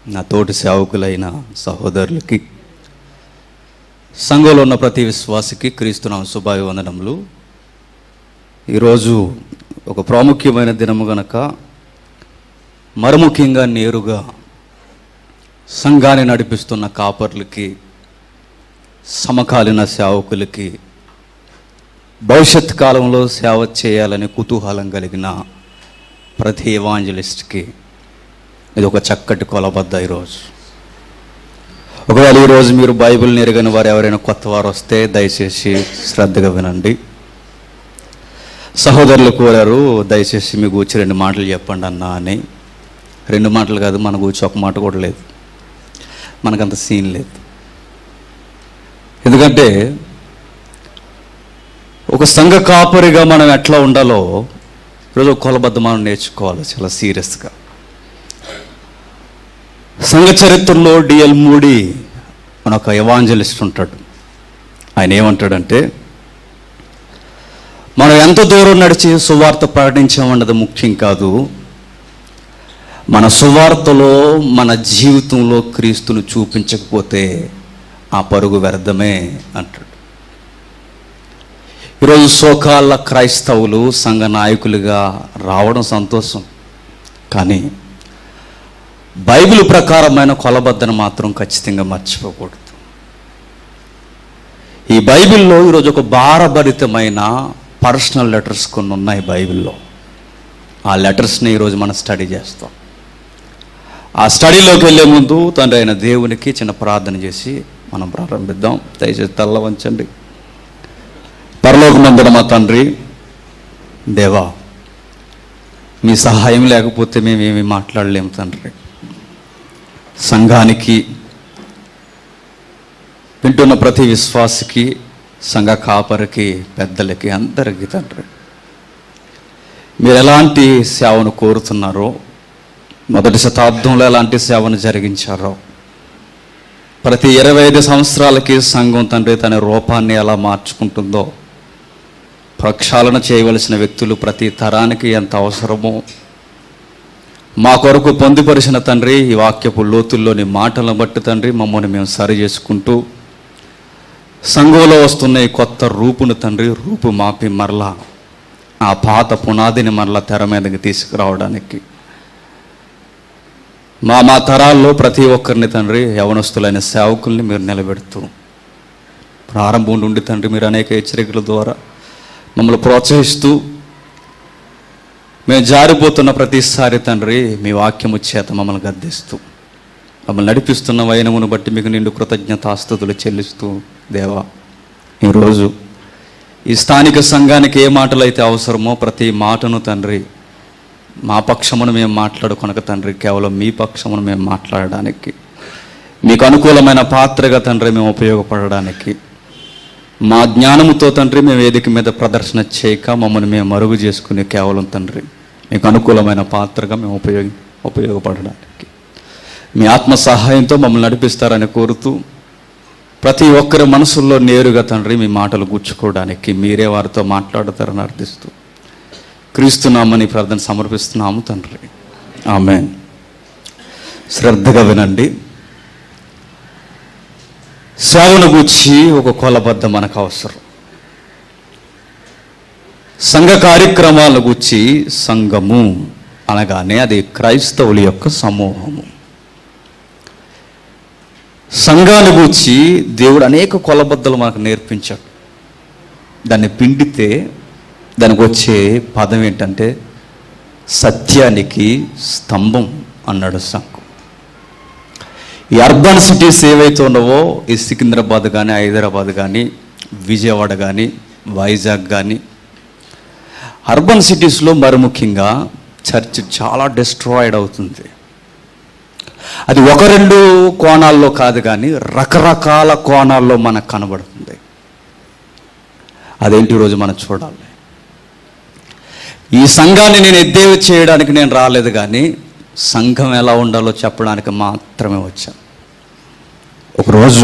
నా తోటి సేవకులైన సహోదరులకి సంఘంలో ఉన్న ప్రతి విశ్వాసికి క్రీస్తునామ శుభాభివందనములు ఈరోజు ఒక ప్రాముఖ్యమైన దినము గనక మరముఖ్యంగా నేరుగా సంఘాన్ని నడిపిస్తున్న కాపర్లకి సమకాలీన సేవకులకి భవిష్యత్ కాలంలో సేవ చేయాలని కుతూహలం కలిగిన ప్రతి ఎవాంజలిస్ట్కి ఇది ఒక చక్కటి కొలబద్ద ఈరోజు ఒకవేళ ఈరోజు మీరు బైబిల్ ఎరగని వారు ఎవరైనా కొత్త వారు వస్తే దయచేసి శ్రద్ధగా వినండి సహోదరులు కోరారు దయచేసి మీ గూర్చి రెండు మాటలు చెప్పండి అన్న అని రెండు మాటలు కాదు మన గూర్చి ఒక మాట కూడా లేదు మనకంత సీన్ లేదు ఎందుకంటే ఒక సంఘ కాపరిగా మనం ఎట్లా ఉండాలో ఈరోజు ఒక కొలబద్ద మనం నేర్చుకోవాలి చాలా సీరియస్గా సంఘ చరిత్రలో డిఎల్ మూడి మన ఒక ఎవాంజలిస్ట్ ఉంటాడు ఆయన ఏమంటాడంటే మనం ఎంత దూరం నడిచి సువార్త ప్రకటించామన్నది ముఖ్యం కాదు మన సువార్తలో మన జీవితంలో క్రీస్తును చూపించకపోతే ఆ పరుగు వ్యర్థమే అంటాడు ఈరోజు సోకాళ్ళ క్రైస్తవులు సంఘ నాయకులుగా రావడం సంతోషం కానీ బైబిల్ ప్రకారమైన కొలబద్దను మాత్రం ఖచ్చితంగా మర్చిపోకూడదు ఈ బైబిల్లో ఈరోజు ఒక భారభరితమైన పర్సనల్ లెటర్స్ కొన్ని ఉన్నాయి బైబిల్లో ఆ లెటర్స్ని ఈరోజు మనం స్టడీ చేస్తాం ఆ స్టడీలోకి వెళ్ళే ముందు తండ్రి అయిన దేవునికి చిన్న ప్రార్థన చేసి మనం ప్రారంభిద్దాం దయచేసి తల్ల వంచండి పరలోకమందున మా తండ్రి దేవా మీ సహాయం లేకపోతే మేమేమి మాట్లాడలేము తండ్రి సంఘానికి వింటున్న ప్రతి విశ్వాసికి సంఘ కాపరికి పెద్దలకి అందరికీ తండ్రి మీరు ఎలాంటి సేవను కోరుతున్నారో మొదటి శతాబ్దంలో ఎలాంటి సేవను జరిగించారో ప్రతి ఇరవై ఐదు సంవత్సరాలకి సంఘం తండ్రి తన రూపాన్ని ఎలా మార్చుకుంటుందో ప్రక్షాళన చేయవలసిన వ్యక్తులు ప్రతి తరానికి ఎంత అవసరమో మా కొరకు పొందుపరిచిన తండ్రి ఈ వాక్యపు లోతుల్లోని మాటలను బట్టి తండ్రి మమ్మల్ని మేము సరి చేసుకుంటూ సంఘంలో వస్తున్న ఈ కొత్త రూపును తండ్రి రూపు మాపి మరలా ఆ పాత పునాదిని మరలా తెర మీదకి తీసుకురావడానికి మా మా తరాల్లో ప్రతి ఒక్కరిని తండ్రి యవనస్తులైన సేవకుల్ని మీరు నిలబెడుతూ ప్రారంభం నుండి తండ్రి మీరు అనేక హెచ్చరికల ద్వారా మమ్మల్ని ప్రోత్సహిస్తూ మేము జారిపోతున్న ప్రతిసారి తండ్రి మీ వాక్యము చేత మమ్మల్ని గద్దిస్తూ మమ్మల్ని నడిపిస్తున్న వైనమును బట్టి మీకు నిండు కృతజ్ఞతాస్తుతులు చెల్లిస్తూ దేవా ఈరోజు ఈ స్థానిక సంఘానికి ఏ మాటలు అయితే అవసరమో ప్రతి మాటను తండ్రి మా పక్షమును మేము మాట్లాడుకొనక తండ్రి కేవలం మీ పక్షమును మేము మాట్లాడడానికి మీకు అనుకూలమైన పాత్రగా తండ్రి మేము ఉపయోగపడడానికి మా జ్ఞానముతో తండ్రి మేము వేదిక మీద ప్రదర్శన చేయక మమ్మల్ని మేము మరుగు చేసుకుని కేవలం తండ్రి మీకు అనుకూలమైన పాత్రగా మేము ఉపయోగ ఉపయోగపడడానికి మీ ఆత్మ సహాయంతో మమ్మల్ని నడిపిస్తారని కోరుతూ ప్రతి ఒక్కరి మనసుల్లో నేరుగా తండ్రి మీ మాటలు గుచ్చుకోవడానికి మీరే వారితో మాట్లాడతారని అర్థిస్తూ క్రీస్తున్నామని ప్రార్థన సమర్పిస్తున్నాము తండ్రి ఆమె శ్రద్ధగా వినండి సేవను గూర్చి ఒక కొలబద్ద మనకు అవసరం సంఘ కార్యక్రమాల గూర్చి సంఘము అనగానే అది క్రైస్తవుల యొక్క సమూహము సంఘాన్ని గూర్చి దేవుడు అనేక కొలబద్దలు మనకు నేర్పించాడు దాన్ని పిండితే దానికి వచ్చే పదం ఏంటంటే సత్యానికి స్తంభం అన్నాడు సంఘం ఈ అర్బన్ సిటీస్ ఏవైతే ఉన్నావో ఈ సికింద్రాబాద్ కానీ హైదరాబాద్ కానీ విజయవాడ కానీ వైజాగ్ కానీ అర్బన్ సిటీస్లో మరి ముఖ్యంగా చర్చ్ చాలా డిస్ట్రాయిడ్ అవుతుంది అది ఒక రెండు కోణాల్లో కాదు కానీ రకరకాల కోణాల్లో మనకు కనబడుతుంది అదేంటి ఈరోజు మనం చూడాలి ఈ సంఘాన్ని నేను ఎద్దేవి చేయడానికి నేను రాలేదు కానీ సంఘం ఎలా ఉండాలో చెప్పడానికి మాత్రమే వచ్చాను ఒకరోజు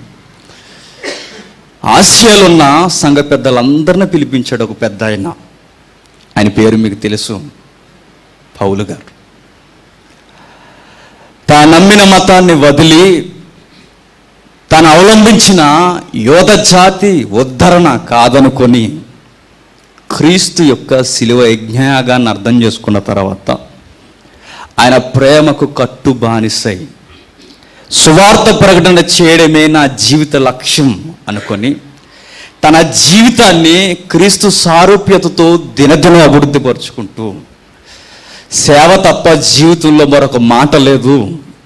ఆసియాలో ఉన్న సంఘ పెద్దలందరినీ పిలిపించాడు ఒక పెద్ద ఆయన ఆయన పేరు మీకు తెలుసు పౌలు గారు తాను నమ్మిన మతాన్ని వదిలి తాను అవలంబించిన యోధ జాతి ఉద్ధరణ కాదనుకొని క్రీస్తు యొక్క శిలువ యజ్ఞయాగాన్ని అర్థం చేసుకున్న తర్వాత ఆయన ప్రేమకు కట్టు బానిసై సువార్త ప్రకటన చేయడమే నా జీవిత లక్ష్యం అనుకొని తన జీవితాన్ని క్రీస్తు సారూప్యతతో దినదిన అభివృద్ధి పరుచుకుంటూ సేవ తప్ప జీవితంలో మరొక మాట లేదు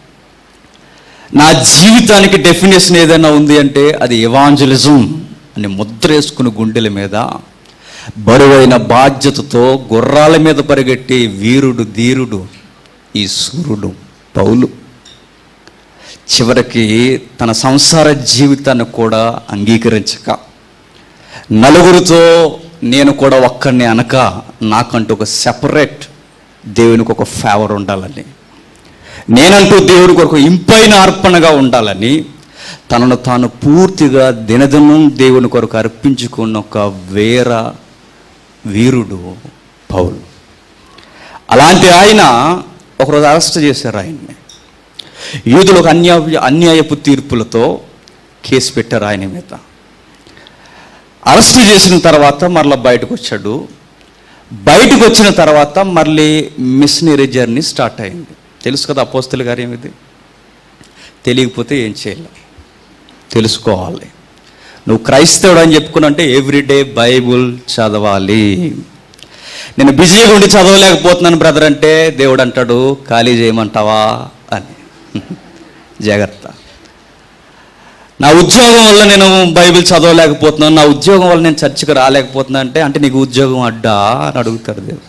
నా జీవితానికి డెఫినేషన్ ఏదైనా ఉంది అంటే అది ఎవాంజలిజం అని ముద్ర వేసుకుని గుండెల మీద బరువైన బాధ్యతతో గుర్రాల మీద పరిగెట్టి వీరుడు ధీరుడు ఈ సూర్యుడు పౌలు చివరికి తన సంసార జీవితాన్ని కూడా అంగీకరించక నలుగురితో నేను కూడా ఒక్కడిని అనక నాకంటూ ఒక సెపరేట్ దేవునికి ఒక ఫేవర్ ఉండాలని నేనంటూ దేవుడికి ఒక ఇంపైన అర్పణగా ఉండాలని తనను తాను పూర్తిగా దినదినం దేవుని కొరకు అర్పించుకున్న ఒక వేర వీరుడు పౌలు అలాంటి ఆయన ఒకరోజు అరెస్ట్ చేశారు ఆయన్ని యూదులు ఒక అన్యాయ అన్యాయపు తీర్పులతో కేసు పెట్టారు ఆయన మీద అరెస్ట్ చేసిన తర్వాత మరలా బయటకు వచ్చాడు బయటకు వచ్చిన తర్వాత మళ్ళీ మిషనరీ జర్నీ స్టార్ట్ అయింది తెలుసు కదా అపోస్తుల గారు ఏమిది తెలియకపోతే ఏం చేయాలి తెలుసుకోవాలి నువ్వు క్రైస్తవుడు అని చెప్పుకున్నంటే ఎవ్రీడే బైబుల్ చదవాలి నేను బిజీగా ఉండి చదవలేకపోతున్నాను బ్రదర్ అంటే దేవుడు అంటాడు ఖాళీ చేయమంటావా అని జాగ్రత్త నా ఉద్యోగం వల్ల నేను బైబిల్ చదవలేకపోతున్నాను నా ఉద్యోగం వల్ల నేను చర్చికి రాలేకపోతున్నా అంటే అంటే నీకు ఉద్యోగం అడ్డా అని అడుగుతాడు దేవుడు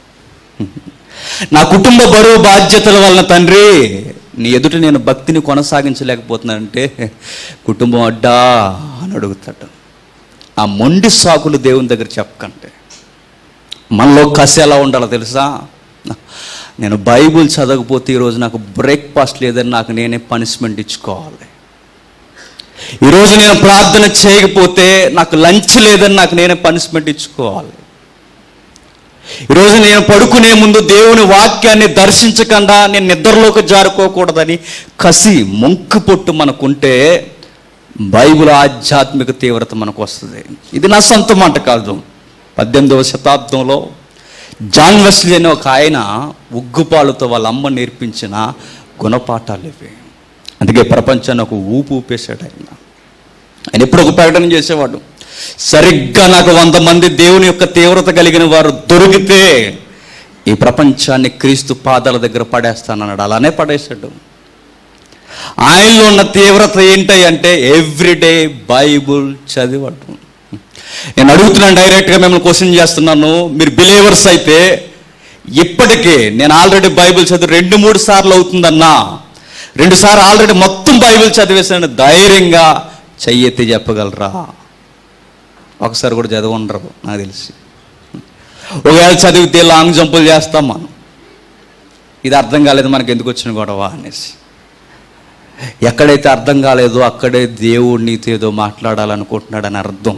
నా కుటుంబ బరువు బాధ్యతల వలన తండ్రి నీ ఎదుట నేను భక్తిని కొనసాగించలేకపోతున్నానంటే కుటుంబం అడ్డా అని అడుగుతాడు ఆ మొండి సాకులు దేవుని దగ్గర చెప్పకంటే మనలో కసి ఎలా ఉండాలో తెలుసా నేను బైబుల్ చదవకపోతే ఈరోజు నాకు బ్రేక్ఫాస్ట్ లేదని నాకు నేనే పనిష్మెంట్ ఇచ్చుకోవాలి ఈరోజు నేను ప్రార్థన చేయకపోతే నాకు లంచ్ లేదని నాకు నేనే పనిష్మెంట్ ఇచ్చుకోవాలి ఈరోజు నేను పడుకునే ముందు దేవుని వాక్యాన్ని దర్శించకుండా నేను నిద్రలోకి జారుకోకూడదని కసి మొంకు పొట్టు మనకుంటే బైబిల్ ఆధ్యాత్మిక తీవ్రత మనకు వస్తుంది ఇది నా సొంత మాట కాదు పద్దెనిమిదవ శతాబ్దంలో జాన్ వెస్లీ అనే ఒక ఆయన ఉగ్గుపాలుతో వాళ్ళ అమ్మ నేర్పించిన గుణపాఠాలు ఇవి అందుకే ప్రపంచాన్ని ఒక ఊపు ఊపేశాడు ఆయన ఆయన ఎప్పుడు ఒక ప్రకటన చేసేవాడు సరిగ్గా నాకు వంద మంది దేవుని యొక్క తీవ్రత కలిగిన వారు దొరికితే ఈ ప్రపంచాన్ని క్రీస్తు పాదాల దగ్గర పడేస్తానన్నాడు అలానే పడేశాడు ఆయనలో ఉన్న తీవ్రత ఏంటి అంటే ఎవ్రీడే బైబుల్ చదివాడు నేను అడుగుతున్నాను డైరెక్ట్గా మిమ్మల్ని క్వశ్చన్ చేస్తున్నాను మీరు బిలీవర్స్ అయితే ఇప్పటికే నేను ఆల్రెడీ బైబిల్ చదివి రెండు మూడు సార్లు అవుతుందన్నా రెండు సార్లు ఆల్రెడీ మొత్తం బైబిల్ చదివేసాను ధైర్యంగా చెయ్యెత్తి చెప్పగలరా ఒకసారి కూడా చదివి ఉండరు నాకు తెలిసి ఒకవేళ చదివితే లాంగ్ జంపులు చేస్తాం మనం ఇది అర్థం కాలేదు మనకి ఎందుకు వచ్చిన గొడవ అనేసి ఎక్కడైతే అర్థం కాలేదో అక్కడే దేవుడు నీతో ఏదో మాట్లాడాలనుకుంటున్నాడని అర్థం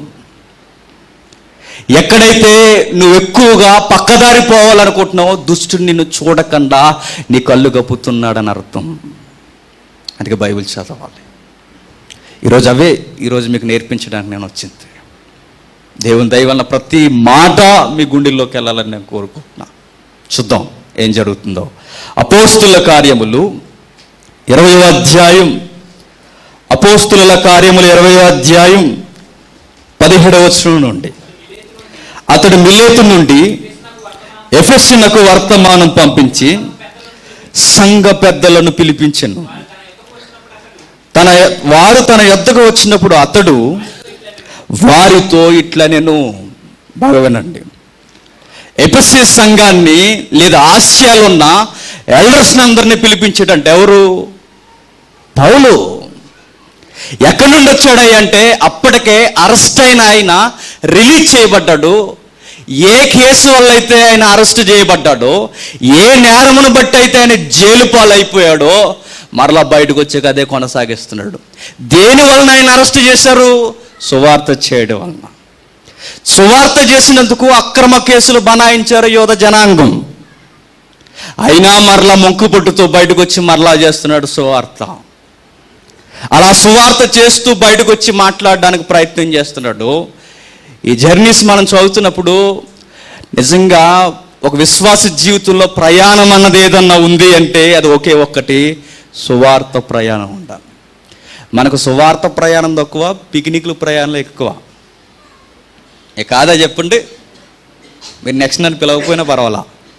ఎక్కడైతే నువ్వు ఎక్కువగా పక్కదారి పోవాలనుకుంటున్నావో దుష్టుడు నిన్ను చూడకుండా నీ కళ్ళు కప్పుతున్నాడని అర్థం అందుకే బైబిల్ చదవాలి ఈరోజు అవే ఈరోజు మీకు నేర్పించడానికి నేను వచ్చింది దేవుని దయ వలన ప్రతి మాట మీ గుండెల్లోకి వెళ్ళాలని నేను కోరుకుంటున్నా చూద్దాం ఏం జరుగుతుందో అపోస్తుల కార్యములు ఇరవై అధ్యాయం అపోస్తుల కార్యములు ఇరవై అధ్యాయం పదిహేడవ వచనం నుండి అతడు మిలేతు నుండి ఎఫెస్సునకు వర్తమానం పంపించి సంఘ పెద్దలను పిలిపించను తన వారు తన యొద్దకు వచ్చినప్పుడు అతడు వారితో ఇట్లా నేను బాగా వినండి ఎపిసి సంఘాన్ని లేదా ఆసియాలో ఉన్న ఎల్డర్స్ని అందరినీ పిలిపించాడంటే ఎవరు పౌలు ఎక్కడి నుండి వచ్చాడయ్య అంటే అప్పటికే అరెస్ట్ అయిన ఆయన రిలీజ్ చేయబడ్డాడు ఏ కేసు వల్ల అయితే ఆయన అరెస్ట్ చేయబడ్డాడో ఏ నేరమును బట్టి అయితే ఆయన జైలు పాలైపోయాడో మరలా బయటకు వచ్చాక అదే కొనసాగిస్తున్నాడు దేని వలన ఆయన అరెస్ట్ చేశారు సువార్త చేయడం వలన సువార్త చేసినందుకు అక్రమ కేసులు బనాయించారు యోధ జనాంగం అయినా మరలా మొంకు పొట్టుతో బయటకు వచ్చి మరలా చేస్తున్నాడు సువార్త అలా సువార్త చేస్తూ బయటకు వచ్చి మాట్లాడడానికి ప్రయత్నం చేస్తున్నాడు ఈ జర్నీస్ మనం చదువుతున్నప్పుడు నిజంగా ఒక విశ్వాస జీవితంలో ప్రయాణం అన్నది ఏదన్నా ఉంది అంటే అది ఒకే ఒక్కటి సువార్త ప్రయాణం ఉండాలి మనకు సువార్త ప్రయాణం తక్కువ పిక్నిక్లు ప్రయాణాలు ఎక్కువ ఏ కాదా చెప్పండి మీరు నెక్స్ట్ నన్ను పిలవకపోయినా పర్వాలా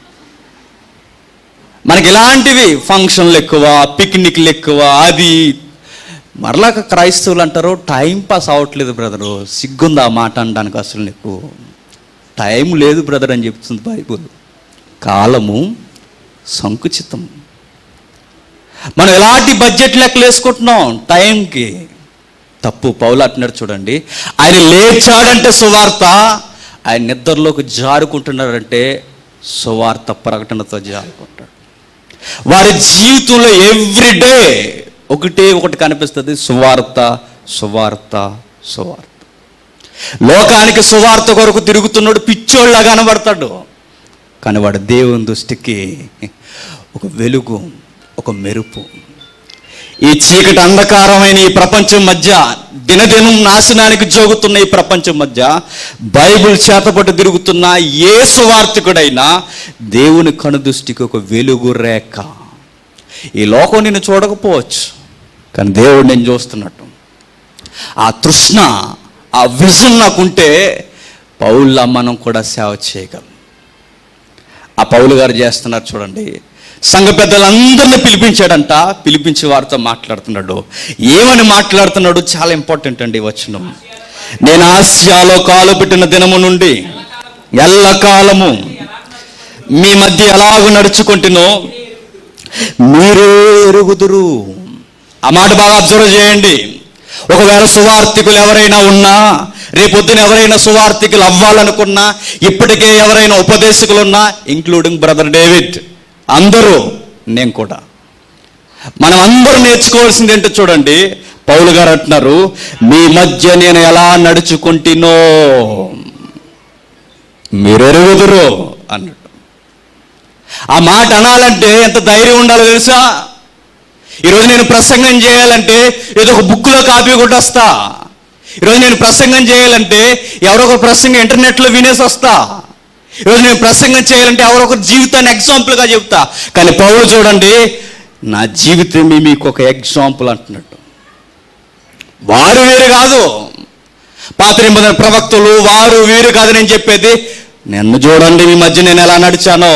మనకి ఇలాంటివి ఫంక్షన్లు ఎక్కువ పిక్నిక్లు ఎక్కువ అది మరలా క్రైస్తవులు అంటారు టైం పాస్ అవ్వట్లేదు బ్రదరు సిగ్గుంది ఆ మాట అనడానికి అసలు నీకు టైం లేదు బ్రదర్ అని చెప్తుంది బైబుల్ కాలము సంకుచితం మనం ఎలాంటి బడ్జెట్ లెక్కలు వేసుకుంటున్నాం టైంకి తప్పు పౌలు అంటున్నాడు చూడండి ఆయన లేచాడంటే సువార్త ఆయన నిద్రలోకి జారుకుంటున్నాడంటే సువార్త ప్రకటనతో జారుకుంటాడు వారి జీవితంలో ఎవ్రీడే ఒకటే ఒకటి కనిపిస్తుంది సువార్త సువార్త సువార్త లోకానికి సువార్త కొరకు తిరుగుతున్నాడు పిచ్చోళ్ళ కనబడతాడు కానీ వాడు దేవుని దృష్టికి ఒక వెలుగు ఒక మెరుపు ఈ చీకటి అంధకారమైన ఈ ప్రపంచం మధ్య దినదినం నాశనానికి జోగుతున్న ఈ ప్రపంచం మధ్య బైబిల్ చేతపట్టు తిరుగుతున్న ఏ సువార్థికుడైనా దేవుని కనుదృష్టికి ఒక వెలుగు రేఖ ఈ లోకం నిన్ను చూడకపోవచ్చు కానీ దేవుడు నేను చూస్తున్నట్టు ఆ తృష్ణ ఆ విజన్ నాకుంటే పౌల్లా మనం కూడా సేవ చేయగలం ఆ పౌలు గారు చేస్తున్నారు చూడండి సంఘ పెద్దలందరినీ పిలిపించాడంట పిలిపించి వారితో మాట్లాడుతున్నాడు ఏమని మాట్లాడుతున్నాడు చాలా ఇంపార్టెంట్ అండి ఈ వచనం నేను ఆసియాలో కాలు పెట్టిన దినము నుండి ఎల్లకాలము మీ మధ్య ఎలాగూ నడుచుకుంటునో మీరే ఎరుగుదురు ఆ మాట బాగా అబ్జర్వ్ చేయండి ఒకవేళ సువార్థికులు ఎవరైనా ఉన్నా రేపొద్దున ఎవరైనా సువార్థికులు అవ్వాలనుకున్నా ఇప్పటికే ఎవరైనా ఉపదేశకులు ఉన్నా ఇంక్లూడింగ్ బ్రదర్ డేవిడ్ అందరూ నేను కూడా మనం అందరూ నేర్చుకోవాల్సింది ఏంటో చూడండి పౌలు గారు అంటున్నారు మీ మధ్య నేను ఎలా నడుచుకుంటునో మీరెరుగుదురు అన్నాడు ఆ మాట అనాలంటే ఎంత ధైర్యం ఉండాలో తెలుసా ఈరోజు నేను ప్రసంగం చేయాలంటే ఏదో ఒక బుక్లో కాపీ కొట్టొస్తా ఈరోజు నేను ప్రసంగం చేయాలంటే ఎవరో ఒక ప్రసంగం ఇంటర్నెట్లో వినేసి వస్తా ఈరోజు నేను ప్రసంగం చేయాలంటే ఎవరో ఒక జీవితాన్ని ఎగ్జాంపుల్గా చెప్తా కానీ పౌరు చూడండి నా జీవితమే మీకు ఒక ఎగ్జాంపుల్ అంటున్నట్టు వారు వేరు కాదు పాత నిబంధన ప్రవక్తలు వారు వీరు కాదు నేను చెప్పేది నన్ను చూడండి మీ మధ్య నేను ఎలా నడిచానో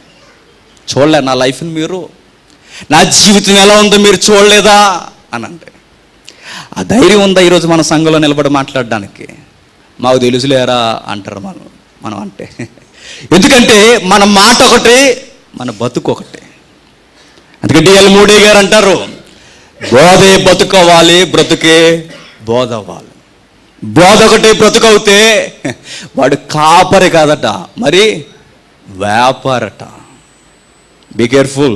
చూడలే నా లైఫ్ని మీరు నా జీవితం ఎలా ఉందో మీరు చూడలేదా అని అంటే ఆ ధైర్యం ఉందా ఈరోజు మన సంఘంలో నిలబడి మాట్లాడడానికి మాకు తెలుసులేరా అంటారు మనం మనం అంటే ఎందుకంటే మన మాట ఒకటి మన బతుకు ఒకటి అందుకే డిఎల్ మోడీ గారు అంటారు బోధే బతుకోవాలి బ్రతుకే బోధ అవ్వాలి బోధ ఒకటి బ్రతుకవుతే వాడు కాపరి కాదట మరి వ్యాపారట బీ కేర్ఫుల్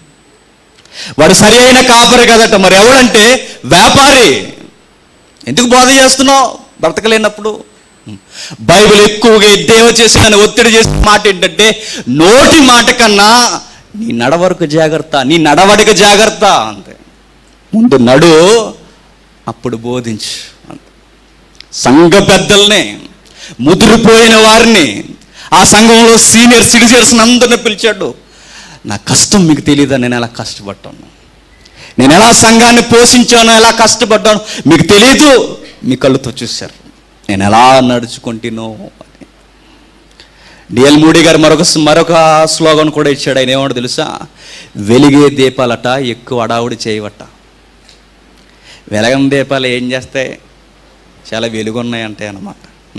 వాడు సరి అయిన కాపరి కదట మరి ఎవడంటే వ్యాపారి ఎందుకు బోధ చేస్తున్నావు బ్రతకలేనప్పుడు బైబిల్ ఎక్కువగా ఎద్దేవ చేసి నన్ను ఒత్తిడి చేసిన మాట ఏంటంటే నోటి మాట కన్నా నీ నడవరకు జాగ్రత్త నీ నడవడిక జాగ్రత్త అంతే ముందు నడు అప్పుడు బోధించు అంతే సంఘ పెద్దల్ని ముదిరిపోయిన వారిని ఆ సంఘంలో సీనియర్ సిటిజన్స్ అందరిని పిలిచాడు నా కష్టం మీకు తెలియదా నేను ఎలా కష్టపడ్డాను నేను ఎలా సంఘాన్ని పోషించానో ఎలా కష్టపడ్డాను మీకు తెలియదు మీ కళ్ళతో చూశారు నేను ఎలా నడుచుకుంటునో అని డిఎల్ మూడి గారు మరొక మరొక స్లోగన్ కూడా ఇచ్చాడు ఆయన ఏమో తెలుసా వెలిగే దీపాలట ఎక్కువ అడావుడి చేయవట వెలగని దీపాలు ఏం చేస్తాయి చాలా వెలుగున్నాయి అంటాయి అన్నమాట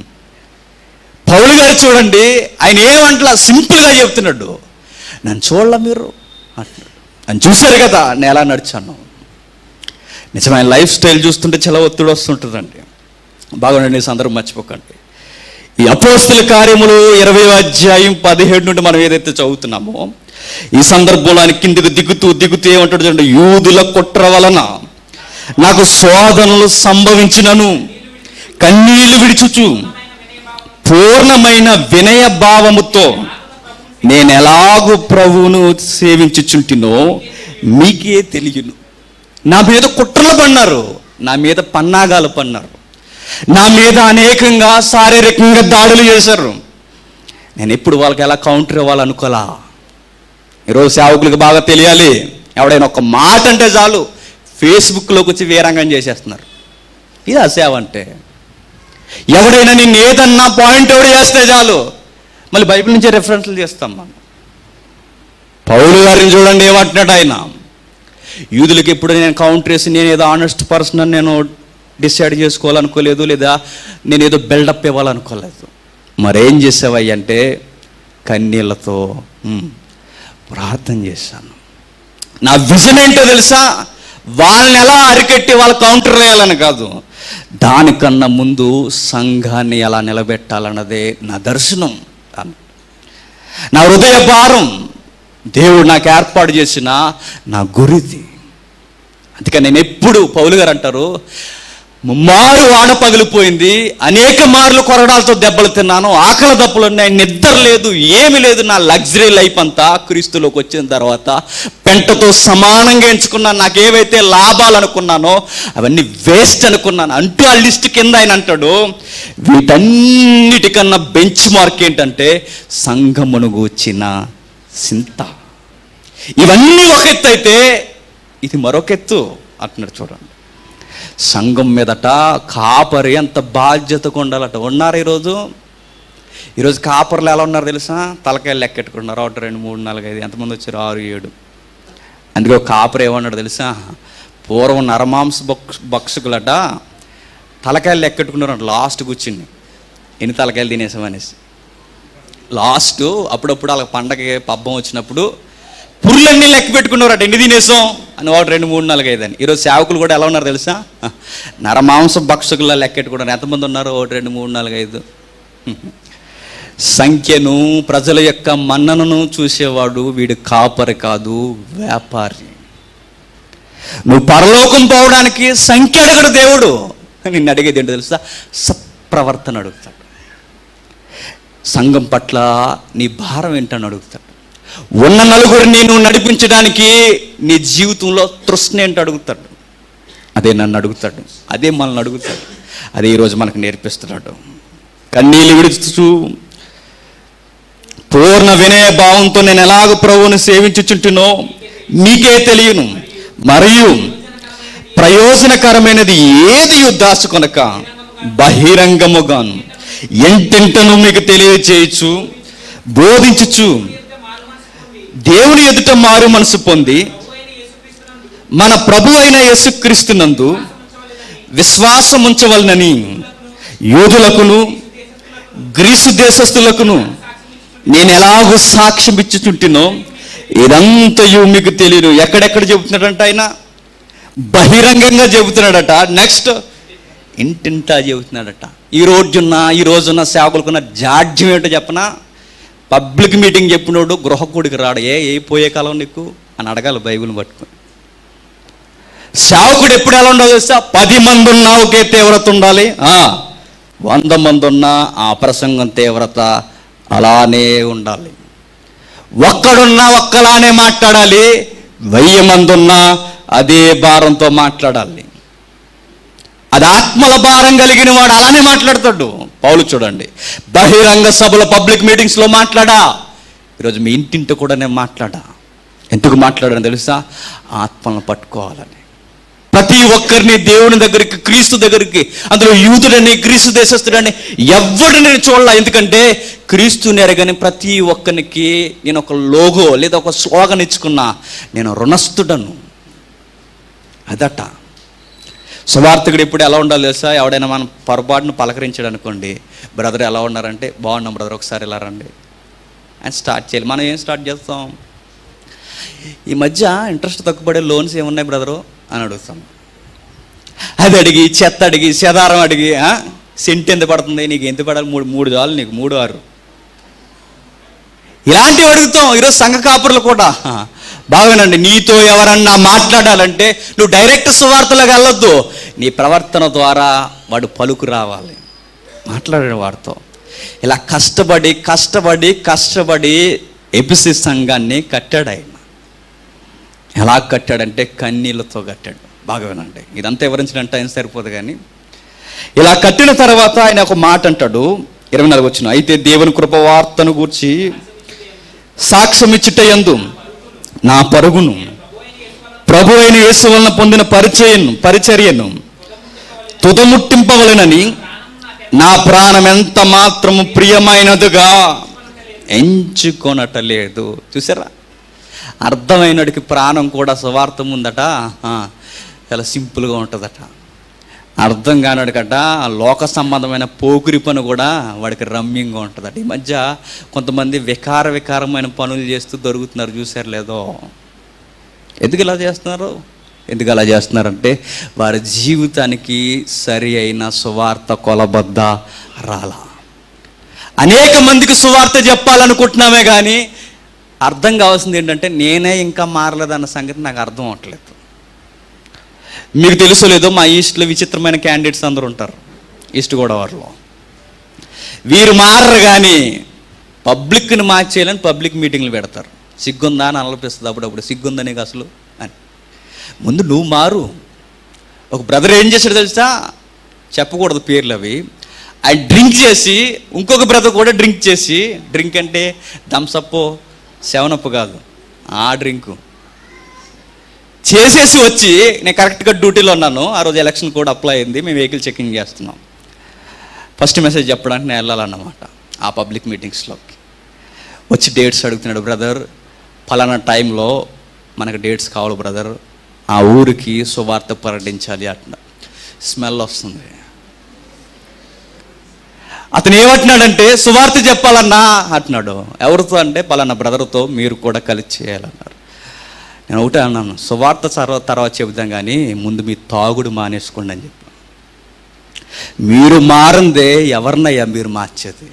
పౌలు గారు చూడండి ఆయన ఏమంటలా సింపుల్గా చెప్తున్నాడు నన్ను చూడలే మీరు అంటున్నాడు నన్ను చూశారు కదా నేను ఎలా నడిచాను నిజమైన లైఫ్ స్టైల్ చూస్తుంటే చాలా ఒత్తిడి వస్తుంటుందండి బాగుండండి ఈ సందర్భం మర్చిపోకండి ఈ అపోస్తుల కార్యములు ఇరవై అధ్యాయం పదిహేడు నుండి మనం ఏదైతే చదువుతున్నామో ఈ సందర్భంలో ఆయన కిందికి దిగుతూ దిగుతూ ఏమంటాడు చూడండి యూదుల కుట్ర వలన నాకు శోధనలు సంభవించినను కన్నీళ్లు విడిచుచు పూర్ణమైన వినయ భావముతో నేను ఎలాగూ ప్రభువును సేవించుచుంటినో మీకే తెలియను నా మీద కుట్రలు పన్నారు నా మీద పన్నాగాలు పన్నారు నా మీద అనేకంగా శారీరకంగా దాడులు చేశారు నేను ఎప్పుడు వాళ్ళకి ఎలా కౌంటర్ ఇవ్వాలనుకోలా ఈరోజు సేవకులకు బాగా తెలియాలి ఎవడైనా ఒక మాట అంటే చాలు ఫేస్బుక్లోకి వచ్చి వీరంగం చేసేస్తున్నారు ఇది ఆ సేవ అంటే ఎవడైనా నిన్ను ఏదన్నా పాయింట్ అవుట్ చేస్తే చాలు మళ్ళీ బైబిల్ నుంచే రెఫరెన్స్లు చేస్తాం మనం పౌలు గారిని చూడండి ఏమంటున్నాడు ఆయన యూదులకి ఎప్పుడు నేను కౌంటర్ వేసి నేను ఏదో ఆనెస్ట్ పర్సన్ అని నేను డిసైడ్ చేసుకోవాలనుకోలేదు లేదా నేను ఏదో బిల్డప్ ఇవ్వాలనుకోలేదు మరేం చేసావయ్య అంటే కన్నీళ్ళతో "ఉమ్, ప్రార్థన చేశాను నా విజన్ ఏంటో తెలుసా వాళ్ళని ఎలా అరికట్టి వాళ్ళ కౌంటర్ వేయాలని కాదు దానికన్నా ముందు సంఘాన్ని ఎలా నిలబెట్టాలన్నదే నా దర్శనం అన్న నా హృదయ భారం దేవుడు నాకు ఏర్పాటు చేసిన నా గురిది అందుకని నేను ఎప్పుడు పౌలు గారు అంటారు ముమ్మారు వాన పగిలిపోయింది అనేక మార్లు కొరడాలతో దెబ్బలు తిన్నాను ఆకలి దప్పులు ఉన్నాయి నిద్ర లేదు ఏమి లేదు నా లగ్జరీ లైఫ్ అంతా క్రీస్తులోకి వచ్చిన తర్వాత పెంటతో సమానంగా ఎంచుకున్నాను నాకు ఏవైతే లాభాలు అనుకున్నానో అవన్నీ వేస్ట్ అనుకున్నాను అంటూ ఆ లిస్ట్ కింద ఆయన అంటాడు వీటన్నిటికన్నా బెంచ్ మార్క్ ఏంటంటే సంఘమును గూర్చిన సింత ఇవన్నీ ఒక ఎత్తు అయితే ఇది మరొక ఎత్తు అంటున్నాడు చూడండి సంఘం మీదట కాపరి ఎంత బాధ్యతగా ఉండాలట ఉన్నారు ఈరోజు ఈరోజు కాపర్లు ఎలా ఉన్నారు తెలుసా తలకాయలు లెక్కెట్టుకున్నారు ఒకటి రెండు మూడు నాలుగు ఐదు ఎంతమంది వచ్చారు ఆరు ఏడు అందుకే ఒక కాపర్ ఏమన్నాడు తెలుసా పూర్వం నరమాంస భక్ష భక్షకులట తలకాయలు లెక్కెట్టుకున్నారు లాస్ట్ కూర్చుని ఎన్ని తలకాయలు తినేసామనేసి లాస్ట్ అప్పుడప్పుడు వాళ్ళ పండగ పబ్బం వచ్చినప్పుడు పుర్లన్నీ లెక్క పెట్టుకున్నారట ఎన్ని తినేసాం అని ఒకటి రెండు మూడు నాలుగు ఐదు అని ఈరోజు సేవకులు కూడా ఎలా ఉన్నారు తెలుసా నరమాంస భక్షకుల లెక్కెట్టుకున్నారు ఎంతమంది ఉన్నారు ఒకటి రెండు మూడు నాలుగు ఐదు సంఖ్యను ప్రజల యొక్క మన్ననను చూసేవాడు వీడు కాపరి కాదు వ్యాపారి నువ్వు పరలోకం పోవడానికి సంఖ్య అడగడు దేవుడు నిన్ను అడిగేది ఏంటో తెలుసా సత్ప్రవర్తన అడుగుతాడు సంఘం పట్ల నీ భారం ఏంటని అడుగుతాడు ఉన్న నలుగురిని నువ్వు నడిపించడానికి నీ జీవితంలో తృష్ణ ఏంటో అడుగుతాడు అదే నన్ను అడుగుతాడు అదే మనల్ని అడుగుతాడు అదే ఈరోజు మనకు నేర్పిస్తున్నాడు కన్నీళ్ళు విడుచు పూర్ణ వినయ భావంతో నేను ఎలాగ ప్రభువుని సేవించుచుంటునో మీకే తెలియను మరియు ప్రయోజనకరమైనది ఏది దాచుకొనక బహిరంగముగాను ఎంటెంటను మీకు తెలియచేయచ్చు బోధించుచు దేవుని ఎదుట మారు మనసు పొంది మన ప్రభు అయిన యేసుక్రీస్తునందు విశ్వాసం ఉంచవలనని యూదులకును గ్రీసు దేశస్థులకును నేను ఎలాగో సాక్ష్యం ఇచ్చుచుంటినో ఇదంతయు మీకు తెలియదు ఎక్కడెక్కడ చెబుతున్నాడంట ఆయన బహిరంగంగా చెబుతున్నాడట నెక్స్ట్ ఇంటింటా చెబుతున్నాడట ఈ రోజున్న ఈ రోజున్న సేవకులకున్న జాడ్యం ఏంటో చెప్పనా పబ్లిక్ మీటింగ్ చెప్పినోడు గృహకూడికి రాడు ఏ ఏ పోయే కాలం నీకు అని అడగాలి బైబిల్ని పట్టుకొని సేవకుడు ఎప్పుడు ఎలా ఉండాలి తెలుసా పది మంది ఉన్నా ఒకే తీవ్రత ఉండాలి ఆ, వంద మంది ఉన్నా ఆ ప్రసంగం తీవ్రత అలానే ఉండాలి ఒక్కడున్నా ఒక్కలానే మాట్లాడాలి వెయ్యి మంది ఉన్నా అదే భారంతో మాట్లాడాలి అది ఆత్మల భారం కలిగిన వాడు అలానే మాట్లాడతాడు పౌలు చూడండి బహిరంగ సభల పబ్లిక్ మీటింగ్స్లో మాట్లాడా ఈరోజు మీ ఇంటింటి కూడా నేను మాట్లాడా ఎందుకు మాట్లాడాను తెలుసా ఆత్మలను పట్టుకోవాలని ప్రతి ఒక్కరిని దేవుని దగ్గరికి క్రీస్తు దగ్గరికి అందులో యూదుడని క్రీస్తు దేశస్తుడని ఎవడు నేను చూడాల ఎందుకంటే క్రీస్తుని ఎరగని ప్రతి ఒక్కరికి నేను ఒక లోగో లేదా ఒక స్లోగన్ ఇచ్చుకున్నా నేను రుణస్థుడను అదట సువార్థకుడు ఇప్పుడు ఎలా ఉండాలి తెలుసా ఎవడైనా మనం పొరపాటును పలకరించాడు అనుకోండి బ్రదర్ ఎలా ఉన్నారంటే బాగున్నాం బ్రదర్ ఒకసారి ఇలా రండి అని స్టార్ట్ చేయాలి మనం ఏం స్టార్ట్ చేస్తాం ఈ మధ్య ఇంట్రెస్ట్ తక్కువపడే లోన్స్ ఏమున్నాయి బ్రదరు అని అడుగుతాం అది అడిగి చెత్త అడిగి చెదారం అడిగి ఆ? సెంట్ ఎంత పడుతుంది నీకు ఎంత పడాలి మూడు మూడు చాలు నీకు మూడు ఆరు ఇలాంటివి అడుగుతాం ఈరోజు సంఘ కాపురులు కూడా బాగానండి నీతో ఎవరన్నా మాట్లాడాలంటే నువ్వు డైరెక్ట్ సువార్తలకు వెళ్ళొద్దు నీ ప్రవర్తన ద్వారా వాడు పలుకు రావాలి మాట్లాడాడు వాడితో ఇలా కష్టపడి కష్టపడి కష్టపడి ఎపిసి సంఘాన్ని కట్టాడు ఆయన ఎలా కట్టాడంటే కన్నీళ్ళతో కట్టాడు బాగా వినండి ఇదంతా వివరించినట్టు ఆయన సరిపోదు కానీ ఇలా కట్టిన తర్వాత ఆయన ఒక మాట అంటాడు ఇరవై నాలుగు వచ్చిన అయితే దేవుని కృపవార్తను గూర్చి సాక్ష్యం ఇచ్చుట యందు నా పరుగును ప్రభు అయిన యేసు వలన పొందిన పరిచయను పరిచర్యను తుదముట్టింపవలనని నా ప్రాణం ఎంత మాత్రము ప్రియమైనదిగా ఎంచుకొనటలేదు చూసారా అర్థమైనడికి ప్రాణం కూడా సువార్థం ఉందట ఆ, చాలా సింపుల్గా ఉంటుందట అర్థం కానడికట లోక సంబంధమైన పోకిరి పని కూడా వాడికి రమ్యంగా ఉంటుందట ఈ మధ్య కొంతమంది వికార వికారమైన పనులు చేస్తూ దొరుకుతున్నారు చూసారు లేదో ఎందుకు ఇలా చేస్తున్నారు ఎందుకు అలా చేస్తున్నారంటే వారి జీవితానికి సరి అయిన సువార్త కొలబద్ద రాలా అనేక మందికి సువార్త చెప్పాలనుకుంటున్నామే కానీ అర్థం కావాల్సింది ఏంటంటే నేనే ఇంకా మారలేదన్న సంగతి నాకు అర్థం అవట్లేదు మీకు తెలుసో లేదో మా ఈస్ట్లో విచిత్రమైన క్యాండిడేట్స్ అందరూ ఉంటారు ఈస్ట్ గోదావరిలో వీరు మారరు కానీ పబ్లిక్ని మార్చేయాలని పబ్లిక్ మీటింగ్లు పెడతారు సిగ్గుందా అని అనిపిస్తుంది అప్పుడప్పుడు సిగ్గుందా నీకు అసలు అని ముందు నువ్వు మారు ఒక బ్రదర్ ఏం చేశాడు తెలుసా చెప్పకూడదు పేర్లు అవి ఆయన డ్రింక్ చేసి ఇంకొక బ్రదర్ కూడా డ్రింక్ చేసి డ్రింక్ అంటే థమ్సప్ సెవెనప్ కాదు ఆ డ్రింకు చేసేసి వచ్చి నేను కరెక్ట్గా డ్యూటీలో ఉన్నాను ఆ రోజు ఎలక్షన్ కూడా అప్లై అయింది మేము వెహికల్ చెకింగ్ చేస్తున్నాం ఫస్ట్ మెసేజ్ చెప్పడానికి నేను వెళ్ళాలన్నమాట ఆ పబ్లిక్ మీటింగ్స్లోకి వచ్చి డేట్స్ అడుగుతున్నాడు బ్రదర్ ఫలానా టైంలో మనకు డేట్స్ కావాలి బ్రదర్ ఆ ఊరికి సువార్త ప్రకటించాలి అంటున్నా స్మెల్ వస్తుంది అతను ఏమంటున్నాడంటే సువార్త చెప్పాలన్నా అంటున్నాడు ఎవరితో అంటే పలానా బ్రదర్తో మీరు కూడా కలిసి చేయాలన్నారు నేను ఒకటే అన్నాను సువార్త తర్వాత తర్వాత చెబుతాం కానీ ముందు మీ తాగుడు మానేసుకోండి అని చెప్పి మీరు మారందే ఎవరినయ్యా మీరు మార్చేది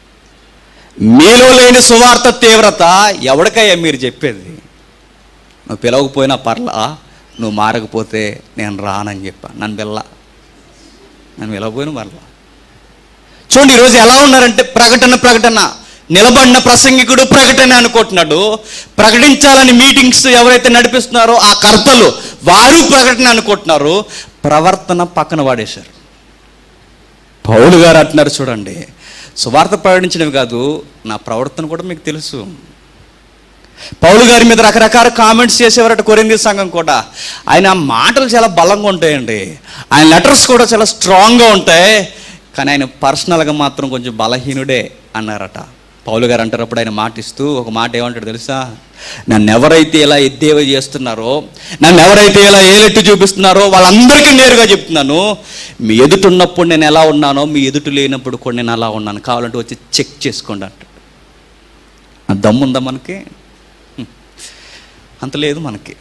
మీలో లేని సువార్త తీవ్రత ఎవరికయ్యా మీరు చెప్పేది నువ్వు పిలవకపోయినా పర్లా నువ్వు మారకపోతే నేను రానని చెప్పా నన్ను పిల్ల నన్ను పిలవపోయిన పర్లా చూడండి ఈరోజు ఎలా ఉన్నారంటే ప్రకటన ప్రకటన నిలబడిన ప్రసంగికుడు ప్రకటన అనుకుంటున్నాడు ప్రకటించాలని మీటింగ్స్ ఎవరైతే నడిపిస్తున్నారో ఆ కర్తలు వారు ప్రకటన అనుకుంటున్నారు ప్రవర్తన పక్కన వాడేశారు పౌలు గారు అంటున్నారు చూడండి సువార్త ప్రకటించినవి కాదు నా ప్రవర్తన కూడా మీకు తెలుసు పౌలు గారి మీద రకరకాల కామెంట్స్ చేసేవారట కొరింది సంఘం కూడా ఆయన మాటలు చాలా బలంగా ఉంటాయండి ఆయన లెటర్స్ కూడా చాలా స్ట్రాంగ్గా ఉంటాయి కానీ ఆయన పర్సనల్గా మాత్రం కొంచెం బలహీనుడే అన్నారట పౌలు గారు అంటారు అప్పుడు ఆయన మాట ఇస్తూ ఒక మాట ఏమంటాడు తెలుసా నన్ను ఎవరైతే ఇలా ఎద్దేవ చేస్తున్నారో నన్ను ఎవరైతే ఇలా ఏలెట్టు చూపిస్తున్నారో వాళ్ళందరికీ నేరుగా చెప్తున్నాను మీ ఎదుట ఉన్నప్పుడు నేను ఎలా ఉన్నానో మీ ఎదుట లేనప్పుడు కూడా నేను అలా ఉన్నాను కావాలంటే వచ్చి చెక్ చేసుకోండి అంటాడు ఆ దమ్ముందా మనకి హ్మ్. అంత లేదు మనకి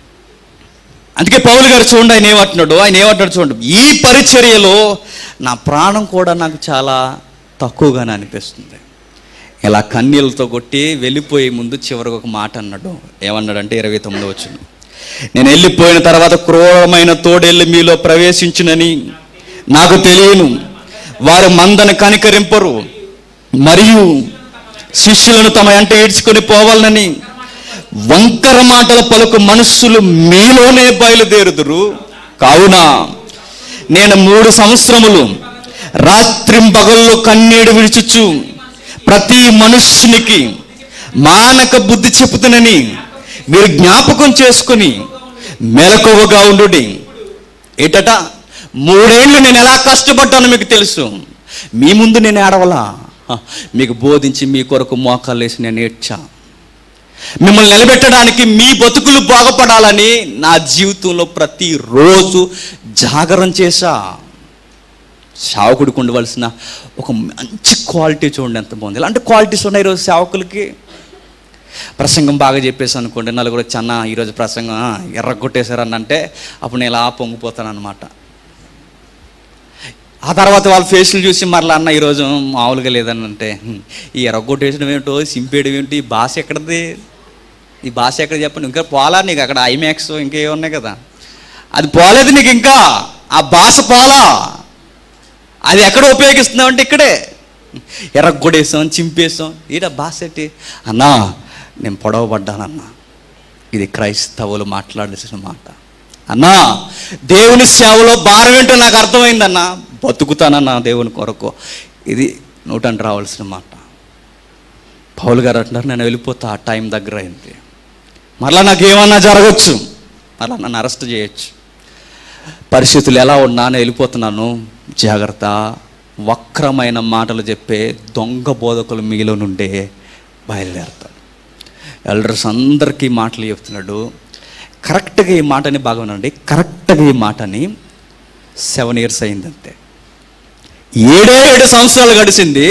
అందుకే పౌలు గారు చూడండి ఆయన ఏమంటున్నాడు ఆయన ఏమంటున్నాడు చూడండి ఈ పరిచర్యలో నా ప్రాణం కూడా నాకు చాలా తక్కువగానే అనిపిస్తుంది ఇలా కన్నీళ్ళతో కొట్టి వెళ్ళిపోయే ముందు చివరికి ఒక మాట అన్నాడు ఏమన్నాడంటే ఇరవై తొమ్మిది వచ్చిన నేను వెళ్ళిపోయిన తర్వాత క్రూరమైన తోడేళ్ళు మీలో ప్రవేశించునని నాకు తెలియను వారు మందను కనికరింపరు మరియు శిష్యులను తమ ఎంట ఈడ్చుకొని పోవాలని వంకర మాటల పలుకు మనుస్సులు మీలోనే బయలుదేరుదురు కావున నేను మూడు సంవత్సరములు రాత్రింపగళ్ళు కన్నీడు విడుచుచు ప్రతి మనుష్యునికి మానక బుద్ధి చెప్పుతునని మీరు జ్ఞాపకం చేసుకుని మెలకువగా ఉండు ఏటట మూడేళ్ళు నేను ఎలా కష్టపడ్డానో మీకు తెలుసు మీ ముందు నేను ఏడవలా హ, మీకు బోధించి మీ కొరకు మోకాలు వేసి నేను ఏడ్చా మిమ్మల్ని నిలబెట్టడానికి మీ బతుకులు బాగుపడాలని నా జీవితంలో ప్రతిరోజు జాగరణ చేశా సేవకుడికి ఉండవలసిన ఒక మంచి క్వాలిటీ చూడండి ఎంత బాగుంది ఇలాంటి క్వాలిటీస్ ఉన్నాయి ఈరోజు సేవకులకి ప్రసంగం బాగా చెప్పేసి అనుకోండి నలుగురు వచ్చి అన్న ఈరోజు ప్రసంగం ఆ, ఎర్రగొట్టేశారని అంటే అప్పుడు నేను ఇలా పొంగిపోతాను అనమాట ఆ తర్వాత వాళ్ళ ఫేస్లు చూసి మరలా అన్న ఈరోజు మామూలుగా లేదని అంటే "హ్మ్, ఈ ఎర్రగొట్టేసడం ఏమిటో సింపేయడం ఏమిటి ఈ భాష ఎక్కడది ఈ భాష ఎక్కడ చెప్పండి ఇంకా పోలా నీకు అక్కడ ఐమాక్స్ ఇంకా ఏ ఉన్నాయి కదా అది పోలేదు నీకు ఇంకా ఆ భాష పోలా అది ఎక్కడ ఉపయోగిస్తున్నావు అంటే ఇక్కడే ఎర్రగొడేసాం చింపేసాం ఈడ భాష ఏంటి అన్నా నేను పొడవబడ్డానన్నా ఇది క్రైస్తవులు మాట్లాడాల్సిన మాట అన్నా దేవుని సేవలో భారం ఏంటో నాకు అర్థమైందన్నా బతుకుతానన్నా దేవుని కొరకు ఇది నూటంట రావాల్సిన మాట పౌలు గారు అంటున్నారు నేను వెళ్ళిపోతా ఆ టైం దగ్గర అయింది మరలా నాకు ఏమన్నా జరగచ్చు మరలా నన్ను అరెస్ట్ చేయొచ్చు పరిస్థితులు ఎలా ఉన్నా నేను వెళ్ళిపోతున్నాను జాగ్రత్త వక్రమైన మాటలు చెప్పే దొంగ బోధకులు మీలో నుండే బయలుదేరుతాడు ఎల్డర్స్ అందరికీ మాటలు చెప్తున్నాడు కరెక్ట్గా ఈ మాటని బాగా వినండి కరెక్ట్గా ఈ మాటని సెవెన్ ఇయర్స్ అయిందంతే ఏడే ఏడు సంవత్సరాలు గడిచింది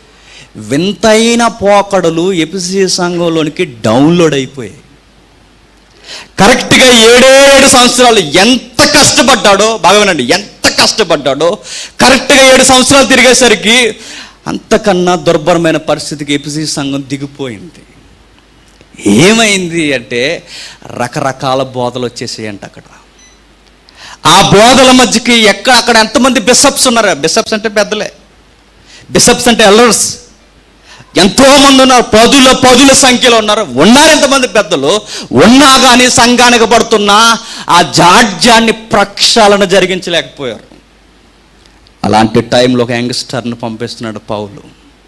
వింతైన పోకడలు ఎపిసి సంఘంలోనికి డౌన్లోడ్ అయిపోయాయి కరెక్ట్గా ఏడేడు సంవత్సరాలు ఎంత కష్టపడ్డాడో బాగా వినండి ఎంత కష్టపడ్డాడో కరెక్ట్గా ఏడు సంవత్సరాలు తిరిగేసరికి అంతకన్నా దుర్భరమైన పరిస్థితికి ఎపిసి సంఘం దిగిపోయింది ఏమైంది అంటే రకరకాల బోధలు వచ్చేసాయంట అక్కడ ఆ బోధల మధ్యకి ఎక్కడ అక్కడ ఎంతమంది బిషప్స్ ఉన్నారు బిషప్స్ అంటే పెద్దలే బిషప్స్ అంటే ఎల్లర్స్ ఎంతో మంది ఉన్నారు పదుల పదుల సంఖ్యలో ఉన్నారు ఉన్నారు ఎంతమంది పెద్దలు ఉన్నా కానీ సంఘానికి పడుతున్న ఆ జాడ్యాన్ని ప్రక్షాళన జరిగించలేకపోయారు అలాంటి టైంలో ఒక యంగ్స్టర్ని పంపిస్తున్నాడు పౌలు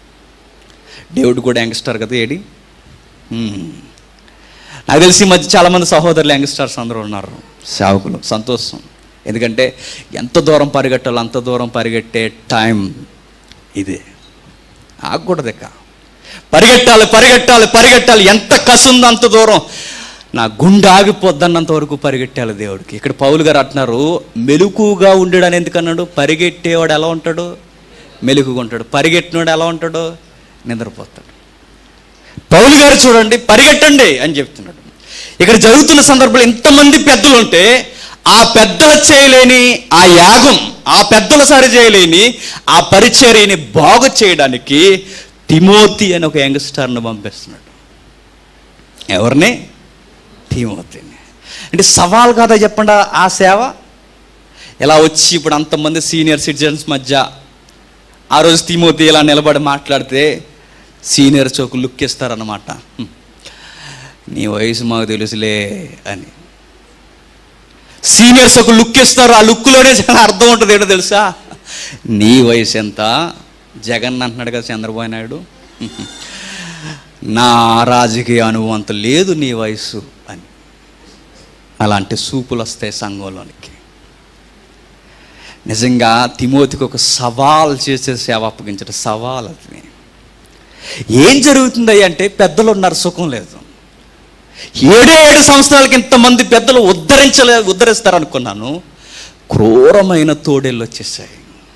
దేవుడు కూడా యంగ్స్టర్ కదా ఏడి హ్మ్. నాకు తెలిసి ఈ మధ్య చాలామంది సహోదరులు యంగ్స్టర్స్ అందరూ ఉన్నారు సేవకులు సంతోషం ఎందుకంటే ఎంత దూరం పరిగెట్టాలో అంత దూరం పరిగెట్టే టైం ఇదే ఆగకూడదు ఇక పరిగెట్టాలి పరిగెట్టాలి పరిగెట్టాలి ఎంత కసుందో అంత దూరం నా గుండె ఆగిపోద్దన్నంత వరకు పరిగెట్టాలి దేవుడికి ఇక్కడ పౌలు గారు అంటున్నారు మెలుకుగా ఉండడని ఎందుకన్నాడు పరిగెట్టేవాడు ఎలా ఉంటాడు మెలుకుగా ఉంటాడు పరిగెట్టినవాడు ఎలా ఉంటాడు నిద్రపోతాడు పౌలు గారు చూడండి పరిగెట్టండి అని చెప్తున్నాడు ఇక్కడ జరుగుతున్న సందర్భంలో ఇంతమంది పెద్దలు ఉంటే ఆ పెద్దలు చేయలేని ఆ యాగం ఆ పెద్దల సరి చేయలేని ఆ పరిచర్యని బాగు చేయడానికి తిమోతి అని ఒక యంగ్స్టర్ను పంపిస్తున్నాడు ఎవరిని తిమోతిని అంటే సవాల్ కాదా చెప్పండి ఆ సేవ ఇలా వచ్చి ఇప్పుడు అంతమంది సీనియర్ సిటిజన్స్ మధ్య ఆ రోజు తిమోతి ఇలా నిలబడి మాట్లాడితే సీనియర్స్ ఒక లుక్ ఇస్తారన్నమాట "హ్మ్, నీ వయసు మాకు తెలుసులే అని సీనియర్స్ ఒక లుక్ ఇస్తారు ఆ లుక్లోనే చాలా అర్థం ఉంటుంది ఏంటో తెలుసా నీ వయసు ఎంత జగన్ అంటున్నాడు కదా చంద్రబాబు నాయుడు నా రాజకీయ అనుభవం అంత లేదు నీ వయసు అని అలాంటి సూపులు వస్తాయి సంఘంలోనికి నిజంగా తిమోతికి ఒక సవాల్ చేసే సేవ అప్పగించడం సవాల్ అది ఏం జరుగుతుంది అంటే పెద్దలు ఉన్నారు సుఖం లేదు ఏడే ఏడు సంవత్సరాలకి ఇంతమంది పెద్దలు ఉద్ధరించలే ఉద్ధరిస్తారనుకున్నాను క్రూరమైన తోడేళ్ళు వచ్చేసాయి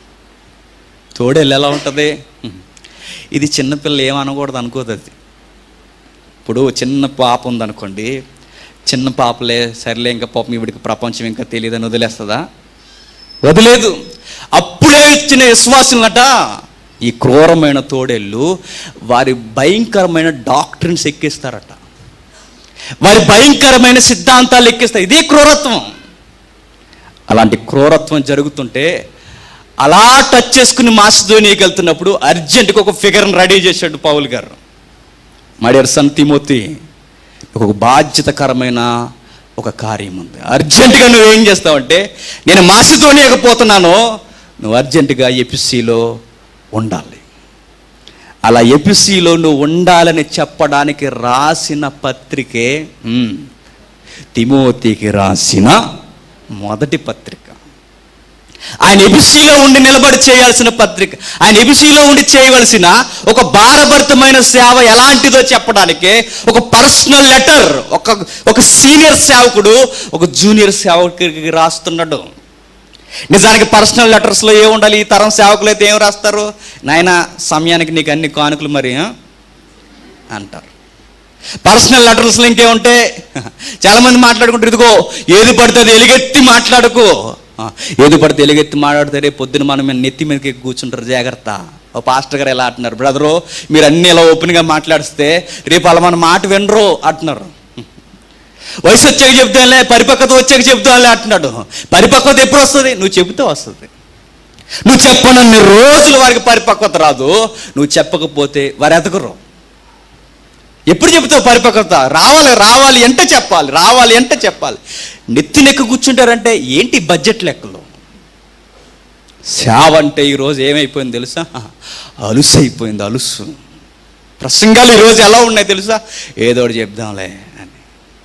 తోడేళ్ళు ఎలా ఉంటుంది ఇది చిన్నపిల్ల ఏమనకూడదు అనుకోదు అది ఇప్పుడు చిన్న పాప ఉందనుకోండి చిన్న పాపలే సర్లే ఇంకా పాపం ఇవిడికి ప్రపంచం ఇంకా తెలియదని వదిలేస్తుందా వదిలేదు అప్పుడే ఇచ్చిన విశ్వాసులట ఈ క్రూరమైన తోడేళ్ళు వారి భయంకరమైన డాక్టర్స్ ఎక్కిస్తారట వారి భయంకరమైన సిద్ధాంతాలు ఎక్కిస్తాయి ఇది క్రూరత్వం అలాంటి క్రూరత్వం జరుగుతుంటే అలా టచ్ చేసుకుని మాసిధోనికి వెళ్తున్నప్పుడు అర్జెంటుగా ఒక ఫిగర్ని రెడీ చేశాడు పౌల్ గారు మడియర్ సన్ తిమోతి ఒక బాధ్యతకరమైన ఒక కార్యం ఉంది అర్జెంటుగా నువ్వేం చేస్తావంటే నేను మాసిధోనియకపోతున్నాను నువ్వు అర్జెంటుగా ఎపిసిలో ఉండాలి అలా ఎపిసిలో నువ్వు ఉండాలని చెప్పడానికి రాసిన పత్రికే ఉమ్, తిమోతికి రాసిన మొదటి పత్రిక ఆయన ఎబిసిలో ఉండి నిలబడి చేయాల్సిన పత్రిక ఆయన ఎబిసిలో ఉండి చేయవలసిన ఒక భారభరితమైన సేవ ఎలాంటిదో చెప్పడానికే ఒక పర్సనల్ లెటర్ ఒక ఒక సీనియర్ సేవకుడు ఒక జూనియర్ సేవకుడికి రాస్తున్నాడు నిజానికి పర్సనల్ లెటర్స్లో ఏ ఉండాలి ఈ తరం సేవకులు అయితే ఏం రాస్తారు నాయన సమయానికి నీకు అన్ని కానుకలు మరి ఆ? అంటారు పర్సనల్ లెటర్స్లో ఇంకేముంటే చాలామంది మాట్లాడుకుంటారు ఇదిగో ఏది పడితే అది ఎలుగెత్తి మాట్లాడుకో ఆ, ఏది పడితే ఎలుగెత్తి మాట్లాడితే రేపు పొద్దున మనం మీద నెత్తి మీదకి ఎక్కి కూర్చుంటారు జాగ్రత్త ఓ పాస్టర్ గారు ఎలా అంటున్నారు బ్రదరు మీరు అన్ని ఇలా ఓపెన్గా మాట్లాడిస్తే రేపు అలా మన మాట వినరు అంటున్నారు వయసు వచ్చాక చెప్తానులే పరిపక్వత వచ్చాక చెప్తానులే అంటున్నాడు పరిపక్వత ఎప్పుడు వస్తుంది నువ్వు చెబితే వస్తుంది నువ్వు చెప్పనన్ని రోజులు వారికి పరిపక్వత రాదు నువ్వు చెప్పకపోతే వారు ఎదగరు ఎప్పుడు చెబుతావు పరిపక్వత రావాలి రావాలి అంటే చెప్పాలి రావాలి అంటే చెప్పాలి నెత్తి నెక్కు కూర్చుంటారంటే ఏంటి బడ్జెట్ లెక్కలు సేవ అంటే ఈరోజు ఏమైపోయింది తెలుసా అలుసు అయిపోయింది అలుసు ప్రసంగాలు ఈరోజు ఎలా ఉన్నాయి తెలుసా ఏదో ఒకటి చెప్దాంలే అని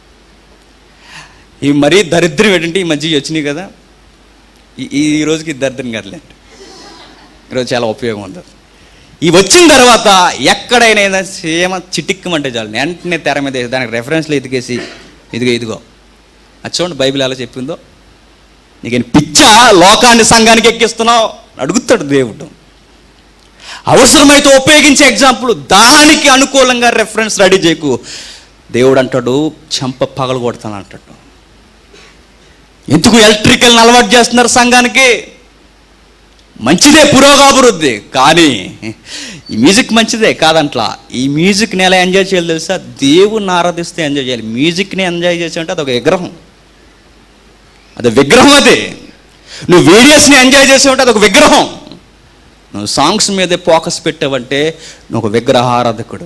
ఈ మరీ దరిద్రం ఏంటంటే ఈ మధ్య వచ్చినాయి కదా ఈ- ఈ ఈ రోజుకి ఇది దరిద్రం కదలేండి ఈరోజు చాలా ఉపయోగం ఉంది ఈ వచ్చిన తర్వాత ఎక్కడైనా ఏదైనా సేమ చిటిక్కమంటే చాలు వెంటనే తెర మీద వేసి దానికి రెఫరెన్స్లు ఎతికేసి ఇదిగో ఇదిగో అది చూడండి బైబిల్ ఎలా చెప్పిందో నీకు పిచ్చా లోకాన్ని సంఘానికి ఎక్కిస్తున్నావు అని అడుగుతాడు దేవుడు అవసరమైతే ఉపయోగించే ఎగ్జాంపుల్ దానికి అనుకూలంగా రెఫరెన్స్ రెడీ చేయకు దేవుడు అంటాడు చెంప పగలు కొడతాను అంటాడు ఎందుకు ఎలక్ట్రికల్ అలవాటు చేస్తున్నారు సంఘానికి మంచిదే పురోగాభివృద్ధి కానీ ఈ మ్యూజిక్ మంచిదే కాదంట్లా ఈ మ్యూజిక్ని ఎలా ఎంజాయ్ చేయాలి తెలుసా దేవుణ్ణి ఆరాధిస్తే ఎంజాయ్ చేయాలి మ్యూజిక్ని ఎంజాయ్ చేసి అంటే అదొక విగ్రహం అది విగ్రహం అది నువ్వు వీడియోస్ని ఎంజాయ్ చేసి ఉంటే అదొక విగ్రహం నువ్వు సాంగ్స్ మీదే ఫోకస్ పెట్టావంటే నువ్వు ఒక విగ్రహారాధకుడు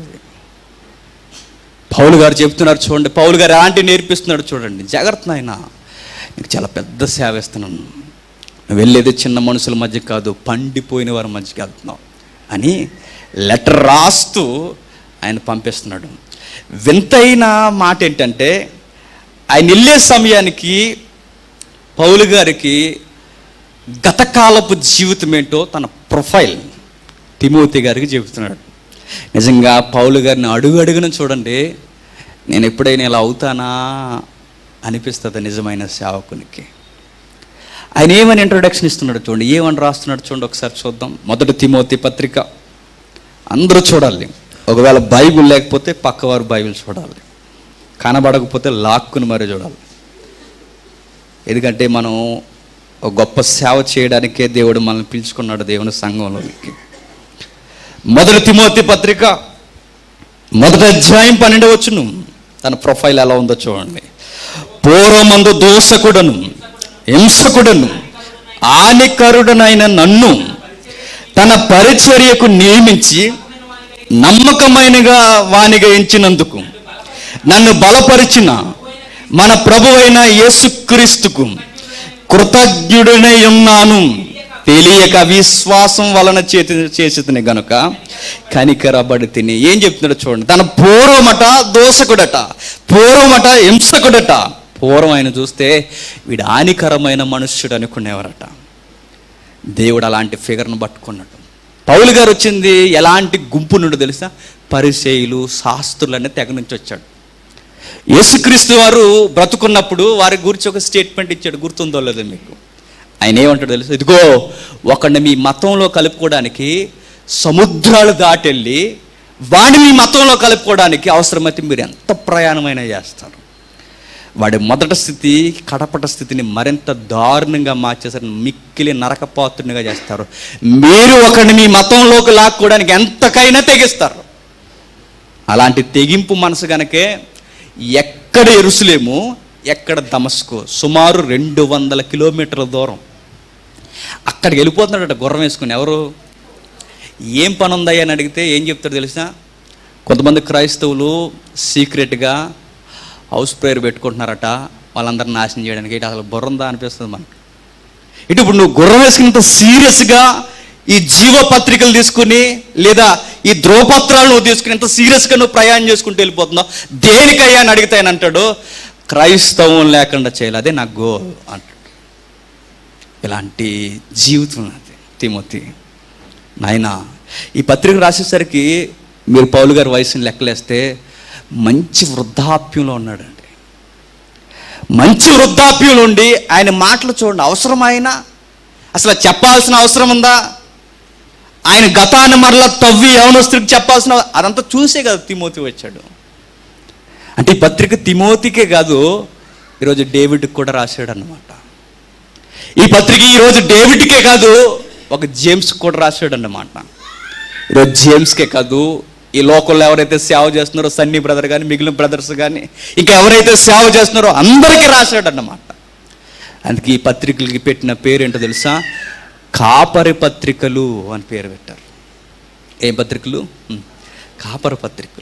పౌలు గారు చెప్తున్నారు చూడండి పౌలు గారు ఎలాంటి నేర్పిస్తున్నాడు చూడండి జాగ్రత్త నాయన నీకు చాలా పెద్ద సేవ ఇస్తున్నాను నువ్వు వెళ్ళేది చిన్న మనుషుల మధ్య కాదు పండిపోయిన వారి మధ్యకి వెళ్తున్నావు అని లెటర్ రాస్తూ ఆయన పంపిస్తున్నాడు వింతైన మాట ఏంటంటే ఆయన వెళ్ళే సమయానికి పౌలు గారికి గతకాలపు జీవితం ఏంటో తన ప్రొఫైల్ తిమోతి గారికి చెబుతున్నాడు నిజంగా పౌలు గారిని అడుగు అడుగున చూడండి నేను ఎప్పుడైనా ఇలా అవుతానా అనిపిస్తుంది నిజమైన సేవకునికి ఆయన ఏమని ఇంట్రొడక్షన్ ఇస్తున్నాడు చూడండి ఏమని రాస్తున్నాడు చూడండి ఒకసారి చూద్దాం మొదటి తిమోతి పత్రిక అందరూ చూడాలి ఒకవేళ బైబిల్ లేకపోతే పక్కవారు బైబిల్ చూడాలి కనబడకపోతే లాక్కుని మరీ చూడాలి ఎందుకంటే మనం ఒక గొప్ప సేవ చేయడానికే దేవుడు మనల్ని పిలుచుకున్నాడు దేవుని సంఘంలోనికి మొదటి తిమోతి పత్రిక మొదటి అధ్యాయం పన్నెండవచ్చును తన ప్రొఫైల్ ఎలా ఉందో చూడండి పూర్వమందు దోషకుడను హింసకుడను హానికరుడనైన నన్ను తన పరిచర్యకు నియమించి నమ్మకమైనగా వానిగా ఎంచినందుకు నన్ను బలపరిచిన మన ప్రభువైన యేసుక్రీస్తుకు కృతజ్ఞుడనై ఉన్నాను తెలియక విశ్వాసం వలన చేతి చేసి గనుక కనికరబడి తిని ఏం చెప్తున్నాడు చూడండి తన పూర్వమట దోషకుడట పూర్వమట హింసకుడట పూర్వం ఆయన చూస్తే వీడు హానికరమైన మనుష్యుడు అనుకునేవారట దేవుడు అలాంటి ఫిగర్ను పట్టుకున్నాడు పౌలు గారు వచ్చింది ఎలాంటి గుంపు నుండి తెలుసా పరిచయులు శాస్త్రులు అనే తెగ నుంచి వచ్చాడు యేసుక్రీస్తు వారు బ్రతుకున్నప్పుడు వారి గురించి ఒక స్టేట్మెంట్ ఇచ్చాడు గుర్తుందో లేదో మీకు ఆయన ఏమంటాడు తెలుసు ఇదిగో ఒకడిని మీ మతంలో కలుపుకోవడానికి సముద్రాలు దాటెళ్ళి వాడిని మీ మతంలో కలుపుకోవడానికి అవసరమైతే మీరు ఎంత ప్రయాణమైనా చేస్తారు వాడి మొదటి స్థితి కడపట స్థితిని మరింత దారుణంగా మార్చేసారు మిక్కిలి నరకపాత్రునిగా చేస్తారు మీరు ఒకరిని మీ మతంలోకి లాక్కోవడానికి ఎంతకైనా తెగిస్తారు అలాంటి తెగింపు మనసు గనకే ఎక్కడ ఎరుసలేము ఎక్కడ దమస్కు సుమారు రెండు వందల కిలోమీటర్ల దూరం అక్కడికి వెళ్ళిపోతున్నాడట గుర్రం వేసుకుని ఎవరు ఏం పని ఉందయ్యా అని అడిగితే ఏం చెప్తారు తెలిసిన కొంతమంది క్రైస్తవులు సీక్రెట్గా హౌస్ ప్రేయర్ పెట్టుకుంటున్నారట వాళ్ళందరిని నాశనం చేయడానికి ఇటు అసలు బుర్ర ఉందా అనిపిస్తుంది మనకు ఇటు ఇప్పుడు నువ్వు గుర్రం వేసుకున్నంత సీరియస్గా ఈ జీవ పత్రికలు తీసుకుని లేదా ఈ ధ్రువపత్రాలు నువ్వు తీసుకుని ఎంత సీరియస్గా నువ్వు ప్రయాణం చేసుకుంటూ వెళ్ళిపోతున్నావు దేనికయ్యా అని అడిగితే ఆయన అంటాడు క్రైస్తవం లేకుండా చేయాలి అదే నా గోల్ అంటాడు ఇలాంటి జీవితం అది తిమోతి నాయన ఈ పత్రిక రాసేసరికి మీరు పౌలు గారి వయసుని లెక్కలేస్తే మంచి వృద్ధాప్యంలో ఉన్నాడండి మంచి వృద్ధాప్యంలో ఉండి ఆయన మాటలు చూడండి అవసరమైన అసలు చెప్పాల్సిన అవసరం ఉందా ఆయన గతాన్ని మరలా తవ్వి యవనస్తుడికి చెప్పాల్సిన అదంతా చూసే కదా తిమోతి వచ్చాడు అంటే ఈ పత్రిక తిమోతికే కాదు ఈరోజు డేవిడ్కి కూడా రాశాడు అన్నమాట ఈ పత్రిక ఈరోజు డేవిడ్కే కాదు ఒక జేమ్స్కి కూడా రాశాడు అన్నమాట ఈరోజు జేమ్స్కే కాదు ఈ లోకల్లో ఎవరైతే సేవ చేస్తున్నారో సన్నీ బ్రదర్ కానీ మిగిలిన బ్రదర్స్ కానీ ఇంకా ఎవరైతే సేవ చేస్తున్నారో అందరికీ రాశాడు అన్నమాట అందుకే ఈ పత్రికలకి పెట్టిన పేరు ఏంటో తెలుసా కాపరి పత్రికలు అని పేరు పెట్టారు ఏ పత్రికలు ఉమ్, కాపర పత్రికలు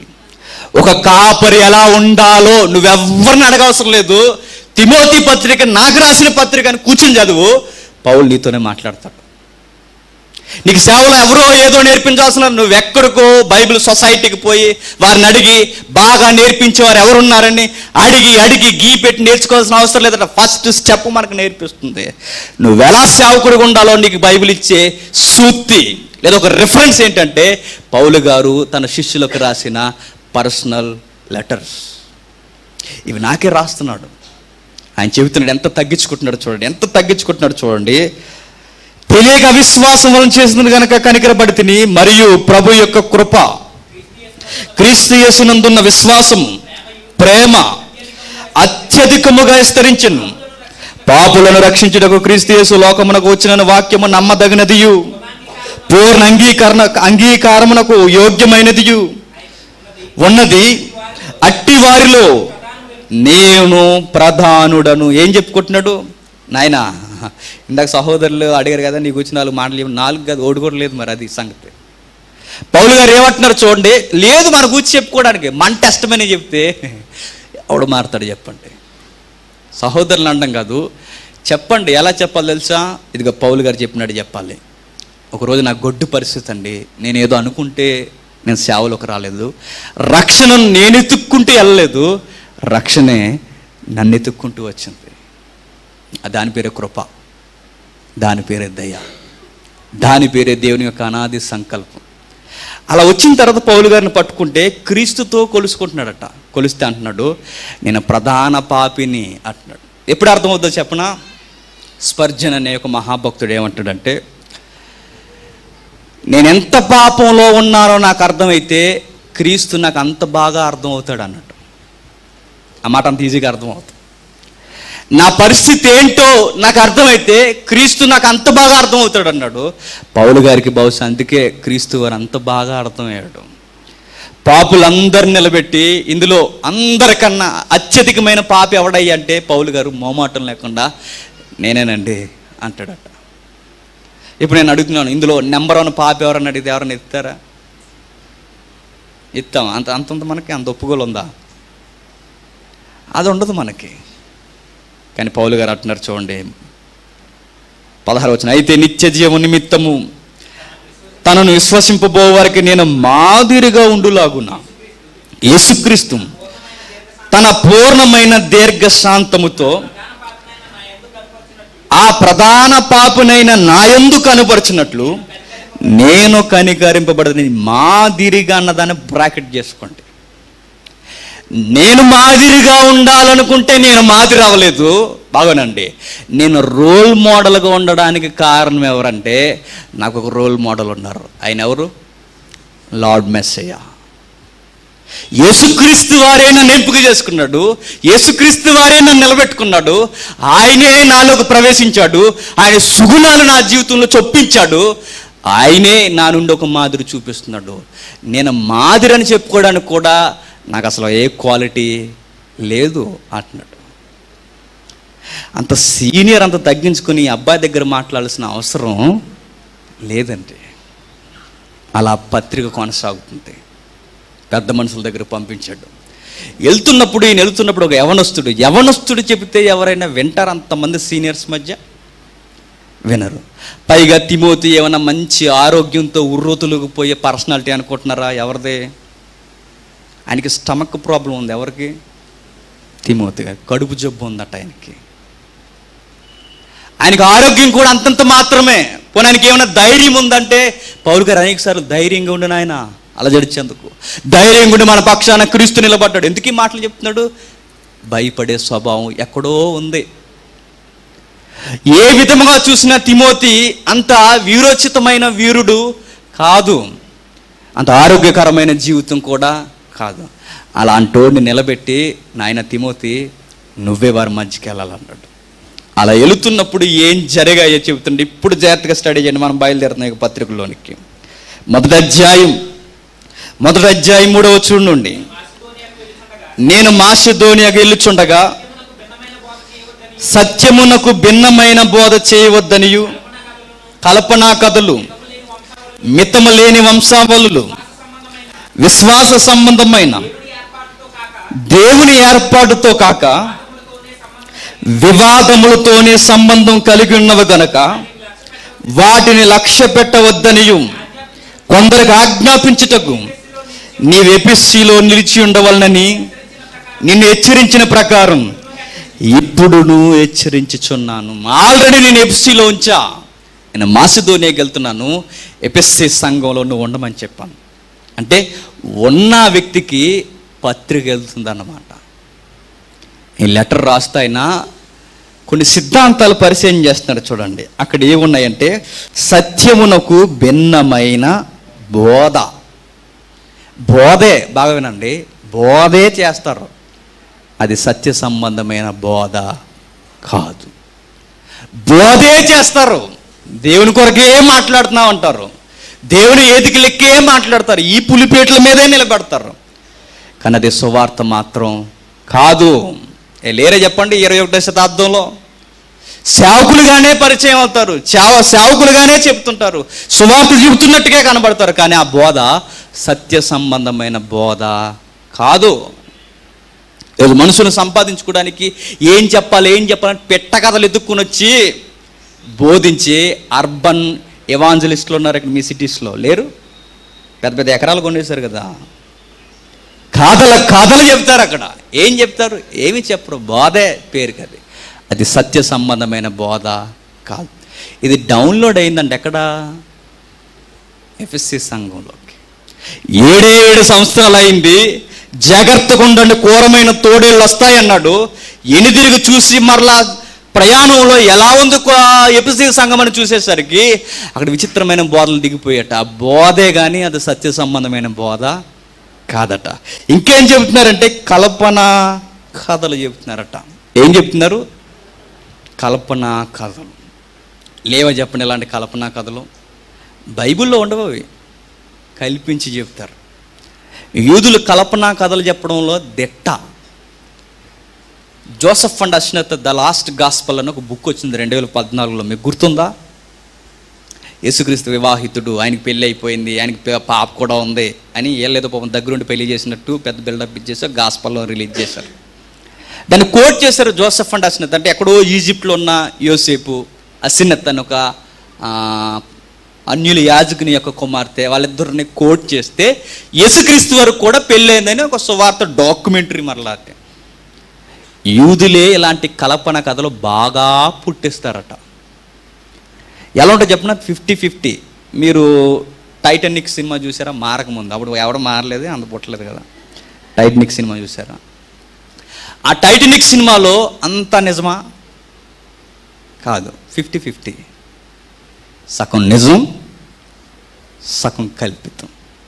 ఒక కాపరి ఎలా ఉండాలో నువ్వెవ్వరిని అడగవసరం లేదు తిమోతి పత్రిక నాకు రాసిన పత్రిక అని కూర్చుని చదువు పౌలు నీతోనే మాట్లాడతాడు నీకు సేవలో ఎవరో ఏదో నేర్పించాల్సిన నువ్వు ఎక్కడికో బైబిల్ సొసైటీకి పోయి వారిని అడిగి బాగా నేర్పించేవారు ఎవరున్నారని అడిగి అడిగి గీ పెట్టి నేర్చుకోవాల్సిన అవసరం లేదట ఫస్ట్ స్టెప్ మనకు నేర్పిస్తుంది నువ్వు ఎలా సేవకుడిగా ఉండాలో నీకు బైబిల్ ఇచ్చే సూక్తి లేదా ఒక రిఫరెన్స్ ఏంటంటే పౌలు గారు తన శిష్యులకు రాసిన పర్సనల్ లెటర్స్ ఇవి నాకే రాస్తున్నాడు ఆయన చెబుతున్నాడు ఎంత తగ్గించుకుంటున్నాడు చూడండి ఎంత తగ్గించుకుంటున్నాడు చూడండి తెలియక అవిశ్వాసం వలన చేసింది కనుక కనికరపడి తిని మరియు ప్రభు యొక్క కృప క్రీస్తు యేసునందున్న విశ్వాసం ప్రేమ అత్యధికముగా విస్తరించను పాపులను రక్షించుటకు క్రీస్తు యేసు లోకమునకు వచ్చిన వాక్యము నమ్మదగినదియు పూర్ణ అంగీకరణ అంగీకారమునకు యోగ్యమైనదియు ఉన్నది అట్టి వారిలో నేను ప్రధానుడను ఏం చెప్పుకుంటున్నాడు నాయన ఇందాక సహోదరులు అడిగారు కదా నీకు వచ్చిన నాలుగు మాటలు చెప్పు. నాలుగు కాదు ఓడి కూడా లేదు మరి అది సంగతి పౌలు గారు ఏమంటున్నారు చూడండి లేదు మన గురించి చెప్పుకోవడానికి మన టెస్టమని చెప్తే ఎవడు మారుతాడు చెప్పండి సహోదరులు అనడం కాదు చెప్పండి ఎలా చెప్పాలి తెలుసా ఇదిగో పౌలు గారు చెప్పినట్టు చెప్పాలి ఒకరోజు నాకు గొడ్డు పరిస్థితి అండి నేను ఏదో అనుకుంటే నేను సేవలోకి రాలేదు రక్షణను నేను ఎత్తుక్కుంటూ వెళ్ళలేదు రక్షణే నన్ను ఎత్తుక్కుంటూ వచ్చింది ఆ దాని పేరే కృప దాని పేరే దయ దాని పేరే దేవుని యొక్క అనాది సంకల్పం అలా వచ్చిన తర్వాత పౌలు గారిని పట్టుకుంటే క్రీస్తుతో కొలుసుకుంటున్నాడట కొలిస్తే అంటున్నాడు నేను ప్రధాన పాపిని అంటున్నాడు ఎప్పుడు అర్థమవుతుందో చెప్పనా స్పర్జన్ అనే ఒక మహాభక్తుడు ఏమంటాడంటే నేను ఎంత పాపంలో ఉన్నానో నాకు అర్థమైతే క్రీస్తు నాకు అంత బాగా అర్థమవుతాడు అన్నట్టు ఆ మాట అంత ఈజీగా అర్థమవుతుంది నా పరిస్థితి ఏంటో నాకు అర్థమైతే క్రీస్తు నాకు అంత బాగా అర్థమవుతాడు అన్నాడు పౌలు గారికి బహుశా అందుకే క్రీస్తు వారు అంత బాగా అర్థమయ్యాడు పాపులందరిని నిలబెట్టి ఇందులో అందరికన్నా అత్యధికమైన పాపి ఎవడయ్యా అంటే పౌలు గారు మోమాటం లేకుండా నేనేనండి అంటాడట ఇప్పుడు నేను అడుగుతున్నాను ఇందులో నెంబర్ వన్ పాపి ఎవరన్నా అడిగితే ఎవరన్నా ఎత్తారా ఎత్తాం అంత అంతంత మనకి అంత ఒప్పుకోలు ఉందా అది ఉండదు మనకి కానీ పౌలు గారు అంటున్నారు చూడండి పదహారు వచ్చిన అయితే నిత్య జీవ నిమిత్తము తనను విశ్వసింపబో వారికి నేను మాదిరిగా ఉండులాగున్నా యేసుక్రీస్తు తన పూర్ణమైన దీర్ఘశాంతముతో ఆ ప్రధాన పాపునైన నాయందు కనపరిచినట్లు నేను కనికరింపబడదని మాదిరిగా అన్నదాన్ని బ్రాకెట్ చేసుకోండి నేను మాదిరిగా ఉండాలనుకుంటే నేను మాదిరి అవ్వలేదు బాగోనండి నేను రోల్ మోడల్గా ఉండడానికి కారణం ఎవరంటే నాకు ఒక రోల్ మోడల్ ఉన్నారు ఆయన ఎవరు లార్డ్ మెస్సయ్య యేసుక్రీస్తు వారే నన్ను ఎంపిక చేసుకున్నాడు యేసుక్రీస్తు వారే నన్ను నిలబెట్టుకున్నాడు ఆయనే నాలోకి ప్రవేశించాడు ఆయన సుగుణాలు నా జీవితంలో చొప్పించాడు ఆయనే నా నుండి ఒక మాదిరి చూపిస్తున్నాడు నేను మాదిరి అని చెప్పుకోవడానికి కూడా నాకు అసలు ఏ క్వాలిటీ లేదు అంటున్నాడు అంత సీనియర్ అంత తగ్గించుకొని ఈ అబ్బాయి దగ్గర మాట్లాడాల్సిన అవసరం లేదండి అలా పత్రిక కొనసాగుతుంది పెద్ద మనుషుల దగ్గర పంపించాడు వెళ్తున్నప్పుడు ఈయన వెళ్తున్నప్పుడు ఒక యవనస్తుడు యవనస్తుడు చెబితే ఎవరైనా వింటారు అంతమంది సీనియర్స్ మధ్య వినరు పైగా తిమోతి ఏమైనా మంచి ఆరోగ్యంతో ఉర్రోతులకు పోయే పర్సనాలిటీ అనుకుంటున్నారా ఎవరిదే ఆయనకి స్టమక్ ప్రాబ్లం ఉంది ఎవరికి తిమోతిగా కడుపు జబ్బు ఉందట ఆయనకి ఆయనకు ఆరోగ్యం కూడా అంతంత మాత్రమే పోనీ ఆయనకి ఏమైనా ధైర్యం ఉందంటే పౌరు గారు అనేక సార్లు ధైర్యంగా ఉండిన ఆయన అలజడిచేందుకు ధైర్యంగా ఉండి మన పక్షాన క్రీస్తు నిలబడ్డాడు ఎందుకు ఈ మాటలు చెప్తున్నాడు భయపడే స్వభావం ఎక్కడో ఉంది ఏ విధముగా చూసినా తిమోతి అంత వీరోచితమైన వీరుడు కాదు అంత ఆరోగ్యకరమైన జీవితం కూడా కాదు అలాంటోడిని నిలబెట్టి నాయన తిమోతి నువ్వే వారి మధ్యకి వెళ్ళాలన్నాడు అలా వెళుతున్నప్పుడు ఏం జరిగాయో చెబుతుండే ఇప్పుడు జాగ్రత్తగా స్టడీ చేయండి మనం బయలుదేరుతున్నాం ఈ పత్రికలోనికి మొదటి అధ్యాయం మొదటి అధ్యాయం మూడవ చూడండి నేను మాసిధోనియాకి వెళ్ళుచుండగా సత్యమునకు భిన్నమైన బోధ చేయవద్దనియు కల్పనా కథలు మితము లేని వంశావళులు విశ్వాస సంబంధమైన దేవుని ఏర్పాటుతో కాక వివాదములతోనే సంబంధం కలిగి ఉన్నవి గనక వాటిని లక్ష్య పెట్టవద్దనియు కొందరికి ఆజ్ఞాపించుటకు నీవు ఎపిస్సిలో నిలిచి ఉండవలనని నిన్ను హెచ్చరించిన ప్రకారం ఇప్పుడు నువ్వు హెచ్చరించుచున్నాను ఆల్రెడీ నేను ఎపిస్సిలో ఉంచా నేను మాసిదోనియాకి వెళ్తున్నాను ఎపిస్సి సంఘంలో నువ్వు ఉండమని చెప్పాను అంటే ఉన్న వ్యక్తికి పత్రిక వెళ్తుందన్నమాట ఈ లెటర్ రాస్తే ఆయన కొన్ని సిద్ధాంతాలు పరిచయం చేస్తున్నాడు చూడండి అక్కడ ఏమున్నాయంటే సత్యమునకు భిన్నమైన బోధ బోధే బాగా వినండి బోధే చేస్తారు అది సత్య సంబంధమైన బోధ కాదు బోధే చేస్తారు దేవుని కొరకే మాట్లాడుతున్నాం అంటారు దేవుని ఏదికి లెక్కే మాట్లాడతారు ఈ పులిపేట్ల మీదే నిలబెడతారు కానీ అది సువార్త మాత్రం కాదు ఏ లేరే చెప్పండి ఇరవై ఒకటో శతాబ్దంలో సేవకులుగానే పరిచయం అవుతారు సేవ సేవకులుగానే చెప్తుంటారు సువార్త చెబుతున్నట్టుగా కనబడతారు కానీ ఆ బోధ సత్య సంబంధమైన బోధ కాదు ఈరోజు మనుషులను సంపాదించుకోవడానికి ఏం చెప్పాలి ఏం చెప్పాలని పెట్ట కథలు ఎత్తుక్కుని వచ్చి బోధించి అర్బన్ ఎవాంజలిస్టులు ఉన్నారు ఇక్కడ మీ సిటీస్లో లేరు పెద్ద పెద్ద ఎకరాలు కొనేశారు కదా కాదల కాదలు చెప్తారు అక్కడ ఏం చెప్తారు ఏమి చెప్పరు బోధే పేరు కది అది సత్య సంబంధమైన బోధ కాదు ఇది డౌన్లోడ్ అయిందండి ఎక్కడ ఎఫ్ఎస్సి సంఘంలోకి ఏడే ఏడు సంవత్సరాలు అయింది జాగ్రత్తగా ఉండండి ఘోరమైన తోడేళ్ళు వస్తాయన్నాడు ఎనిదిరిగి చూసి మరలా ప్రయాణంలో ఎలా ఉంది ఎపిసి సంఘం అని చూసేసరికి అక్కడ విచిత్రమైన బోధలు దిగిపోయాట ఆ బోధే కానీ అది సత్య సంబంధమైన బోధ కాదట ఇంకేం చెబుతున్నారంటే కల్పన కథలు చెబుతున్నారట ఏం చెప్తున్నారు కల్పన కథలు లేవ చెప్పండి ఇలాంటి కల్పన కథలు బైబిల్లో ఉండవు అవి కల్పించి చెప్తారు యూదులు కల్పన కథలు చెప్పడంలో దిట్ట Joseph and Aseneth the lost gospel అని ఒక బుక్ వచ్చింది రెండు వేల పద్నాలుగులో మీకు గుర్తుందా యేసుక్రీస్తు వివాహితుడు ఆయనకి పెళ్ళి అయిపోయింది ఆయనకి పే- పాప కూడా ఉంది అని ఏళ్ళేదో పాపం దగ్గరుండి పెళ్లి చేసినట్టు పెద్ద బిల్డప్ ఇచ్చేసి గాస్పల్లో రిలీజ్ చేశారు దాన్ని కోట్ చేశారు జోసఫ్ అండ్ అసినత్ అంటే ఎక్కడో ఈజిప్ట్లో ఉన్న యోసేపు అసినత్ అని ఒక ఆ, అన్యుల యాజకుని యొక్క కుమార్తె వాళ్ళిద్దరిని కోట్ చేస్తే యేసుక్రీస్తు వరకు కూడా పెళ్ళైందని ఒక సువార్త డాక్యుమెంటరీ మరలా అది. యూదులే ఇలాంటి కల్పన కథలు బాగా పుట్టిస్తారట ఎలా ఉంటుంది చెప్పిన ఫిఫ్టీ ఫిఫ్టీ మీరు టైటానిక్ సినిమా చూసారా మారకముందు అప్పుడు ఎవడు మారలేదు అంత పుట్టలేదు కదా టైటానిక్ సినిమా చూసారా ఆ టైటానిక్ సినిమాలో అంత నిజమా కాదు ఫిఫ్టీ ఫిఫ్టీ సగం నిజం సగం కల్పితం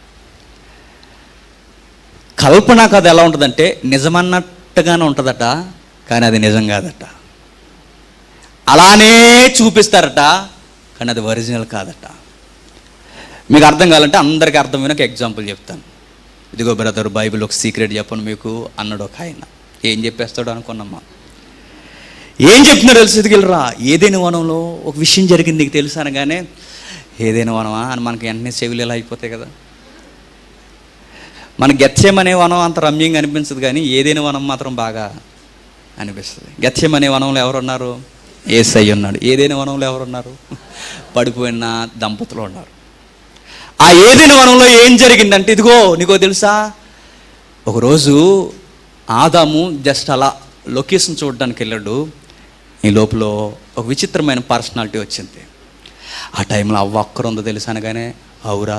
కల్పన కథ ఎలా ఉంటుందంటే నిజమన్నట్టుగానే ఉంటుందట కానీ అది నిజం కాదట అలానే చూపిస్తారట కానీ అది ఒరిజినల్ కాదట మీకు అర్థం కావాలంటే అందరికీ అర్థమైన ఒక ఎగ్జాంపుల్ చెప్తాను ఇదిగో బ్రదర్ బైబిల్ ఒక సీక్రెట్ చెప్పను మీకు అన్నాడు ఒక ఆయన ఏం చెప్పేస్తాడు అనుకున్నామ్మా ఏం చెప్తున్నారు తెలుసు ఎదిగిలరా ఏదైనా వనంలో ఒక విషయం జరిగింది నీకు తెలుసు అనగానే ఏదైనా వనమా అని మనకి వెంటనే చెవులు ఎలా అయిపోతాయి కదా మన గత్యం అనే వనం అంత రమ్యంగా అనిపించదు కానీ ఏదైనా వనం మాత్రం బాగా అనిపిస్తుంది గత్యం అనే వనంలో ఎవరున్నారు ఏసై ఉన్నాడు ఏదైనా వనంలో ఎవరున్నారు పడిపోయిన దంపతులు ఉన్నారు ఆ ఏదైనా వనంలో ఏం జరిగిందంటే ఇదిగో నీకో తెలుసా ఒకరోజు ఆదాము జస్ట్ అలా లొకేషన్ చూడడానికి వెళ్ళాడు ఈ లోపల ఒక విచిత్రమైన పర్సనాలిటీ వచ్చింది ఆ టైంలో అవ్వ ఒక్కరు ఉందో తెలుసు అనగానే అవురా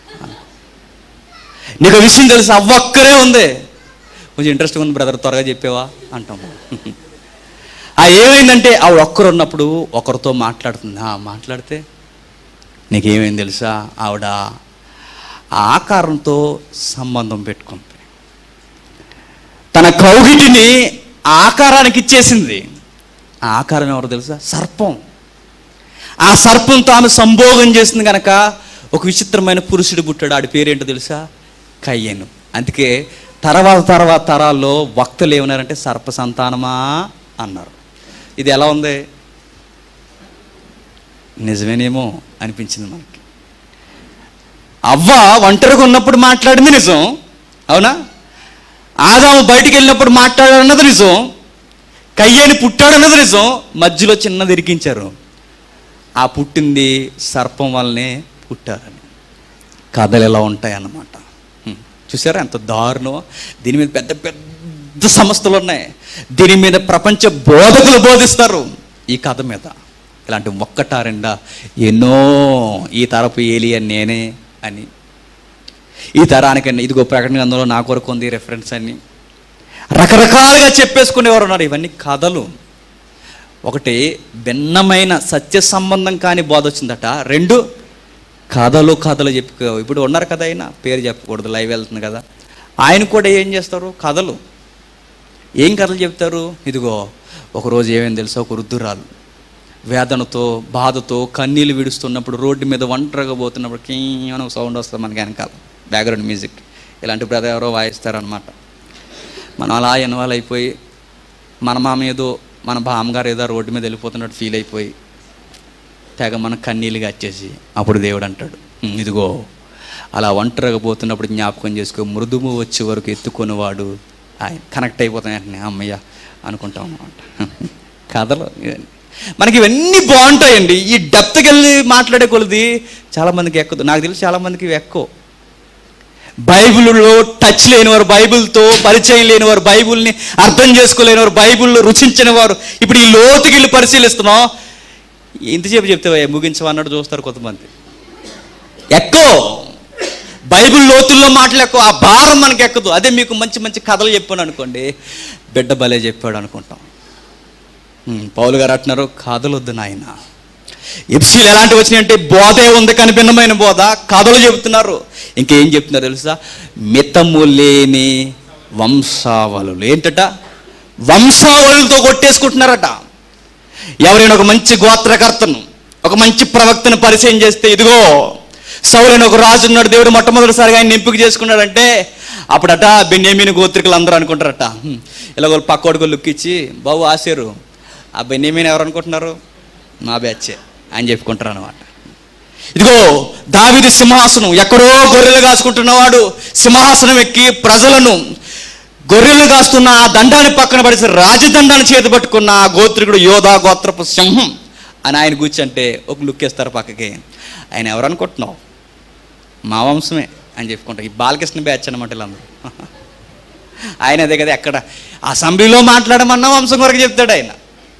నీకు ఆ విషయం తెలుసు అవ్వ ఒక్కరే ఉంది కొంచెం ఇంట్రెస్ట్గా ఉంది బ్రదర్ త్వరగా చెప్పేవా అంటాము ఆ ఏమైందంటే ఆవిడ ఒక్కరు ఉన్నప్పుడు ఒకరితో మాట్లాడుతుంది ఆ మాట్లాడితే నీకేమైంది తెలుసా ఆవిడ ఆ ఆకారంతో సంబంధం పెట్టుకుంది తన కౌగిటిని ఆ ఆకారానికి ఇచ్చేసింది ఆ ఆకారం ఎవరు తెలుసా సర్పం ఆ సర్పంతో ఆమె సంభోగం చేసింది కనుక ఒక విచిత్రమైన పురుషుడు పుట్టాడు ఆడి పేరేంటో తెలుసా కయ్యను అందుకే తర్వాత తర్వాత తరాల్లో వక్తలు ఏమన్నారంటే సర్ప సంతానమా అన్నారు ఇది ఎలా ఉంది నిజమేనేమో అనిపించింది మనకి అవ్వ ఒంటరిగా ఉన్నప్పుడు మాట్లాడింది నిజం అవునా ఆదాము బయటికి వెళ్ళినప్పుడు మాట్లాడాడన్నది నిజం కయ్యేని పుట్టాడన్నది నిజం మధ్యలో చిన్నది ఇరికించారు ఆ పుట్టింది సర్పం వల్లనే పుట్టారని కథలు ఎలా ఉంటాయన్నమాట హ్మ్. చూసారా ఎంత దారుణం దీని మీద పెద్ద పెద్ద సంస్థలు ఉన్నాయి దీని మీద ప్రపంచ బోధకులు బోధిస్తారు ఈ కథ మీద ఇలాంటి ఒక్కటా రెండా ఎన్నో ఈ తరపు ఏలియన్ నేనే అని ఈ తరానికన్నా ఇదిగో ప్రకటన గ్రంథంలో నా కొరకు ఉంది రెఫరెన్స్ అని రకరకాలుగా చెప్పేసుకునేవారు ఉన్నారు ఇవన్నీ కథలు ఒకటి భిన్నమైన సత్య సంబంధం కాని బోధ వచ్చిందట రెండు కథలు కథలు చెప్పుకో ఇప్పుడు ఉన్నారు కదా ఆయన పేరు చెప్పకూడదు లైవ్ వెళ్తుంది కదా ఆయన కూడా ఏం చేస్తారు కథలు ఏం కథలు చెప్తారు ఇదిగో ఒకరోజు ఏమైంది తెలుసా ఒక వృద్ధురాలు వేదనతో బాధతో కన్నీళ్ళు విడుస్తున్నప్పుడు రోడ్డు మీద ఒంటరిగా పోతున్నప్పుడు కీమని ఒక సౌండ్ వస్తుంది మనకి వెనకాల బ్యాక్గ్రౌండ్ మ్యూజిక్ ఇలాంటి బ్రదర్ ఎవరో వాయిస్తారనమాట మనం అలా ఇన్వాల్వ్ అయిపోయి మన మామ ఏదో మన బామ్మగారు ఏదో రోడ్డు మీద వెళ్ళిపోతున్నట్టు ఫీల్ అయిపోయి తెగ మన కన్నీళ్ళుగా వచ్చేసి అప్పుడు దేవుడు అంటాడు "ఉమ్, ఇదిగో అలా ఒంటరిగా పోతున్నప్పుడు జ్ఞాపకం చేసుకో మృదుము వచ్చే వరకు ఎత్తుకొనివాడు ఆయన కనెక్ట్ అయిపోతాం వెంటనే అమ్మయ్య అనుకుంటాం అనమాట కథలు ఇవన్నీ మనకి ఇవన్నీ బాగుంటాయండి ఈ డెప్త్కి వెళ్ళి మాట్లాడే కొలది చాలామందికి ఎక్కదు నాకు తెలిసి చాలామందికి ఇవి ఎక్కువ బైబిల్లో టచ్ లేనివారు బైబిల్తో పరిచయం లేనివారు బైబిల్ని అర్థం చేసుకోలేనివారు బైబిల్లో రుచించిన వారు ఇప్పుడు ఈ లోతుకి వెళ్ళి పరిశీలిస్తున్నాం ఇంతసేపు చెప్తే ముగించమన్నాడు చూస్తారు కొంతమంది ఎక్కువ బైబిల్ లోతుల్లో మాటలు ఎక్కువ ఆ భారం మనకి ఎక్కదు అదే మీకు మంచి మంచి కథలు చెప్పాను అనుకోండి బిడ్డ భలే చెప్పాడు అనుకుంటాం ఉమ్, పౌలు గారు అంటున్నారు కథలు వద్దు నాయన ఎఫ్సీలు ఎలాంటివి వచ్చినాయి అంటే బోధే ఉంది కానీ భిన్నమైన బోధ కథలు చెబుతున్నారు ఇంకేం చెప్తున్నారు తెలుసా మితము లేని వంశావళులు ఏంటట వంశావళులతో కొట్టేసుకుంటున్నారట ఎవరైనా ఒక మంచి గోత్రకర్తను ఒక మంచి ప్రవక్తను పరిచయం చేస్తే ఇదిగో సౌలైన ఒక రాజు ఉన్నాడు దేవుడు మొట్టమొదటిసారిగా ఆయన ఎంపిక చేసుకున్నాడంటే అప్పుడట బెన్యామీని గోత్రికులు అందరూ అనుకుంటారట "హ్మ్, ఇలా వాళ్ళు పక్కోడికి లుక్ ఇచ్చి బాబు ఆశారు ఆ బెన్యామీని ఎవరు అనుకుంటున్నారు మా బ్యాచే అని చెప్పుకుంటారు అనమాట ఇదిగో దావిది సింహాసనం ఎక్కడో గొర్రెలు కాసుకుంటున్నవాడు సింహాసనం ఎక్కి ప్రజలను గొర్రెలు కాస్తున్న ఆ దండాన్ని పక్కన పడేసి రాజదండాన్ని చేతి పట్టుకున్న ఆ గోత్రికుడు యోధా గోత్రపు సింహం అని ఆయన కూర్చుంటే ఒక లుక్ వేస్తారు పక్కకి ఆయన ఎవరు అనుకుంటున్నావు మా వంశమే అని చెప్పుకుంటారు ఈ బాలకృష్ణ బ్యాచ్ అనమాట వీళ్ళందరూ ఆయన అదే కదా ఎక్కడ అసెంబ్లీలో మాట్లాడమన్నా వంశం కొరకు చెప్తాడు ఆయన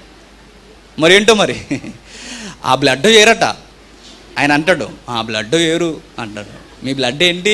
మరి ఏంటో మరి ఆ బ్లడ్ వేరట ఆయన అంటాడు ఆ బ్లడ్ వేరు అంటాడు మీ బ్లడ్ ఏంటి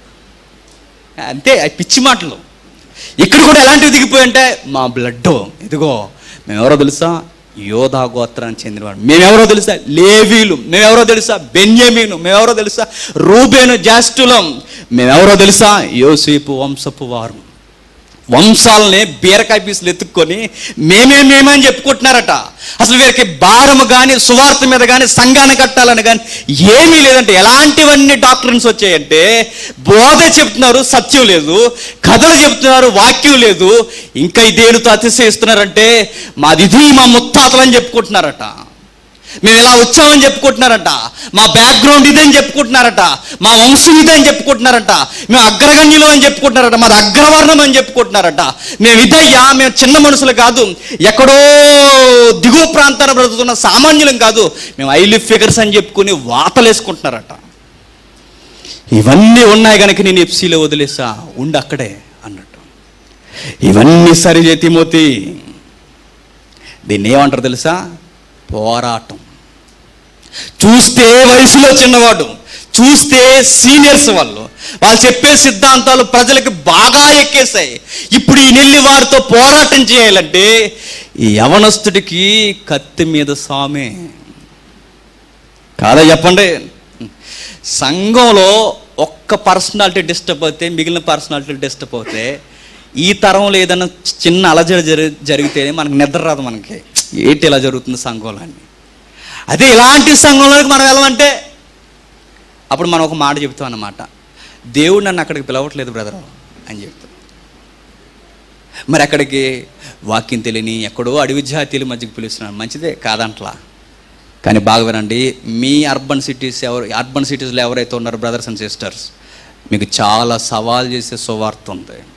అంతే అవి పిచ్చి మాటలు ఇక్కడ కూడా ఎలాంటివి దిగిపోయి అంటే మా బ్లడ్ ఇదిగో మేమెవరో తెలుసా యోధా గోత్రానికి చెందినవాడు మేమెవరో తెలుసా లేవీలు మేమెవరో తెలుసా బెన్యమీను మేమెవరో తెలుసా రూబేను జాస్టులం మేమెవరో తెలుసా యోసేపు వంశపు వారు వంశాలని బీరకాయ పీసులు ఎత్తుక్కొని మేమే మేమే అని చెప్పుకుంటున్నారట అసలు వీరికి భారము కానీ సువార్త మీద కానీ సంఘాన్ని కట్టాలని కానీ ఏమీ లేదంటే ఎలాంటివన్నీ డాక్టర్స్ వచ్చాయంటే బోధ చెప్తున్నారు సత్యం లేదు కథలు చెప్తున్నారు వాక్యం లేదు ఇంకా ఈ దేనితో అతిశయిస్తున్నారంటే మాది ఇది మా ముత్తాతలని చెప్పుకుంటున్నారట మేము ఇలా వచ్చామని చెప్పుకుంటున్నారట మా బ్యాక్గ్రౌండ్ ఇదని చెప్పుకుంటున్నారట మా వంశం ఇదని చెప్పుకుంటున్నారట మేము అగ్రగణ్యులు అని చెప్పుకుంటున్నారట మాది అగ్రవర్ణం అని చెప్పుకుంటున్నారట మేము ఇదయ్యా మేము చిన్న మనుషులు కాదు ఎక్కడో దిగువ ప్రాంతాన బ్రతుకుతున్న సామాన్యులం కాదు మేము ఐలి ఫిగర్స్ అని చెప్పుకుని వాతలేసుకుంటున్నారట ఇవన్నీ ఉన్నాయి కనుక నేను ఎఫ్సీలో వదిలేసా ఉండు అక్కడే అన్నట్టు ఇవన్నీ సరి తిమోతి దీన్ని ఏమంటారు తెలుసా పోరాటం చూస్తే వయసులో చిన్నవాడు చూస్తే సీనియర్స్ వాళ్ళు వాళ్ళు చెప్పే సిద్ధాంతాలు ప్రజలకు బాగా ఎక్కేసాయి ఇప్పుడు ఈ నెల్లి వారితో పోరాటం చేయాలంటే ఈ యవనస్తుడికి కత్తి మీద సామే కాదా చెప్పండి సంఘంలో ఒక్క పర్సనాలిటీ డిస్టర్బ్ అవుతే మిగిలిన పర్సనాలిటీ డిస్టర్బ్ అవుతే ఈ తరంలో ఏదైనా చిన్న అలజడి జరి జరిగితేనే మనకు నిద్ర రాదు మనకి ఏంటి ఇలా జరుగుతుంది సంఘంలో అని అదే ఇలాంటి సంఘంలోకి మనం వెళ్ళమంటే అప్పుడు మనం ఒక మాట చెప్తాం అన్నమాట దేవుడు నన్ను అక్కడికి పిలవట్లేదు బ్రదర్ అని చెప్తాం మరి అక్కడికి వాక్యం తెలియని ఎక్కడో అడవి జాతీయుల మధ్యకి పిలుస్తున్నాను మంచిదే కాదంట్లా కానీ బాగా వినండి మీ అర్బన్ సిటీస్ ఎవరు అర్బన్ సిటీస్లో ఎవరైతే ఉన్నారో బ్రదర్స్ అండ్ సిస్టర్స్ మీకు చాలా సవాల్ చేసే సువార్త ఉంది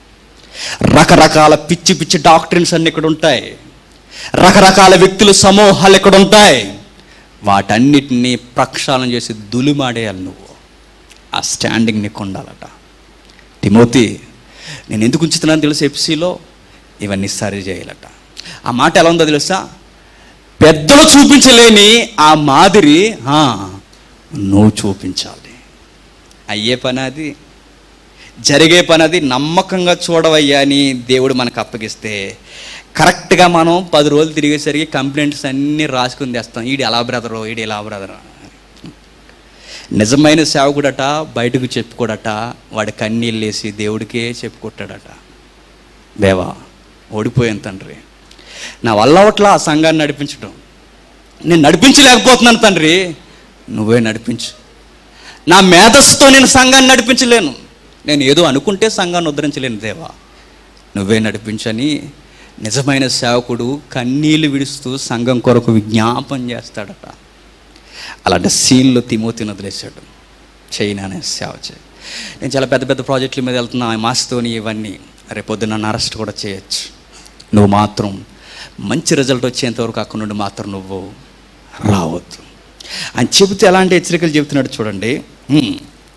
రకరకాల పిచ్చి పిచ్చి డాక్టరీన్స్ అన్ని ఇక్కడ ఉంటాయి రకరకాల వ్యక్తుల సమూహాలు ఇక్కడ ఉంటాయి వాటన్నిటినీ ప్రక్షాళన చేసి దులిమాడేయాలి నువ్వు ఆ స్టాండింగ్ నీకు ఉండాలట తిమోతి నేను ఎందుకు ఉంచుతున్నాను తెలుసు ఎఫ్సీలో ఇవన్నీ సరి చేయాలట ఆ మాట ఎలా ఉందో తెలుసా పెద్దలు చూపించలేని ఆ మాదిరి ఆ, నువ్వు చూపించాలి అయ్యే పని అది జరిగే పని అది నమ్మకంగా చూడవయ్యా అని దేవుడు మనకు అప్పగిస్తే కరెక్ట్గా మనం పది రోజులు తిరిగేసరికి కంప్లైంట్స్ అన్నీ రాసుకుని తెస్తాం ఈడు ఎలా బ్రదరు ఈడు ఎలా బ్రదరు నిజమైన సేవకుడట బయటకు చెప్పుకోడట వాడి కన్నీళ్ళు వేసి దేవుడికే చెప్పుకుంటాడట దేవా ఓడిపోయాను తండ్రి నా వల్ల అవట్లా ఆ సంఘాన్ని నడిపించడం నేను నడిపించలేకపోతున్నాను తండ్రి నువ్వే నడిపించు నా మేధస్సుతో నేను సంఘాన్ని నడిపించలేను నేను ఏదో అనుకుంటే సంఘాన్ని ఉద్ధరించలేను దేవా నువ్వే నడిపించని నిజమైన సేవకుడు కన్నీళ్లు విడుస్తూ సంఘం కొరకు విజ్ఞాపం చేస్తాడట అలాంటి సీన్లో తిమోతిని వదిలేశాడు చైనా అనే సేవ చేయి నేను చాలా పెద్ద పెద్ద ప్రాజెక్టుల మీద వెళ్తున్నా మాస్తోని ఇవన్నీ రేపొద్దు నన్ను అరెస్ట్ కూడా చేయొచ్చు నువ్వు మాత్రం మంచి రిజల్ట్ వచ్చేంత వరకు అక్కడ నుండి మాత్రం నువ్వు రావద్దు అని చెబితే ఎలాంటి హెచ్చరికలు చెబుతున్నాడు చూడండి హ్మ్.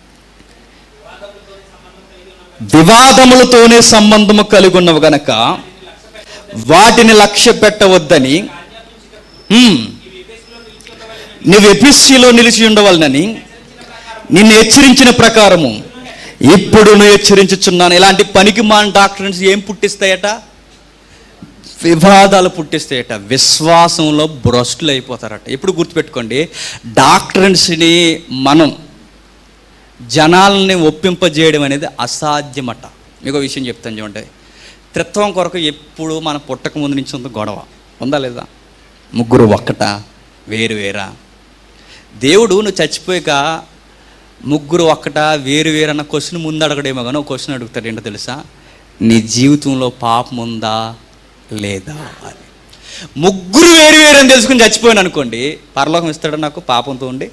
వివాదములతోనే సంబంధము కలిగి ఉన్నవి గనక వాటిని లక్ష్య పెట్టవద్దని హ్మ్. నువ్వు ఎపిస్సీలో నిలిచి ఉండవలనని నిన్ను హెచ్చరించిన ప్రకారము ఇప్పుడు నువ్వు హెచ్చరించుచున్నాను ఇలాంటి పనికి మాన డాక్టర్స్ ఏం పుట్టిస్తాయట వివాదాలు పుట్టిస్తాయట విశ్వాసంలో భ్రష్టులు అయిపోతారట ఇప్పుడు గుర్తుపెట్టుకోండి డాక్టర్స్ని మనం జనాల్ని ఒప్పింపజేయడం అనేది అసాధ్యమట మీకు ఒక విషయం చెప్తాను చూడండి త్రిత్వం కొరకు ఎప్పుడు మన పుట్టక ముందు నుంచి ఉంది గొడవ ఉందా లేదా ముగ్గురు ఒక్కట వేరు వేరా దేవుడు నువ్వు చచ్చిపోయాక ముగ్గురు ఒక్కట వేరు వేరు అన్న క్వశ్చన్ ముందు అడగడేమో కానీ ఒక క్వశ్చన్ అడుగుతాడు ఏంటో తెలుసా నీ జీవితంలో పాపం ఉందా లేదా అని ముగ్గురు వేరు వేరు అని తెలుసుకుని చచ్చిపోయాను అనుకోండి పరలోకం ఇస్తాడు నాకు పాపంతో ఉండి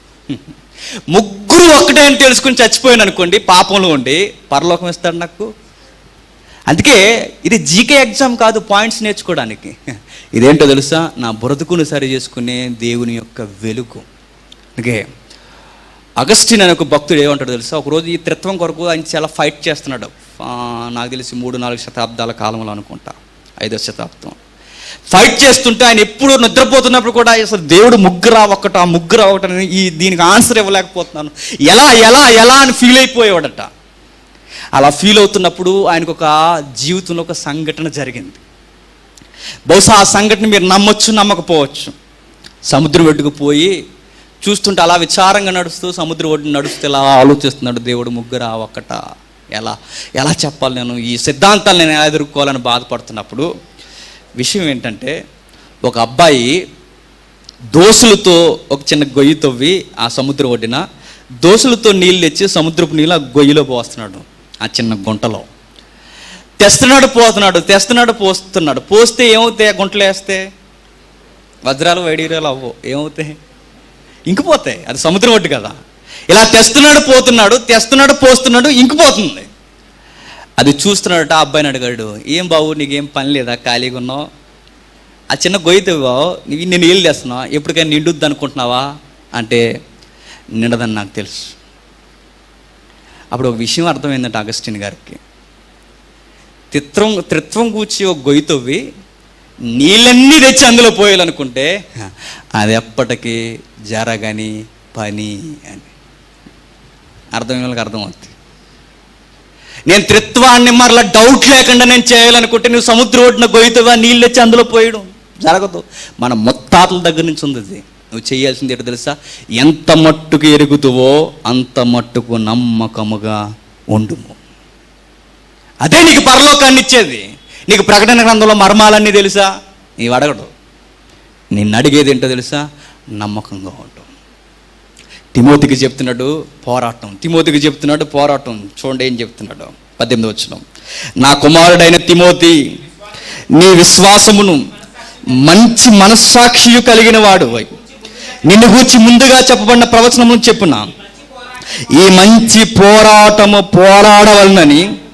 ముగ్గురు ఒక్కటే అని తెలుసుకుని చచ్చిపోయాను అనుకోండి పాపంలో ఉండి పరలోకం ఇస్తాడు నాకు అందుకే ఇది జీకే ఎగ్జామ్ కాదు పాయింట్స్ నేర్చుకోవడానికి ఇదేంటో తెలుసా నా బ్రతుకును సరి చేసుకునే దేవుని యొక్క వెలుగు అందుకే అగస్టిన్ అనే ఒక భక్తుడు ఏమంటాడు తెలుసా ఒకరోజు ఈ త్రిత్వం కొరకు ఆయన చాలా ఫైట్ చేస్తున్నాడు ఆ, నాకు తెలిసి మూడు నాలుగు శతాబ్దాల కాలంలో అనుకుంటా ఐదో శతాబ్దం ఫైట్ చేస్తుంటే ఆయన ఎప్పుడు నిద్రపోతున్నప్పుడు కూడా అసలు దేవుడు ముగ్గురా ఒక్కట ఆ ముగ్గురా ఒకటని ఈ దీనికి ఆన్సర్ ఇవ్వలేకపోతున్నాను ఎలా ఎలా ఎలా అని ఫీల్ అయిపోయేవాడట అలా ఫీల్ అవుతున్నప్పుడు ఆయనకు ఒక జీవితంలో ఒక సంఘటన జరిగింది బహుశా ఆ సంఘటన మీరు నమ్మొచ్చు నమ్మకపోవచ్చు సముద్రం ఒడ్డుకు పోయి చూస్తుంటే అలా విచారంగా నడుస్తూ సముద్రం ఒడ్డు నడుస్తూ ఇలా ఆలోచిస్తున్నాడు దేవుడు ముగ్గురా ఒక్కట ఎలా ఎలా చెప్పాలి నేను ఈ సిద్ధాంతాలు నేను ఎలా ఎదుర్కోవాలని బాధపడుతున్నప్పుడు విషయం ఏంటంటే ఒక అబ్బాయి దోసులతో ఒక చిన్న గొయ్యి తవ్వి ఆ సముద్రం ఒడ్డిన దోసులతో నీళ్ళు తెచ్చి సముద్రపు నీళ్ళు ఆ గొయ్యిలో పోస్తున్నాడు ఆ చిన్న గుంటలో తెస్తున్నాడు పోతున్నాడు తెస్తున్నాడు పోస్తున్నాడు పోస్తే ఏమవుతాయి ఆ గుంటలు వేస్తే వజ్రాలు వైడీరాలు అవ్వవు ఏమవుతాయి ఇంకిపోతాయి అది సముద్రం ఒడ్డు కదా ఇలా తెస్తున్నాడు పోతున్నాడు తెస్తున్నాడు పోస్తున్నాడు ఇంకిపోతుంది అది చూస్తున్నాడట ఆ అబ్బాయిని అడిగాడు ఏం బాబు నీకేం పని లేదా ఖాళీగా ఉన్నావు ఆ చిన్న గొయ్యి తవ్వావు నీవు నేను నీళ్ళు తెస్తున్నావు ఎప్పటికైనా నిండుద్ది అనుకుంటున్నావా అంటే నిండదని నాకు తెలుసు అప్పుడు ఒక విషయం అర్థమైందంట అగస్టిన్ గారికి తిత్వం త్రిత్వం కూర్చి ఒక గొయ్యి తవ్వి నీళ్ళన్నీ తెచ్చి అందులో పోయాలనుకుంటే అది ఎప్పటికీ జరగని పని అని అర్థమైన వాళ్ళకి అర్థమవుతుంది నేను త్రిత్వాన్ని మరలా డౌట్ లేకుండా నేను చేయాలనుకుంటే నువ్వు సముద్రం ఒడ్డున గొయ్యితవా నీళ్ళు వచ్చి అందులో పోయడం జరగదు మన మొత్తాతల దగ్గర నుంచి ఉంది ఇది. నువ్వు చేయాల్సింది ఏంటో తెలుసా ఎంత మట్టుకు ఎరుగుతువో అంత మట్టుకు నమ్మకముగా ఉండుము అదే నీకు పరలోకాన్ని ఇచ్చేది నీకు ప్రకటన గ్రంథంలో మర్మాలన్నీ తెలుసా నీవు అడగడు నిన్ను అడిగేది ఏంటో తెలుసా నమ్మకంగా ఉంటాం తిమోతికి చెప్తున్నాడు పోరాటం తిమోతికి చెప్తున్నాడు పోరాటం చూడండి ఏం చెప్తున్నాడు పద్దెనిమిది వచ్చిన నా కుమారుడైన తిమోతి నీ విశ్వాసమును మంచి మనస్సాక్షియు కలిగిన వాడు నిన్ను గూర్చి ముందుగా చెప్పబడిన ప్రవచనమును చెప్పున ఈ మంచి పోరాటము పోరాడవలనని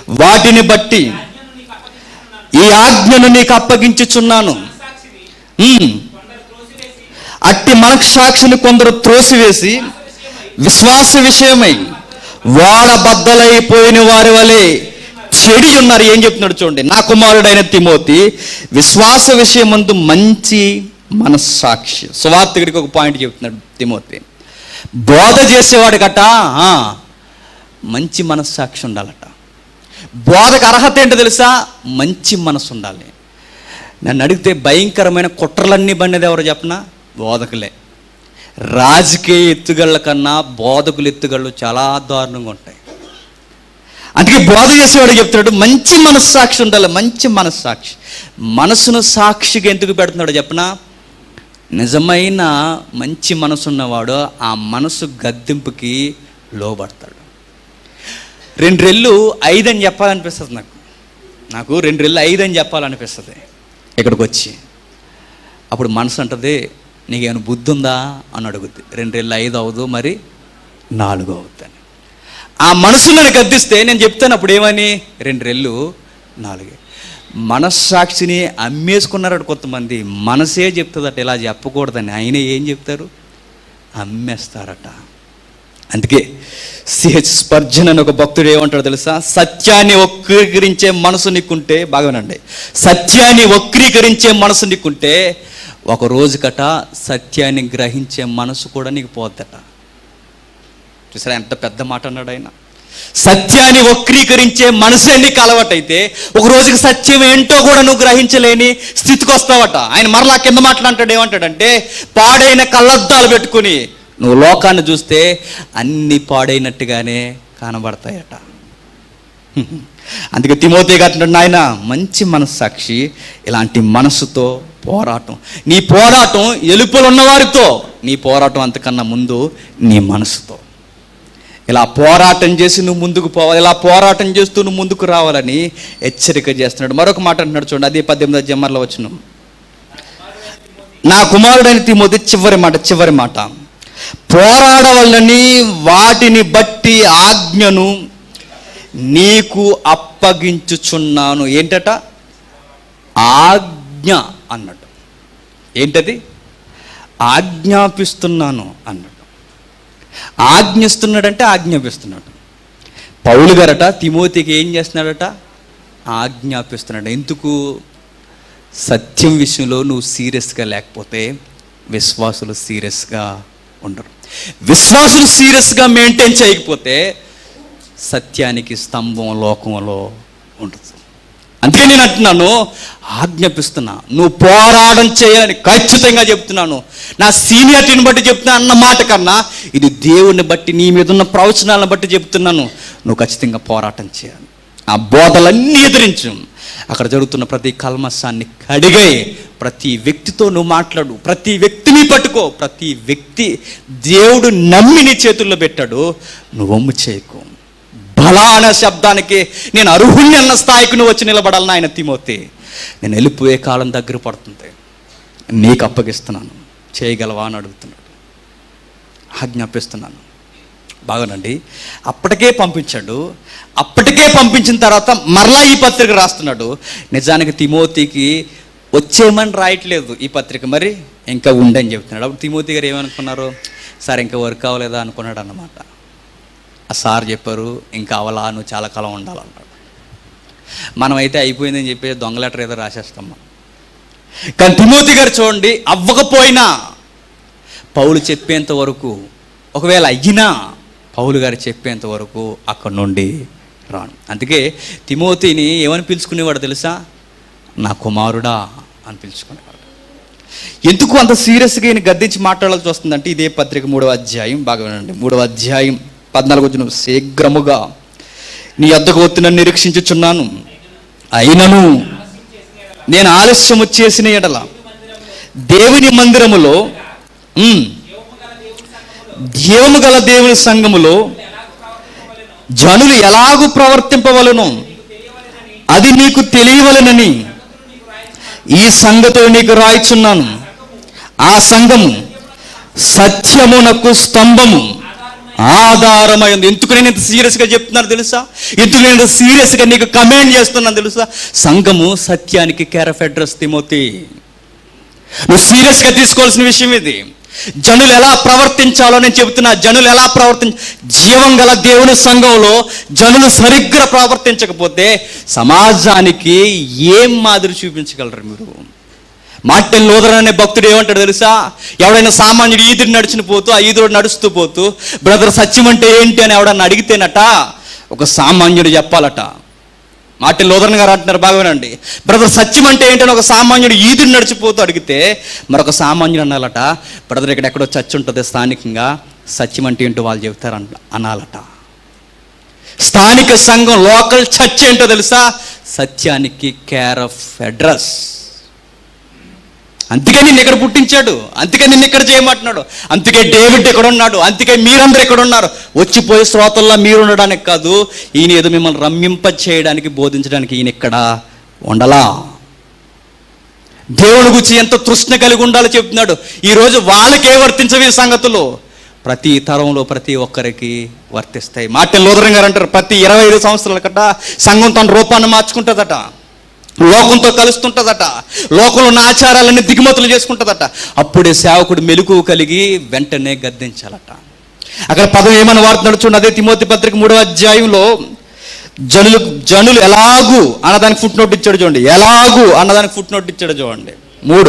వాటిని బట్టి ఈ ఆజ్ఞను నీకు అప్పగించుచున్నాను ఉమ్. అట్టి మనస్సాక్షిని కొందరు త్రోసివేసి విశ్వాస విషయమై వాడబద్దలైపోయిన వారి వలె చెడి ఉన్నారు ఏం చెప్తున్నాడు చూడండి నా కుమారుడైన తిమోతి విశ్వాస విషయం ముందు మంచి మనస్సాక్షి సువార్తికుడికి ఒక పాయింట్ చెప్తున్నాడు తిమోతి బోధ చేసేవాడికట ఆ, మంచి మనస్సాక్షి ఉండాలట బోధకు అర్హత ఏంటో తెలుసా మంచి మనసు ఉండాలి నన్ను అడిగితే భయంకరమైన కుట్రలన్నీ బండిది ఎవరు చెప్పనా బోధకులే రాజకీయ ఎత్తుగళ్ళ కన్నా బోధకుల ఎత్తుగళ్ళు చాలా దారుణంగా ఉంటాయి అందుకే బోధ చేసేవాడు చెప్తున్నాడు మంచి మనస్సాక్షి ఉండాలి మంచి మనస్సాక్షి మనసును సాక్షిగా ఎందుకు పెడుతున్నాడు చెప్పనా నిజమైన మంచి మనసు ఉన్నవాడు ఆ మనసు గద్దెంపుకి లోబడతాడు రెండు రెళ్ళు ఐదు అని చెప్పాలనిపిస్తుంది నాకు నాకు రెండు రెళ్ళు ఐదు అని చెప్పాలనిపిస్తుంది ఇక్కడికి వచ్చి అప్పుడు మనసు అంటది నీకేమైనా బుద్ధి ఉందా అని అడుగుద్ది రెండు రెళ్ళు ఐదు అవదు మరి నాలుగు అవుద్దని ఆ మనసు నన్ను గద్దిస్తే నేను చెప్తాను అప్పుడు ఏమని రెండు రెళ్ళు నాలుగే మనస్సాక్షిని అమ్మేసుకున్నారట కొంతమంది మనసే చెప్తుందట ఇలా చెప్పకూడదని ఆయన ఏం చెప్తారు అమ్మేస్తారట అందుకే సిహెచ్ స్పర్జన్ అని ఒక భక్తుడు ఏమంటాడు తెలుసా సత్యాన్ని వక్రీకరించే మనసు నీకుంటే బాగానండి సత్యాన్ని వక్రీకరించే మనసు నీకుంటే ఒక రోజుకట సత్యాన్ని గ్రహించే మనసు కూడా నీకు పోద్దట చూసారా ఎంత పెద్ద మాట అన్నాడు ఆయన సత్యాన్ని వక్రీకరించే మనసే నీకు అలవాటైతే ఒక రోజుకి సత్యం ఏంటో కూడా నువ్వు గ్రహించలేని స్థితికి వస్తావట ఆయన మరలా కింద మాట్లాంటాడు ఏమంటాడంటే పాడైన కళ్ళద్దాలు పెట్టుకుని నువ్వు లోకాన్ని చూస్తే అన్ని పాడైనట్టుగానే కనబడతాయట అందుకే తిమోతి గారు నాయన మంచి మనస్సాక్షి ఇలాంటి మనసుతో పోరాటం నీ పోరాటం ఎలుపులు ఉన్నవారితో నీ పోరాటం అంతకన్నా ముందు నీ మనసుతో ఇలా పోరాటం చేసి నువ్వు ముందుకు పోవాలి ఇలా పోరాటం చేస్తూ నువ్వు ముందుకు రావాలని హెచ్చరిక చేస్తున్నాడు మరొక మాట అంటున్నాడు చూడండి అదే పద్దెనిమిది జమ్మర్లో వచ్చిన నా కుమారుడైన తిమోతి చివరి మాట చివరి మాట పోరాడవలని వాటిని బట్టి ఆజ్ఞను నీకు అప్పగించుచున్నాను ఏంటట ఆజ్ఞ అన్నట్టు ఏంటది ఆజ్ఞాపిస్తున్నాను అన్నట్టు ఆజ్ఞిస్తున్నాడంటే ఆజ్ఞాపిస్తున్నాడు పౌలు గారట తిమోతికి ఏం చేస్తున్నాడట ఆజ్ఞాపిస్తున్నాడు ఎందుకు సత్యం విషయంలో నువ్వు సీరియస్గా లేకపోతే విశ్వాసులు సీరియస్గా ఉండరు విశ్వాసులు సీరియస్గా మెయింటైన్ చేయకపోతే సత్యానికి స్తంభం లోకంలో ఉంటుంది అందుకే నేను అంటున్నాను ఆజ్ఞాపిస్తున్నా నువ్వు పోరాటం చేయాలని ఖచ్చితంగా చెప్తున్నాను నా సీనియారిటీని బట్టి చెప్తున్నా అన్న మాట కన్నా ఇది దేవుని బట్టి నీ మీద ఉన్న ప్రవచనాలను బట్టి చెప్తున్నాను నువ్వు ఖచ్చితంగా పోరాటం చేయాలి ఆ బోధలన్నీ ఎదిరించు అక్కడ జరుగుతున్న ప్రతి కల్మసాన్ని కడిగై ప్రతి వ్యక్తితో నువ్వు మాట్లాడు ప్రతి వ్యక్తిని పట్టుకో ప్రతి వ్యక్తి దేవుడు నమ్మి నీ చేతుల్లో పెట్టాడు నువ్వు ఒమ్ము చేయకు బల అనే శబ్దానికి నేను అర్హుణ్ణి అన్న స్థాయికి నువ్వు వచ్చి నిలబడాలని ఆయన తిమోతి నేను వెళ్ళిపోయే కాలం దగ్గర పడుతుంది నీకు అప్పగిస్తున్నాను చేయగలవా అని అడుగుతున్నాడు ఆజ్ఞాపిస్తున్నాను బాగానండి అప్పటికే పంపించాడు అప్పటికే పంపించిన తర్వాత మరలా ఈ పత్రిక రాస్తున్నాడు నిజానికి తిమోతికి వచ్చేయమని రాయట్లేదు ఈ పత్రిక మరి ఇంకా ఉండని చెప్తున్నాడు అప్పుడు తిమోతి గారు ఏమనుకున్నారు సార్ ఇంకా వర్క్ అవ్వలేదా అనుకున్నాడు అన్నమాట ఆ సార్ చెప్పారు ఇంకా అవలా నువ్వు చాలా కాలం ఉండాలన్నాడు మనమైతే అయిపోయిందని చెప్పి దొంగ లెటర్ ఏదో రాసేస్తాం మనం. కానీ తిమోతి గారు చూడండి అవ్వకపోయినా పౌలు చెప్పేంత వరకు ఒకవేళ అయ్యినా పౌలు గారు చెప్పేంత వరకు అక్కడి నుండి రాను అందుకే తిమోతిని ఏమని పిలుచుకునేవాడు తెలుసా నా కుమారుడా అని పిలుచుకునేవాడు ఎందుకు అంత సీరియస్గా ఈయన గద్దించి మాట్లాడాల్సి వస్తుందంటే ఇదే పత్రిక మూడవ అధ్యాయం బాగా వినండి మూడవ అధ్యాయం పద్నాలుగు వచ్చిన శీఘ్రముగా నీ అద్దకు ఒత్తిన నిరీక్షించుచున్నాను అయినను నేను ఆలస్యము చేసిన ఎడల దేవుని మందిరములో ఉమ్, జీవము గల దేవుని సంఘములో జనులు ఎలాగూ ప్రవర్తింపవలను అది నీకు తెలియవలనని ఈ సంగతులు నీకు రాయిచున్నాను ఆ సంఘము సత్యమునకు స్తంభము ఆధారమైంది ఎందుకు నేను ఇంత సీరియస్గా చెప్తున్నాను తెలుసా ఎందుకు నేను ఇంత సీరియస్గా నీకు కమెంట్ చేస్తున్నాను తెలుసా సంఘము సత్యానికి కేరఫ్ అడ్రస్ తిమోతి నువ్వు సీరియస్గా తీసుకోవాల్సిన విషయం ఇది జనులు ఎలా ప్రవర్తించాలో నేను చెబుతున్నా జనులు ఎలా ప్రవర్తించ జీవం గల దేవుని సంఘంలో జనులు సరిగ్గా ప్రవర్తించకపోతే సమాజానికి ఏం మాదిరి చూపించగలరు మీరు మార్టిన్ లూథరన్ అనే భక్తుడు ఏమంటాడు తెలుసా ఎవడైనా సామాన్యుడు ఈదురు నడిచిన పోతూ ఆ ఈదురు నడుస్తూ పోతూ బ్రదర్ సత్యం అంటే ఏంటి అని ఎవడన్నా అడిగితేనట ఒక సామాన్యుడు చెప్పాలట మార్టిన్ లోదరన్ గారు అంటున్నారు బాగానండి బ్రదర్ సత్యం అంటే ఏంటని ఒక సామాన్యుడు ఈదురు నడిచిపోతూ అడిగితే మరొక సామాన్యుడు అనాలట బ్రదర్ ఇక్కడ ఎక్కడో చర్చ్ ఉంటుంది స్థానికంగా సత్యం అంటే ఏంటో వాళ్ళు చెబుతారు అన- అనాలట స్థానిక సంఘం లోకల్ చర్చ్ ఏంటో తెలుసా సత్యానికి కేర్ ఆఫ్ అడ్రస్ అందుకే నిన్ను ఇక్కడ పుట్టించాడు అందుకే నిన్ను ఇక్కడ చేయమంటున్నాడు అందుకే డేవిడ్ ఇక్కడ ఉన్నాడు అందుకే మీరందరూ ఇక్కడ ఉన్నారు వచ్చిపోయే శ్రోతల్లో మీరు ఉండడానికి కాదు ఈయన ఏదో మిమ్మల్ని రమ్మింప చేయడానికి బోధించడానికి ఈయన ఇక్కడ ఉండలా దేవుని గురించి ఎంత తృష్ణ కలిగి ఉండాలో చెప్తున్నాడు ఈరోజు వాళ్ళకే వర్తించవి ఈ సంగతులు ప్రతి తరంలో ప్రతి ఒక్కరికి వర్తిస్తాయి మార్టిన్ లోదరం గారు అంటారు ప్రతి ఇరవై ఐదు సంవత్సరాల కట్ట సంఘం తన రూపాన్ని మార్చుకుంటుందట లోకంతో కలుస్తుంటుందట లోకంలో ఉన్న ఆచారాలన్నీ దిగుమతులు చేసుకుంటుందట అప్పుడే సేవకుడు మెలకు కలిగి వెంటనే గద్దించాలట అక్కడ పదం ఏమని వాడుతున్నాడు చూడండి అదే తిమోతి పత్రిక మూడవ అధ్యాయంలో జనులు జనులు ఎలాగు అన్నదానికి ఫుట్ నోట్ ఇచ్చాడు చూడండి ఎలాగు అన్నదానికి ఫుట్ నోట్ ఇచ్చాడు చూడండి మూడు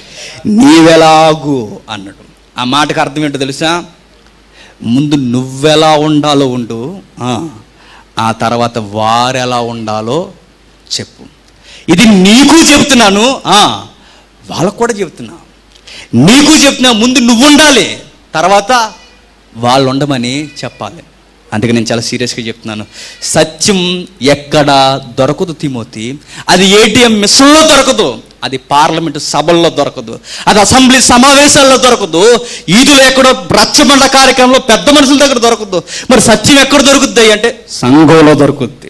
నీవెలాగు అన్నాడు ఆ మాటకు అర్థం ఏంటో తెలుసా ముందు నువ్వెలా ఉండాలో ఉండు ఆ, ఆ తర్వాత వారెలా ఉండాలో చెప్పు ఇది నీకు చెప్తున్నాను ఆ, వాళ్ళకు కూడా చెప్తున్నా నీకు చెప్తున్నా ముందు నువ్వు ఉండాలి తర్వాత వాళ్ళు ఉండమని చెప్పాలి అందుకే నేను చాలా సీరియస్గా చెప్తున్నాను సత్యం ఎక్కడ దొరకదు తిమోతి అది ఏటీఎం మిషన్లో దొరకదు అది పార్లమెంటు సభల్లో దొరకదు అది అసెంబ్లీ సమావేశాల్లో దొరకదు ఈదులు ఎక్కడో రచ్చబండ కార్యక్రమంలో పెద్ద మనుషుల దగ్గర దొరకదు మరి సత్యం ఎక్కడ దొరుకుద్ది అంటే సంఘంలో దొరుకుద్ది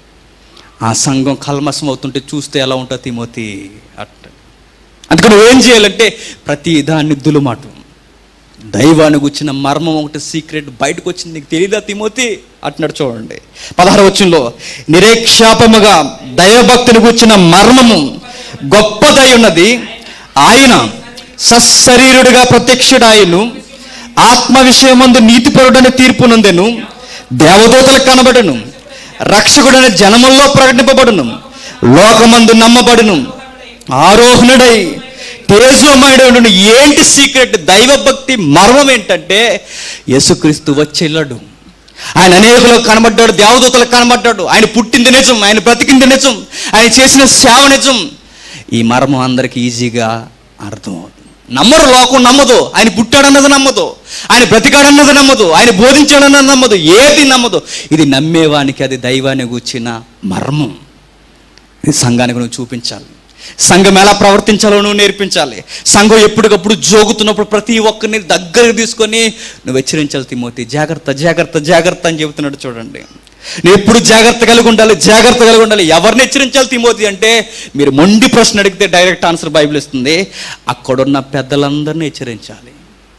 ఆ సంఘం కల్మసం అవుతుంటే చూస్తే ఎలా ఉంటుంది తిమోతి అట్ట అందుకని నువ్వేం చేయాలంటే ప్రతి దాన్ని దులుమాటు దైవానికి వచ్చిన మర్మం ఒకటి సీక్రెట్ బయటకు వచ్చింది నీకు తెలియదా తిమోతి అంటున్నాడు చూడండి పదహారు వచ్చంలో నిరేక్షాపముగా దైవభక్తుని వచ్చిన మర్మము గొప్పదై ఉన్నది ఆయన సశరీరుడిగా ప్రత్యక్షుడాయను ఆత్మ విషయమందు నీతిపరుడని తీర్పు నందెను దేవదూతలకు కనబడను రక్షకుడైన జనముల్లో ప్రకటింపబడును లోకమందు నమ్మబడును ఆరోహణుడై తేజోమయుడు ఏంటి సీక్రెట్ దైవభక్తి మర్మం ఏంటంటే యేసుక్రీస్తు వచ్చేళ్ళడు ఆయన అనేకులకు కనబడ్డాడు దేవదూతలకు కనబడ్డాడు ఆయన పుట్టింది నిజం ఆయన బ్రతికింది నిజం ఆయన చేసిన సేవ నిజం ఈ మర్మం అందరికి ఈజీగా అర్థమవుతుంది నమ్మరు లోకం నమ్మదు ఆయన పుట్టాడన్నది నమ్మదు ఆయన బ్రతికాడన్నది నమ్మదు ఆయన బోధించాడన్నది నమ్మదు ఏది నమ్మదు ఇది నమ్మేవానికి అది దైవాన్ని కూర్చిన మర్మం ఇది సంఘానికి నువ్వు చూపించాలి సంఘం ఎలా ప్రవర్తించాలో నువ్వు నేర్పించాలి సంఘం ఎప్పటికప్పుడు జోగుతున్నప్పుడు ప్రతి ఒక్కరిని దగ్గరకు తీసుకొని నువ్వు హెచ్చరించాలి తిమోతి జాగ్రత్త జాగ్రత్త జాగ్రత్త అని చెబుతున్నాడు చూడండి నువ్వు ఎప్పుడు జాగ్రత్త కలిగి ఉండాలి జాగ్రత్త కలిగి ఉండాలి ఎవరిని హెచ్చరించాలి తిమోతి అంటే మీరు మొండి ప్రశ్న అడిగితే డైరెక్ట్ ఆన్సర్ బైబిల్ ఇస్తుంది అక్కడున్న పెద్దలందరినీ హెచ్చరించాలి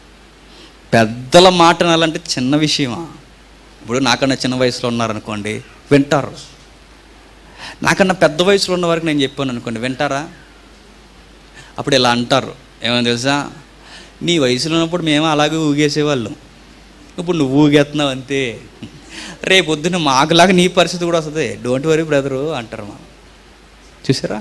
పెద్దల మాట వినాలంటే చిన్న విషయమా ఇప్పుడు నాకన్నా చిన్న వయసులో ఉన్నారనుకోండి వింటారు నాకన్నా పెద్ద వయసులో ఉన్న వరకు నేను చెప్పాను అనుకోండి వింటారా అప్పుడు ఇలా అంటారు ఏమని తెలుసా నీ వయసులో ఉన్నప్పుడు మేము అలాగే ఊగేసేవాళ్ళం ఇప్పుడు నువ్వు ఊగేస్తున్నావు అంతే రేపొద్దున మాకులాగా నీ పరిస్థితి కూడా వస్తుంది డోంట్ వరీ బ్రదరు అంటారు మా చూసారా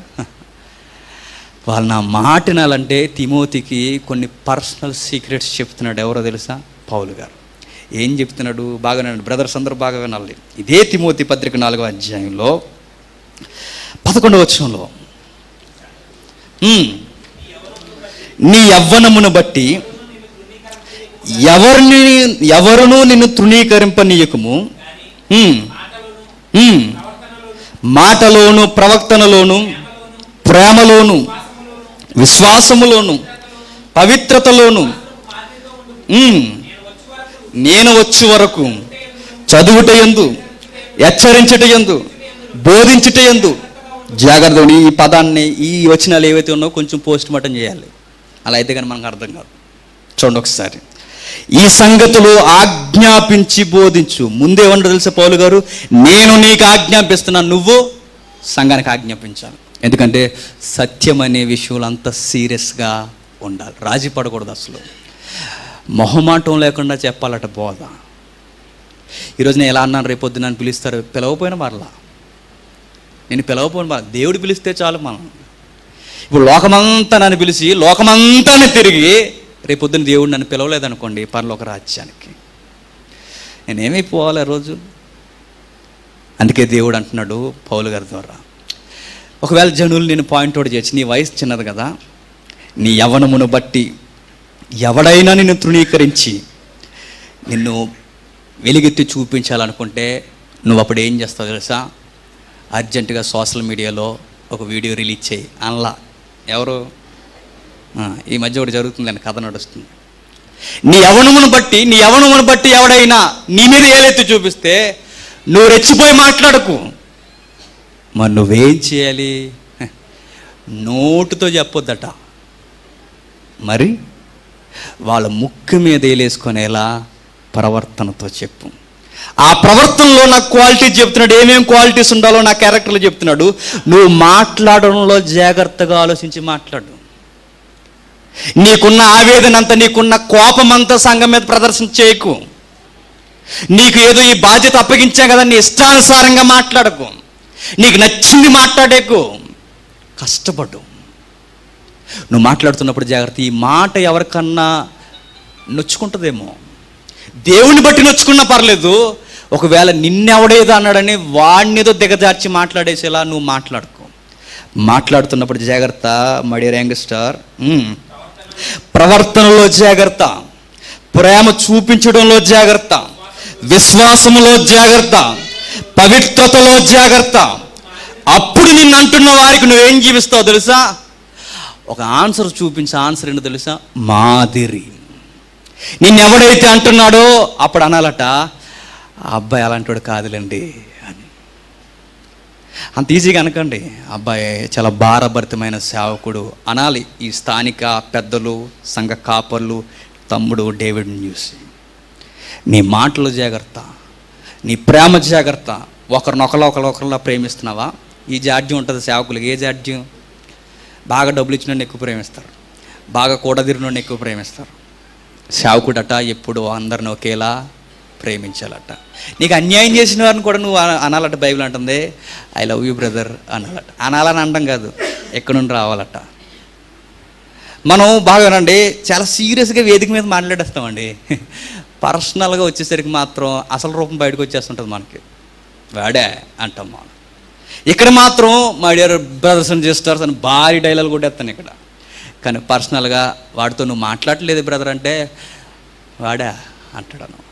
వాళ్ళు నా మాట వినాలంటే తిమోతికి కొన్ని పర్సనల్ సీక్రెట్స్ చెప్తున్నాడు ఎవరో తెలుసా పౌలు గారు ఏం చెప్తున్నాడు బాగా వినండి బ్రదర్స్ అందరూ బాగా వినాలి ఇదే తిమోతి పత్రిక నాలుగో అధ్యాయంలో పదకొండవ వచనంలో "ఉమ్, నీ యవ్వనమును బట్టి ఎవరిని ఎవరును నిన్ను తృణీకరింపనీయకము ఉమ్, ఉమ్, మాటలోను ప్రవక్తనలోను ప్రేమలోను విశ్వాసములోను పవిత్రతలోను ఉమ్, నేను వచ్చే వరకు చదువుట ఎందు హెచ్చరించుట ఎందు బోధించుట ఎందు జాగ్రత్త ఈ పదాన్ని ఈ వచనాలు ఏవైతే ఉన్నాయో కొంచెం పోస్ట్ మార్టం చేయాలి అలా అయితే కానీ మనకు అర్థం కాదు చూడండి ఒకసారి ఈ సంగతులు ఆజ్ఞాపించి బోధించు ముందేమన్నా తెలుసా పౌలు గారు నేను నీకు ఆజ్ఞాపిస్తున్నాను నువ్వు సంఘానికి ఆజ్ఞాపించాలి ఎందుకంటే సత్యం అనే విషయంలో అంత సీరియస్గా ఉండాలి రాజీ పడకూడదు అసలు మొహమాటం లేకుండా చెప్పాలట బోధ ఈరోజు నేను ఎలా అన్నాను రేపొద్దు నన్ను పిలుస్తారు పిలవపోయిన మరలా నేను పిలవపోయిన మరలా దేవుడు పిలిస్తే చాలు మనం ఇప్పుడు లోకమంతా నన్ను పిలిచి లోకమంతా తిరిగి రేపొద్దున దేవుడు నన్ను పిలవలేదనుకోండి పరలోక రాజ్యానికి నేనేమైపోవాలి ఆ రోజు అందుకే దేవుడు అంటున్నాడు పౌలు గారి ద్వారా ఒకవేళ జనులు నేను పాయింట్ అవుట్ చేయొచ్చు నీ వయసు చిన్నది కదా నీ యవనమును బట్టి ఎవడైనా నిన్ను తృణీకరించి నిన్ను వెలుగెత్తి చూపించాలనుకుంటే నువ్వు అప్పుడు ఏం చేస్తావు తెలుసా అర్జెంటుగా సోషల్ మీడియాలో ఒక వీడియో రిలీజ్ చేయి అనలా ఎవరు ఆ, ఈ మధ్య ఒకటి జరుగుతుందని కథ నడుస్తుంది నీ యవనమును బట్టి నీ యవనమును బట్టి ఎవడైనా నీ మీద ఏలెత్తి చూపిస్తే నువ్వు రెచ్చిపోయి మాట్లాడకు మరి నువ్వేం చేయాలి హ, నోటుతో చెప్పొద్దట మరి వాళ్ళ ముక్కు మీద వేలేసుకునేలా ప్రవర్తనతో చెప్పు ఆ ప్రవర్తనలో నాకు క్వాలిటీ చెప్తున్నాడు ఏమేం క్వాలిటీస్ ఉండాలో నా క్యారెక్టర్లో చెప్తున్నాడు నువ్వు మాట్లాడడంలో జాగ్రత్తగా ఆలోచించి మాట్లాడు నీకున్న ఆవేదన అంతా నీకున్న కోపం అంతా సంఘం మీద ప్రదర్శన చేయకు నీకు ఏదో ఈ బాధ్యత అప్పగించా కదా నీ ఇష్టానుసారంగా మాట్లాడకు నీకు నచ్చింది మాట్లాడేకు కష్టపడు నువ్వు మాట్లాడుతున్నప్పుడు జాగ్రత్త ఈ మాట ఎవరికన్నా నొచ్చుకుంటుందేమో దేవుని బట్టి నొచ్చుకున్నా పర్లేదు ఒకవేళ నిన్నెవడేదో అన్నాడని వాడినేదో దిగజార్చి మాట్లాడేసేలా నువ్వు మాట్లాడుకో మాట్లాడుతున్నప్పుడు జాగ్రత్త మడియర్ యాంగ్స్టార్ ప్రవర్తనలో జాగ్రత్త ప్రేమ చూపించడంలో జాగ్రత్త విశ్వాసములో జాగ్రత్త పవిత్రతలో జాగ్రత్త అప్పుడు నిన్ను అంటున్న వారికి నువ్వేం జీవిస్తావు తెలుసా ఒక ఆన్సర్ చూపించే ఆన్సర్ ఏంటో తెలుసా మాదిరి నిన్నెవడైతే అంటున్నాడో అప్పుడు అనాలట ఆ అబ్బాయి అలాంటివాడు కాదులేండి అని అంత ఈజీగా అనకండి అబ్బాయి చాలా భారభరితమైన సేవకుడు అనాలి ఈ స్థానిక పెద్దలు సంఘ కాపర్లు తమ్ముడు డేవిడ్ని చూసి నీ మాటలు జాగ్రత్త నీ ప్రేమ జాగ్రత్త ఒకరినొకరు ఒకరు ఒకరిలా ప్రేమిస్తున్నావా ఈ జాడ్యం ఉంటుంది సేవకులకి ఏ జాడ్యం బాగా డబ్బులు ఇచ్చిన ఎక్కువ ప్రేమిస్తారు బాగా కూడదిరినోడిని ఎక్కువ ప్రేమిస్తారు సేవకుడట ఎప్పుడు అందరిని ఒకేలా ప్రేమించాలట నీకు అన్యాయం చేసిన వారిని కూడా నువ్వు అన- అనాలట బైబిల్ అంటుంది ఐ లవ్ యూ బ్రదర్ అనాలట అనాలని అనడం కాదు ఎక్కడి నుండి రావాలట మనం బాగానండి చాలా సీరియస్గా వేదిక మీద మాట్లాడేస్తామండి పర్సనల్గా వచ్చేసరికి మాత్రం అసలు రూపం బయటకు వచ్చేస్తుంటుంది మనకి వాడే అంటాం మనం ఇక్కడ మాత్రం మా డియర్ బ్రదర్స్ అండ్ సిస్టర్స్ అని భారీ డైలాగ్ కూడా ఎత్తాను ఇక్కడ కానీ పర్సనల్గా వాడితో నువ్వు మాట్లాడలేదు బ్రదర్ అంటే వాడా అంటాడు అన్నమాట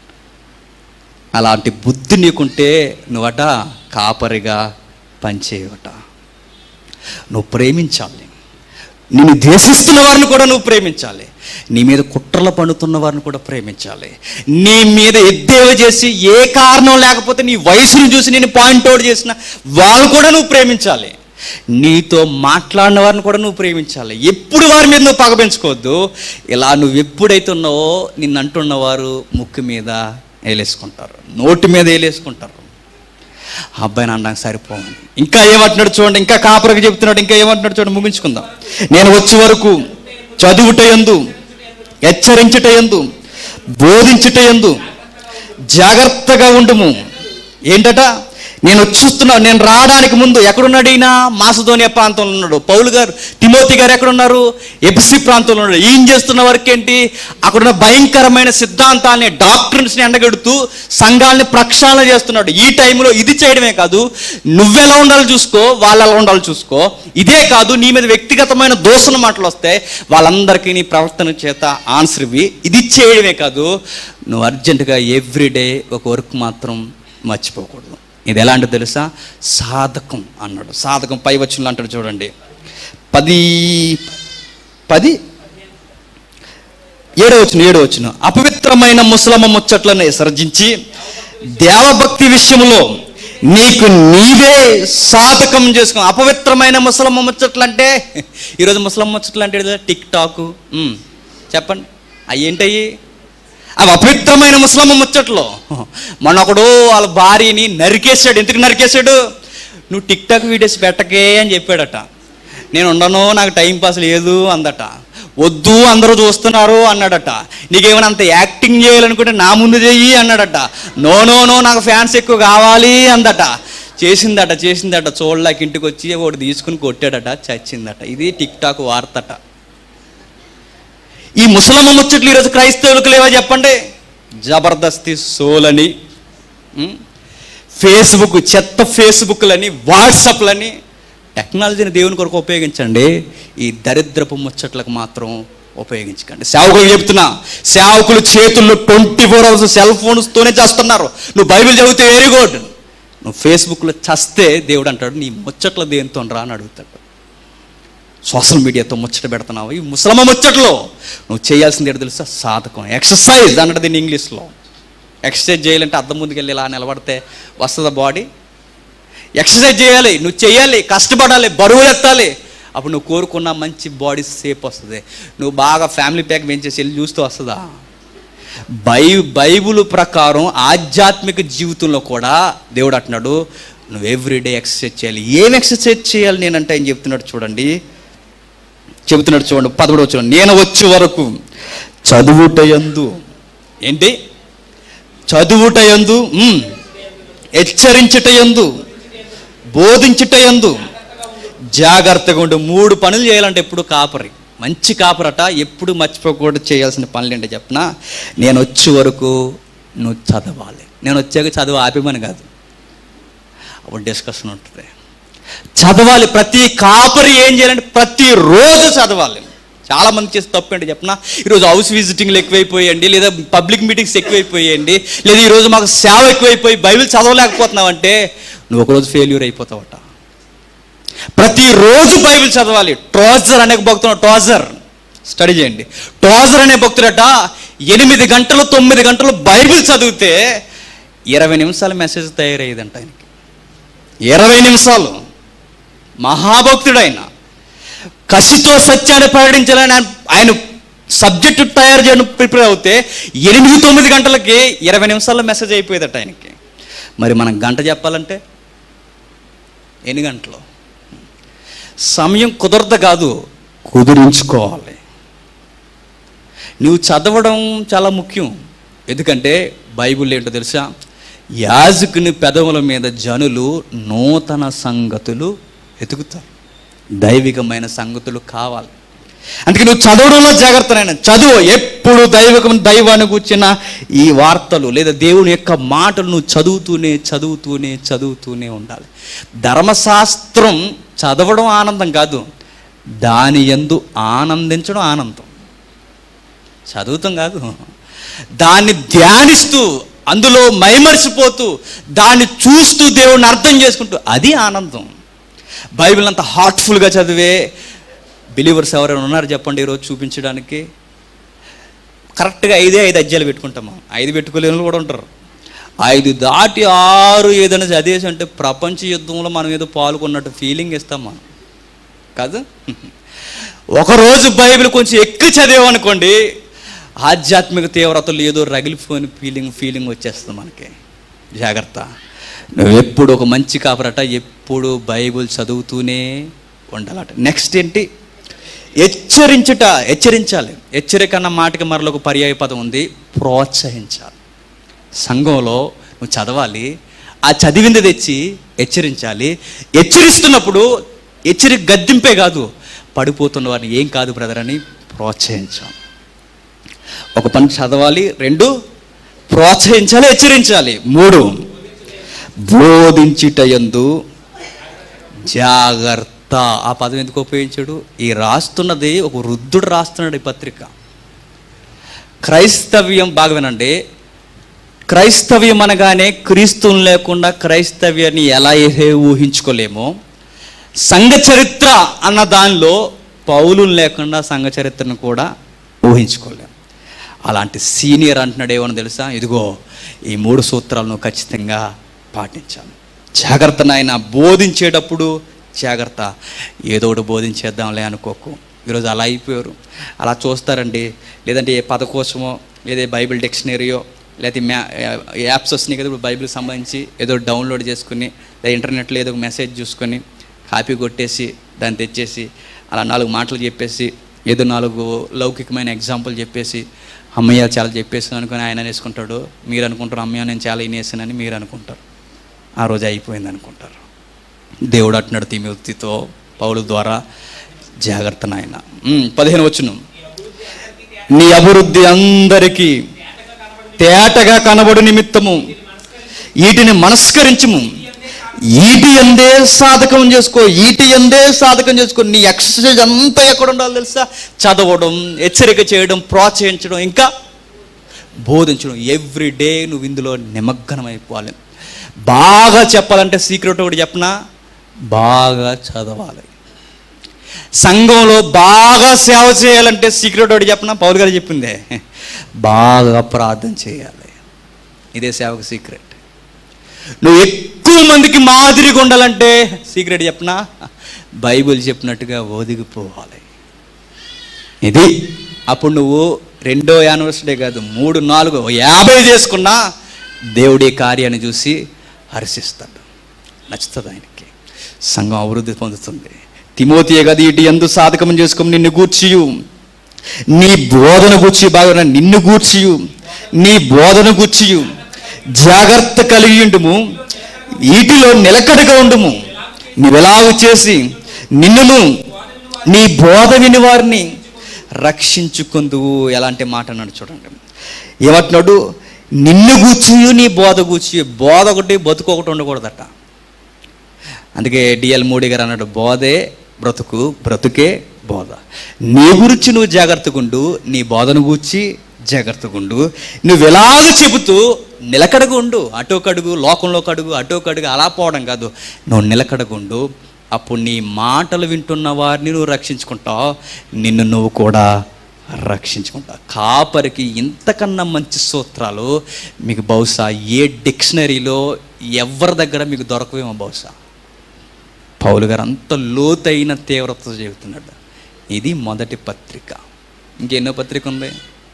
అలాంటి బుద్ధి నీకుంటే నువ్వట కాపరిగా పనిచేయవట నువ్వు ప్రేమించాలి నిన్ను ద్వేషిస్తున్న వారిని కూడా నువ్వు ప్రేమించాలి నీ మీద కుట్రలు పండుతున్న వారిని కూడా ప్రేమించాలి నీ మీద ఎద్దేవ చేసి ఏ కారణం లేకపోతే నీ వయసును చూసి నేను పాయింట్ అవుట్ చేసిన వాళ్ళు కూడా నువ్వు ప్రేమించాలి నీతో మాట్లాడిన వారిని కూడా నువ్వు ప్రేమించాలి ఎప్పుడు వారి మీద నువ్వు పగ పెంచుకోవద్దు ఇలా నువ్వు ఎప్పుడైతే ఉన్నావో నిన్ను అంటున్న వారు ముక్కు మీద వేలేసుకుంటారు నోటి మీద వేలేసుకుంటారు ఆ అబ్బాయిని అనడానికి సరిపోయింది ఇంకా ఏమంటున్నాడు చూడండి ఇంకా కాపరకు చెప్తున్నాడు ఇంకా ఏమంటున్నాడు చూడండి ముగించుకుందాం నేను వచ్చే వరకు చదువుట ఎందు హెచ్చరించుట ఎందు బోధించుట ఎందు జాగ్రత్తగా ఉండుము ఏంటట నేను చూస్తున్నా నేను రావడానికి ముందు ఎక్కడున్నాడు ఈయన మాసధోనియా ప్రాంతంలో ఉన్నాడు పౌలు గారు తిమోతి గారు ఎక్కడున్నారు ఎపిసి ప్రాంతంలో ఉన్నాడు ఏం చేస్తున్న వరకు ఏంటి అక్కడున్న భయంకరమైన సిద్ధాంతాన్ని డాక్టర్స్ని ఎండగడుతూ సంఘాలని ప్రక్షాళన చేస్తున్నాడు ఈ టైంలో ఇది చేయడమే కాదు నువ్వెలా ఉండాలో చూసుకో వాళ్ళు ఎలా ఉండాలో చూసుకో ఇదే కాదు నీ మీద వ్యక్తిగతమైన దోషణ మాటలు వస్తాయి వాళ్ళందరికీ నీ ప్రవర్తన చేత ఆన్సర్ ఇవి ఇది చేయడమే కాదు నువ్వు అర్జెంటుగా ఎవ్రీడే ఒక వర్క్ మాత్రం మర్చిపోకూడదు ఇది ఎలాంటి తెలుసా సాధకం అన్నాడు సాధకం పై వచ్చిన అంటాడు చూడండి పది పది ఏడో వచ్చిన ఏడో వచ్చిన అపవిత్రమైన ముసలమ్మ ముచ్చట్లను విసర్జించి దేవభక్తి విషయంలో నీకు నీవే సాధకం చేసుకో అపవిత్రమైన ముసలమ్మ ముచ్చట్లు అంటే ఈరోజు ముసలమ్మ ముచ్చట్లు అంటే ఏదో టిక్ టాక్ ఉమ్, చెప్పండి అవి ఏంటయ్యి అవి అపవిత్రమైన ముసలమ్మ ముచ్చట్లో మొన్న ఒకడు వాళ్ళ భార్యని నరికేశాడు ఎందుకు నరికేశాడు నువ్వు టిక్ టాక్ వీడియోస్ పెట్టకే అని చెప్పాడట నేను ఉండను నాకు టైం పాస్ లేదు అందట వద్దు అందరూ చూస్తున్నారు అన్నాడట నీకేమైనా అంత యాక్టింగ్ చేయాలనుకుంటే నా ముందు చెయ్యి అన్నాడట నో నో నో నాకు ఫ్యాన్స్ ఎక్కువ కావాలి అందట చేసిందట చేసిందట చూడలేక ఇంటికి వచ్చి ఒకటి తీసుకుని కొట్టాడట చచ్చిందట ఇది టిక్ టాక్ వార్తట ఈ ముసలమ్మ ముచ్చట్లు ఈరోజు క్రైస్తవులకు లేవా చెప్పండి జబర్దస్తి సోలని ఉం? ఫేస్బుక్ చెత్త ఫేస్బుక్లని వాట్సాప్లని టెక్నాలజీని దేవుని కొరకు ఉపయోగించండి ఈ దరిద్రపు ముచ్చట్లకు మాత్రం ఉపయోగించకండి సేవకులు చెప్తున్నా సేవకులు చేతుల్లో ట్వంటీ ఫోర్ అవర్స్ సెల్ ఫోన్స్తోనే చేస్తున్నారు నువ్వు బైబిల్ చదివితే వెరీ గుడ్ నువ్వు ఫేస్బుక్లో చస్తే దేవుడు అంటాడు నీ ముచ్చట్ల దేనితో రా అని అడుగుతాడు సోషల్ మీడియాతో ముచ్చట పెడుతున్నావు ఈ ముసలమ్మ ముచ్చట్లో నువ్వు చేయాల్సింది ఏంటో తెలుసా సాధకం ఎక్సర్సైజ్ అన్నది దీన్ని ఇంగ్లీష్లో ఎక్సర్సైజ్ చేయాలంటే అద్దం ముందుకెళ్ళి ఇలా నిలబడితే వస్తుందా బాడీ ఎక్సర్సైజ్ చేయాలి నువ్వు చేయాలి కష్టపడాలి బరువులు ఎత్తాలి అప్పుడు నువ్వు కోరుకున్న మంచి బాడీ సేప్ వస్తుంది నువ్వు బాగా ఫ్యామిలీ ప్యాక్ పెంచేసి వెళ్ళి చూస్తూ వస్తుందా బై బైబుల్ ప్రకారం ఆధ్యాత్మిక జీవితంలో కూడా దేవుడు అంటున్నాడు నువ్వు ఎవ్రీడే ఎక్సర్సైజ్ చేయాలి ఏం ఎక్సర్సైజ్ చేయాలి నేనంటే ఆయన చెప్తున్నాడు చూడండి చెబుతున్నాడు చూడండి పదమూడు వచ్చిన నేను వచ్చే వరకు చదువుటయందు ఏంటి చదువుటయందు ఉమ్, హెచ్చరించుటయందు బోధించుటయందు జాగ్రత్తగా ఉండు మూడు పనులు చేయాలంటే ఎప్పుడు కాపరి మంచి కాపరట ఎప్పుడు మర్చిపోకూడదు చేయాల్సిన పనులు ఏంటో చెప్పిన నేను వచ్చే వరకు నువ్వు చదవాలి నేను వచ్చాక చదువు ఆపేమని కాదు అప్పుడు డిస్కషన్ ఉంటుంది చదవాలి ప్రతి కాపరి ఏం చేయాలంటే ప్రతిరోజు చదవాలి చాలా మంది చేసి తప్పు ఏంటి చెప్పిన ఈరోజు హౌస్ విజిటింగ్లు ఎక్కువైపోయండి లేదా పబ్లిక్ మీటింగ్స్ ఎక్కువైపోయాయండి లేదా ఈరోజు మాకు సేవ ఎక్కువైపోయి బైబిల్ చదవలేకపోతున్నావంటే నువ్వు ఒకరోజు ఫెయిల్యూర్ అయిపోతావట ప్రతిరోజు బైబిల్ చదవాలి ట్రోజర్ అనే భక్తుడు ట్రోజర్ స్టడీ చేయండి ట్రోజర్ అనే భక్తుడట ఎనిమిది గంటలు తొమ్మిది గంటలు బైబిల్ చదివితే ఇరవై నిమిషాల మెసేజ్ తయారయ్యేదంట ఆయనకి ఇరవై నిమిషాలు మహాభక్తుడైన కసితో సత్యాన్ని ప్రకటించాలని ఆయన- ఆయన సబ్జెక్టు తయారు చేయడం ప్రిపేర్ అవుతే ఎనిమిది తొమ్మిది గంటలకి ఇరవై నిమిషాల్లో మెసేజ్ అయిపోయేదట ఆయనకి మరి మనం గంట చెప్పాలంటే ఎన్ని గంటలు సమయం కుదరదు కాదు కుదిరించుకోవాలి నువ్వు చదవడం చాలా ముఖ్యం ఎందుకంటే బైబిల్ ఏంటో తెలుసా యాజకుని పెదవుల మీద జనులు నూతన సంగతులు ఎతుకుతారు దైవికమైన సంగతులు కావాలి అందుకే నువ్వు చదవడంలో జాగ్రత్తనైనా చదువు ఎప్పుడు దైవికం దైవాన్ని కూర్చిన ఈ వార్తలు లేదా దేవుని యొక్క మాటలు నువ్వు చదువుతూనే చదువుతూనే చదువుతూనే ఉండాలి ధర్మశాస్త్రం చదవడం ఆనందం కాదు దాని ఎందు ఆనందించడం ఆనందం చదువుతాం కాదు దాన్ని ధ్యానిస్తూ అందులో మైమరిసిపోతూ దాన్ని చూస్తూ దేవుడిని అర్థం చేసుకుంటూ అది ఆనందం బైబిల్ అంత హార్ట్ఫుల్గా చదివే బిలీవర్స్ ఎవరైనా ఉన్నారు చెప్పండి ఈరోజు చూపించడానికి కరెక్ట్గా ఐదే ఐదు అధ్యాయులు పెట్టుకుంటాము ఐదు పెట్టుకోలేని వాళ్ళు కూడా ఉంటారు ఐదు దాటి ఆరు ఏదైనా చదివేసి అంటే ప్రపంచ యుద్ధంలో మనం ఏదో పాల్గొన్నట్టు ఫీలింగ్ ఇస్తాం మనం కాదు ఒకరోజు బైబిల్ కొంచెం ఎక్కువ చదివామనుకోండి ఆధ్యాత్మిక తీవ్రతలు ఏదో రగిలిపోయిన ఫీలింగ్ ఫీలింగ్ వచ్చేస్తుంది మనకి జాగ్రత్త నువ్వు ఎప్పుడు ఒక మంచి కాపరట ఎప్పుడు బైబిల్ చదువుతూనే ఉండాలట నెక్స్ట్ ఏంటి హెచ్చరించుట హెచ్చరించాలి హెచ్చరిక అన్న మాటకి మరొక పర్యాయ పదం ఉంది ప్రోత్సహించాలి సంఘంలో నువ్వు చదవాలి ఆ చదివింది తెచ్చి హెచ్చరించాలి హెచ్చరిస్తున్నప్పుడు హెచ్చరిక గద్దింపే కాదు పడిపోతున్న వారిని ఏం కాదు బ్రదర్ అని ప్రోత్సహించాలి ఒక పని చదవాలి రెండు ప్రోత్సహించాలి హెచ్చరించాలి మూడు బోధించుటయందు జాగ్రత్త ఆ పదం ఎందుకు ఉపయోగించాడు ఈ రాస్తున్నది ఒక వృద్ధుడు రాస్తున్నాడు ఈ పత్రిక క్రైస్తవ్యం బాగా వినండి క్రైస్తవ్యం అనగానే క్రీస్తుని లేకుండా క్రైస్తవ్యాన్ని ఎలా అయితే ఊహించుకోలేమో సంఘ చరిత్ర అన్న దానిలో పౌలుని లేకుండా సంఘ చరిత్రను కూడా ఊహించుకోలేము అలాంటి సీనియర్ అంటున్నాడు ఏమని తెలుసా ఇదిగో ఈ మూడు సూత్రాలను ఖచ్చితంగా పాటించాలి జాగ్రత్త నాయన బోధించేటప్పుడు జాగ్రత్త ఏదో ఒకటి బోధించేద్దాంలే అనుకోకు ఈరోజు అలా అయిపోయారు అలా చూస్తారండి లేదంటే ఏ పద కోసమో లేదా బైబిల్ డిక్షనరీయో లేకపోతే మ్యా యాప్స్ వస్తున్నాయి కదా ఇప్పుడు బైబిల్కి సంబంధించి ఏదో డౌన్లోడ్ చేసుకుని లేదా ఇంటర్నెట్లో ఏదో ఒక మెసేజ్ చూసుకొని కాపీ కొట్టేసి దాన్ని తెచ్చేసి అలా నాలుగు మాటలు చెప్పేసి ఏదో నాలుగు లౌకికమైన ఎగ్జాంపుల్ చెప్పేసి అమ్మయ్య చాలా చెప్పేసాను అనుకుని ఆయన వేసుకుంటాడు మీరు అనుకుంటారు అమ్మయ్య నేను చాలా ఇనేసానని మీరు అనుకుంటారు ఆ రోజు అయిపోయింది అనుకుంటారు దేవుడు అంటున్నాడు తిమోతితో పౌలు ద్వారా జాగ్రత్త నాయన ఉమ్, పదిహేను వచ్చును నీ అభివృద్ధి అందరికీ తేటగా కనబడు నిమిత్తము వీటిని మనస్కరించుము ఈటి ఎందే సాధకం చేసుకో ఈటి ఎందే సాధకం చేసుకో నీ ఎక్సర్సైజ్ అంతా ఎక్కడ ఉండాలి తెలుసా చదవడం హెచ్చరిక చేయడం ప్రోత్సహించడం ఇంకా బోధించడం ఎవ్రీ డే నువ్వు ఇందులో నిమగ్నం అయిపోవాలి బాగా చెప్పాలంటే సీక్రెట్ ఒకటి చెప్పనా బాగా చదవాలి సంఘంలో బాగా సేవ చేయాలంటే సీక్రెట్ ఒకటి చెప్పనా పౌల్ గారు చెప్పిందే బాగా ప్రార్థన చేయాలి ఇదే సేవకు సీక్రెట్ నువ్వు ఎక్కువ మందికి మాదిరిగా ఉండాలంటే సీక్రెట్ చెప్పనా బైబిల్ చెప్పినట్టుగా ఒదిగిపోవాలి ఇది అప్పుడు నువ్వు రెండో యానివర్సరీ కాదు మూడు నాలుగు యాభై చేసుకున్నా దేవుడి కార్యాన్ని చూసి హర్షిస్తాడు నచ్చుతుంది ఆయనకి సంఘం అభివృద్ధి పొందుతుంది తిమోతియే కదా ఇటు ఎందు సాధకం చేసుకుని నిన్ను గూర్చియు నీ బోధన గూర్చి బాగా నిన్ను గూర్చియు నీ బోధన గూర్చియు జాగ్రత్త కలిగి ఉండుము వీటిలో నిలకడగా ఉండుము నీవెలాగు చేసి నిన్నును నీ బోధ విని వారిని రక్షించుకుందువు ఎలాంటి మాట అన్నాడు చూడండి ఏమంటున్నాడు నిన్ను గూర్చియు నీ బోధ గూర్చి బోధ ఒకటి బతుకు ఒకటి ఉండకూడదట అందుకే డిఎల్ మోడీ గారు అన్నాడు బోధే బ్రతుకు బ్రతుకే బోధ నీ గురించి నువ్వు జాగ్రత్తగుండు నీ బోధను గూర్చి జాగ్రత్తగుండు నువ్వు ఎలాగ చెబుతూ నిలకడగా ఉండు అటో కడుగు లోకంలో కడుగు అటో కడుగు అలా పోవడం కాదు నువ్వు నిలకడగుండు అప్పుడు నీ మాటలు వింటున్న వారిని నువ్వు రక్షించుకుంటావు నిన్ను నువ్వు కూడా రక్షించుకుంటావు కాపరికి ఇంతకన్నా మంచి సూత్రాలు మీకు బహుశా ఏ డిక్షనరీలో ఎవరి దగ్గర మీకు దొరకవేమో బహుశా పౌలు గారు అంత లోతైన తీవ్రత చెబుతున్నాడు ఇది మొదటి పత్రిక ఇంకెన్నో పత్రిక ఉంది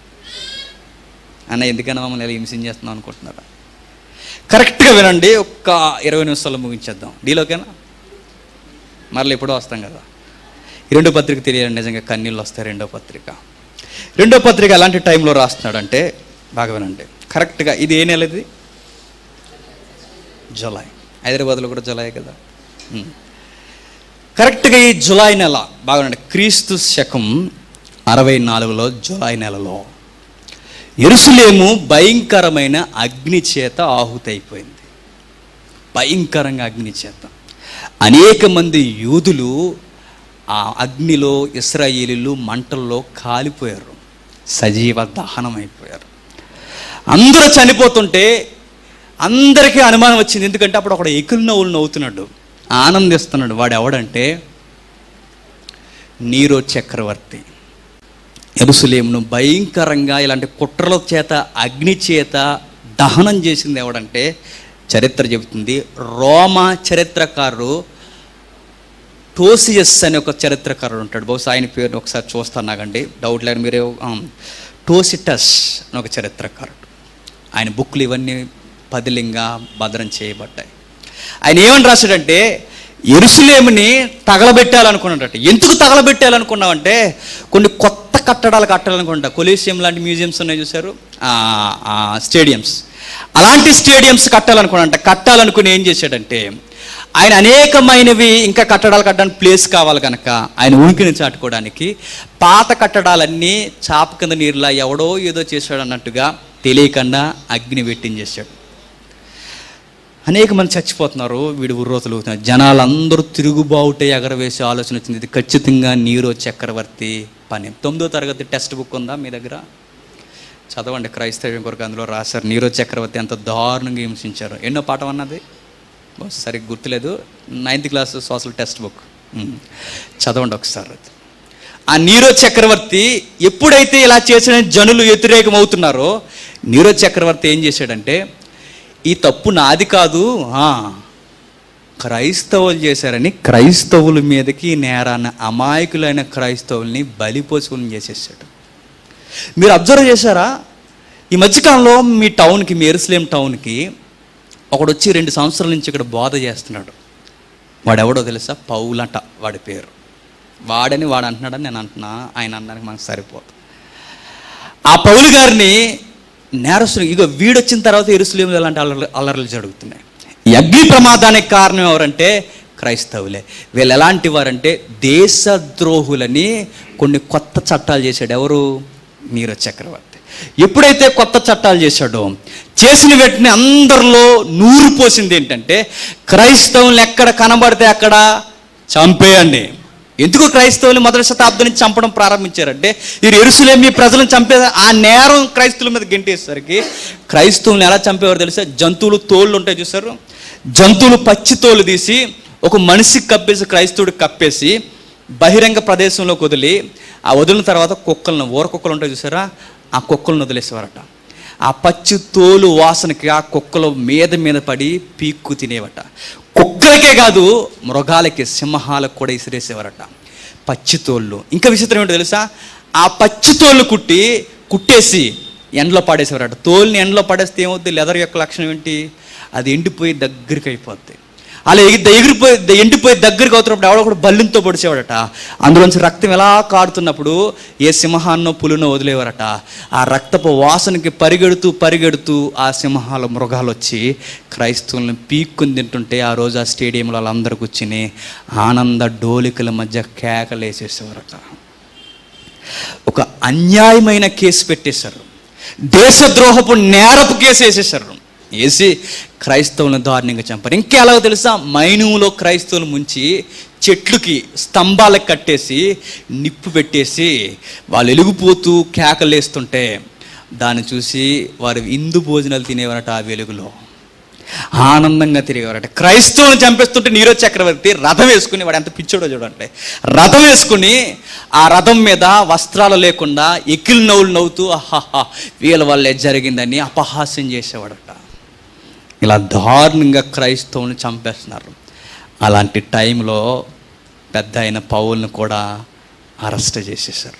అన్న ఎందుకన్నా మమ్మల్ని ఇలా హింస చేస్తున్నాం అనుకుంటున్నారా కరెక్ట్గా వినండి ఒక్క ఇరవై నిమిషాల్లో ముగించేద్దాం డీలోకేనా మరలా ఎప్పుడో వస్తాం కదా ఈ రెండో పత్రిక తెలియాలి నిజంగా కన్నీళ్ళు వస్తాయి రెండో పత్రిక రెండో పత్రిక ఎలాంటి టైంలో రాస్తున్నాడంటే బాగా వినండి కరెక్ట్గా ఇది ఏ నెల ఇది జులై హైదరాబాద్లో కూడా జులై కదా ఉమ్. కరెక్ట్గా ఈ జులై నెల బాగుండండి క్రీస్తు శకం అరవై నాలుగులో జులై నెలలో ఎరుసలేము భయంకరమైన అగ్ని చేత ఆహుతైపోయింది భయంకరంగా అగ్ని చేత అనేక మంది యూదులు ఆ అగ్నిలో ఇస్రాయేలీలు మంటల్లో కాలిపోయారు సజీవ దహనం అయిపోయారు అందరూ చనిపోతుంటే అందరికీ అనుమానం వచ్చింది ఎందుకంటే అప్పుడు అక్కడ ఎకులు నవ్వులు నవ్వుతున్నాడు ఆనందిస్తున్నాడు వాడు ఎవడంటే నీరో చక్రవర్తి ఎరుసలేమును భయంకరంగా ఇలాంటి కుట్రల చేత అగ్ని చేత దహనం చేసింది ఎవడంటే చరిత్ర చెబుతుంది రోమా చరిత్రకారుడు టోసియస్ అనే ఒక చరిత్రకారుడు ఉంటాడు బహుశా ఆయన పేరుని ఒకసారి చూస్తాను నాకండి డౌట్ లేదు మీరే ఆ, టోసిటస్ అని ఒక చరిత్రకారుడు ఆయన బుక్లు ఇవన్నీ పదిలింగా భద్రం చేయబడ్డాయి ఆయన ఏమని రాశాడంటే ఎరుసలేముని తగలబెట్టాలనుకున్నాడట ఎందుకు తగలబెట్టాలనుకున్నావంటే కొన్ని కొత్త కట్టడాలు కట్టాలనుకుంటా కొలీసియం లాంటి మ్యూజియంస్ ఉన్నాయి చూసారు ఆ, ఆ, స్టేడియంస్ అలాంటి స్టేడియంస్ కట్టాలనుకున్నాడంట కట్టాలనుకుని ఏం చేశాడంటే ఆయన అనేకమైనవి ఇంకా కట్టడాలు కట్టడానికి ప్లేస్ కావాలి కనుక ఆయన ఉనికిని చాటుకోవడానికి పాత కట్టడాలన్నీ చాప కింద నీరులా ఎవడో ఏదో చేశాడు అన్నట్టుగా తెలియకుండా అగ్ని పెట్టించేశాడు అనేక మంది చచ్చిపోతున్నారు వీడు ఉర్రోతలు జనాలందరూ తిరుగుబావుటే ఎగరవేసే ఆలోచన వచ్చింది ఇది ఖచ్చితంగా నీరో చక్రవర్తి పని తొమ్మిదో తరగతి టెక్స్ట్ బుక్ ఉందా మీ దగ్గర చదవండి క్రైస్తవ్యం కొరకు అందులో రాశారు నీరో చక్రవర్తి ఎంత దారుణంగా హింసించారు ఎన్నో పాఠం అన్నది బహుశా సరిగ్గా గుర్తులేదు ninth class social text book um. చదవండి ఒకసారి అది. ఆ నీరో చక్రవర్తి ఎప్పుడైతే ఇలా చేసిన జనులు వ్యతిరేకం అవుతున్నారో నీరో చక్రవర్తి ఏం చేశాడంటే ఈ తప్పు నాది కాదు ఆ, క్రైస్తవులు చేశారని క్రైస్తవుల మీదకి ఈ నేరాన్ని అమాయకులైన క్రైస్తవుల్ని బలిపోసుకుని చేసేసాడు మీరు అబ్జర్వ్ చేశారా ఈ మధ్యకాలంలో మీ టౌన్కి మీ ఎరుసలేం టౌన్కి ఒకడు వచ్చి రెండు సంవత్సరాల నుంచి ఇక్కడ బోధ చేస్తున్నాడు వాడు ఎవడో తెలుసా పౌలంట వాడి పేరు వాడని వాడు అంటున్నాడని నేను అంటున్నా ఆయన అనడానికి మనకు సరిపోదు ఆ పౌలు గారిని నేరస్తులు ఇగో వీడొచ్చిన తర్వాత ఎరుసలేములు ఎలాంటి అల్లర్లు అల్లర్లు జరుగుతున్నాయి ఈ అగ్ని ప్రమాదానికి కారణం ఎవరంటే క్రైస్తవులే వీళ్ళు ఎలాంటి వారంటే దేశద్రోహులని కొన్ని కొత్త చట్టాలు చేశాడు ఎవరు నీరజ్ చక్రవర్తి ఎప్పుడైతే కొత్త చట్టాలు చేశాడో చేసిన వెంటనే అందరిలో నూరు పోసింది ఏంటంటే క్రైస్తవులు ఎక్కడ కనబడితే అక్కడ చంపేయండి ఎందుకు క్రైస్తవులు మొదటి శతాబ్దం నుంచి చంపడం ప్రారంభించారంటే వీరు ఎరుసలేం మీ ప్రజలను చంపే ఆ నేరం క్రైస్తవుల మీద గెంటేసరికి క్రైస్తవులను ఎలా చంపేవారు తెలుసా జంతువులు తోళ్ళు ఉంటాయి చూసారు జంతువులు పచ్చి తోలు తీసి ఒక మనిషికి కప్పేసి క్రైస్తవుడికి కప్పేసి బహిరంగ ప్రదేశంలోకి వదిలి ఆ వదిలిన తర్వాత కుక్కలను ఊర కుక్కలు ఉంటాయి చూసారా ఆ కుక్కలను వదిలేసేవారట ఆ పచ్చి తోలు వాసనకి ఆ కుక్కలు మీద మీద పడి పీక్కు తినేవట కుక్కలకే కాదు మృగాలకి సింహాలకు కూడా ఇసిరేసేవారట పచ్చి తోళ్ళు ఇంకా విచిత్రం ఏంటో తెలుసా ఆ పచ్చి తోళ్ళు కుట్టి కుట్టేసి ఎండలో పడేసేవారట తోలుని ఎండలో పడేస్తే ఏమవుద్ది లెదర్ యొక్క లక్షణం ఏంటి అది ఎండిపోయి దగ్గరికి అయిపోద్ది అలా ఎగి ఎగిరిపోయి ఎండిపోయి దగ్గరికి అవుతున్నప్పుడు ఎవడో కూడా బల్లింతో పొడిచేవాడట అందులోంచి రక్తం ఎలా కారుతున్నప్పుడు ఏ సింహాన్నో పులునో వదిలేవారట ఆ రక్తపు వాసనకి పరిగెడుతూ పరిగెడుతూ ఆ సింహాల మృగాలు వచ్చి క్రైస్తవులను పీక్కుని తింటుంటే ఆ రోజు ఆ స్టేడియంలో వాళ్ళందరూ కూర్చుని ఆనంద డోలికల మధ్య కేకలేసేసేవారట ఒక అన్యాయమైన కేసు పెట్టేశారు దేశద్రోహపు నేరపు కేసు వేసేశారు వేసి క్రైస్తవులను దారుణంగా చంపారు ఇంకా ఎలాగో తెలుసా మైనులో క్రైస్తవులు ముంచి చెట్లుకి స్తంభాలకు కట్టేసి నిప్పు పెట్టేసి వాళ్ళు ఎలుగుపోతూ కేకలేస్తుంటే దాన్ని చూసి వారు ఇందు భోజనాలు తినేవారట ఆ వెలుగులో ఆనందంగా తిరిగేవారట క్రైస్తవులను చంపేస్తుంటే నీరో చక్రవర్తి రథం వేసుకుని వాడు ఎంత పిచ్చోడో చూడండి రథం వేసుకుని ఆ రథం మీద వస్త్రాలు లేకుండా ఎకిల్ నవ్వులు నవ్వుతూ ఆహాహా వీళ్ళ వల్లే జరిగిందని అపహాస్యం చేసేవాడట ఇలా దారుణంగా క్రైస్తవుని చంపేస్తున్నారు అలాంటి టైంలో పెద్ద అయిన పౌల్ని కూడా అరెస్ట్ చేసేసారు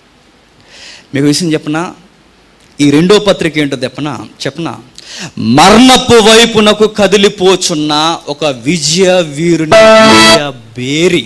మీకు విషయం చెప్పనా ఈ రెండో పత్రిక ఏంటో చెప్పనా చెప్పనా మరణపు వైపునకు కదిలిపోచున్న ఒక విజయ వీరుని విజయ బేరి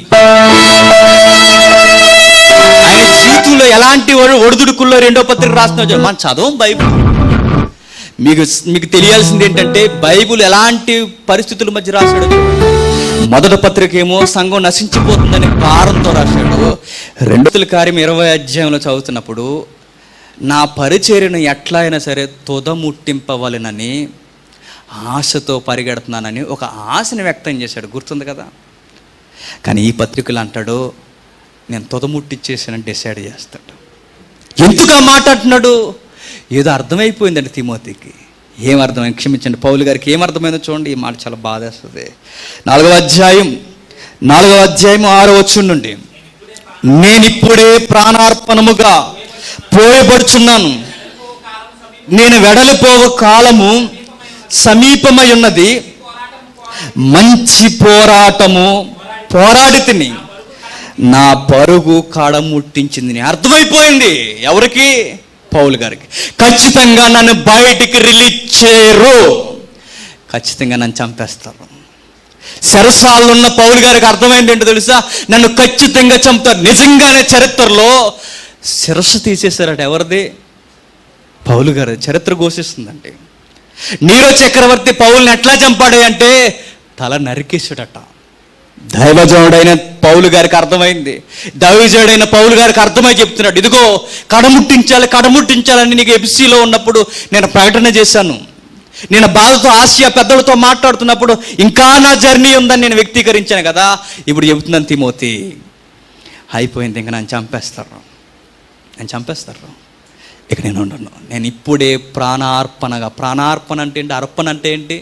ఆయన జీవితంలో ఎలాంటి ఒడు- ఒడిదుడుకుల్లో రెండో పత్రిక రాస్తున్నా మనం చదవం బైబిల్ మీకు మీకు తెలియాల్సింది ఏంటంటే బైబిల్ ఎలాంటి పరిస్థితుల మధ్య రాశాడు చూడండి. మొదటి పత్రిక ఏమో సంఘం నశించిపోతుందని భారంతో రాశాడు రెండోతుల కార్యం ఇరవై అధ్యాయంలో చదువుతున్నప్పుడు నా పరిచర్యను ఎట్లా అయినా సరే తుదముట్టింపవలనని ఆశతో పరిగెడుతున్నానని ఒక ఆశని వ్యక్తం చేశాడు గుర్తుంది కదా కానీ ఈ పత్రికలు అంటాడు నేను తుదముట్టిచ్చేసానని డిసైడ్ చేస్తాడు ఎందుకు ఆ మాట అంటున్నాడు ఏదో అర్థమైపోయిందండి తిమోతికి ఏం అర్థమైంది క్షమించండి పౌలు గారికి ఏం అర్థమైందో చూడండి ఈ మాట చాలా బాధేస్తుంది నాలుగవ అధ్యాయం నాలుగవ అధ్యాయం ఆరో వచ్చి నుండి నేనిప్పుడే ప్రాణార్పణముగా పోయబడుచున్నాను నేను వెడలిపోవ కాలము సమీపమై ఉన్నది మంచి పోరాటము పోరాడి తిని నా పరుగు కాడముట్టించింది అర్థమైపోయింది ఎవరికి పౌలు గారికి ఖచ్చితంగా నన్ను బయటికి రిలీజ్ చేయరు ఖచ్చితంగా నన్ను చంపేస్తారు సరసాలు ఉన్న పౌలు గారికి అర్థమైంది ఏంటో తెలుసా నన్ను ఖచ్చితంగా చంపుతారు నిజంగానే చరిత్రలో శిరస్సు తీసేశారట ఎవరిది పౌలు గారు చరిత్ర ఘోషిస్తుందండి నీరో చక్రవర్తి పౌల్ని ఎట్లా చంపాడు అంటే తల నరికేశాడట దైవజనుడైన పౌలు గారికి అర్థమైంది దైవజనుడైన పౌలు గారికి అర్థమై చెప్తున్నాడు ఇదిగో కడముట్టించాలి కడముట్టించాలని నీకు ఎఫ్సీలో ఉన్నప్పుడు నేను ప్రకటన చేశాను నేను బాధతో ఆసియా పెద్దలతో మాట్లాడుతున్నప్పుడు ఇంకా నా జర్నీ ఉందని నేను వ్యక్తీకరించాను కదా ఇప్పుడు చెబుతున్నాను తిమోతి అయిపోయింది ఇంకా నన్ను చంపేస్తారు నేను చంపేస్తారు ఇక నేను ఉండను నేను ఇప్పుడే ప్రాణార్పణగా ప్రాణార్పణ అంటే ఏంటి అర్పణ అంటే ఏంటి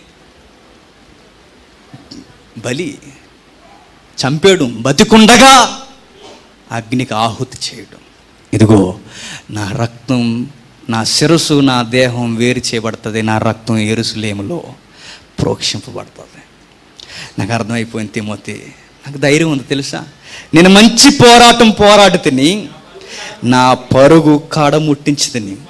బలి చంపేయడం బతికుండగా అగ్నికి ఆహుతి చేయడం ఇదిగో నా రక్తం నా శిరస్సు నా దేహం వేరు చేయబడుతుంది నా రక్తం ఎరుసులేములో ప్రోక్షింపబడుతుంది నాకు అర్థమైపోయింది తిమోతి నాకు ధైర్యం ఉంది తెలుసా నేను మంచి పోరాటం పోరాడి తిని నా పరుగు కాడ ముట్టించి తిని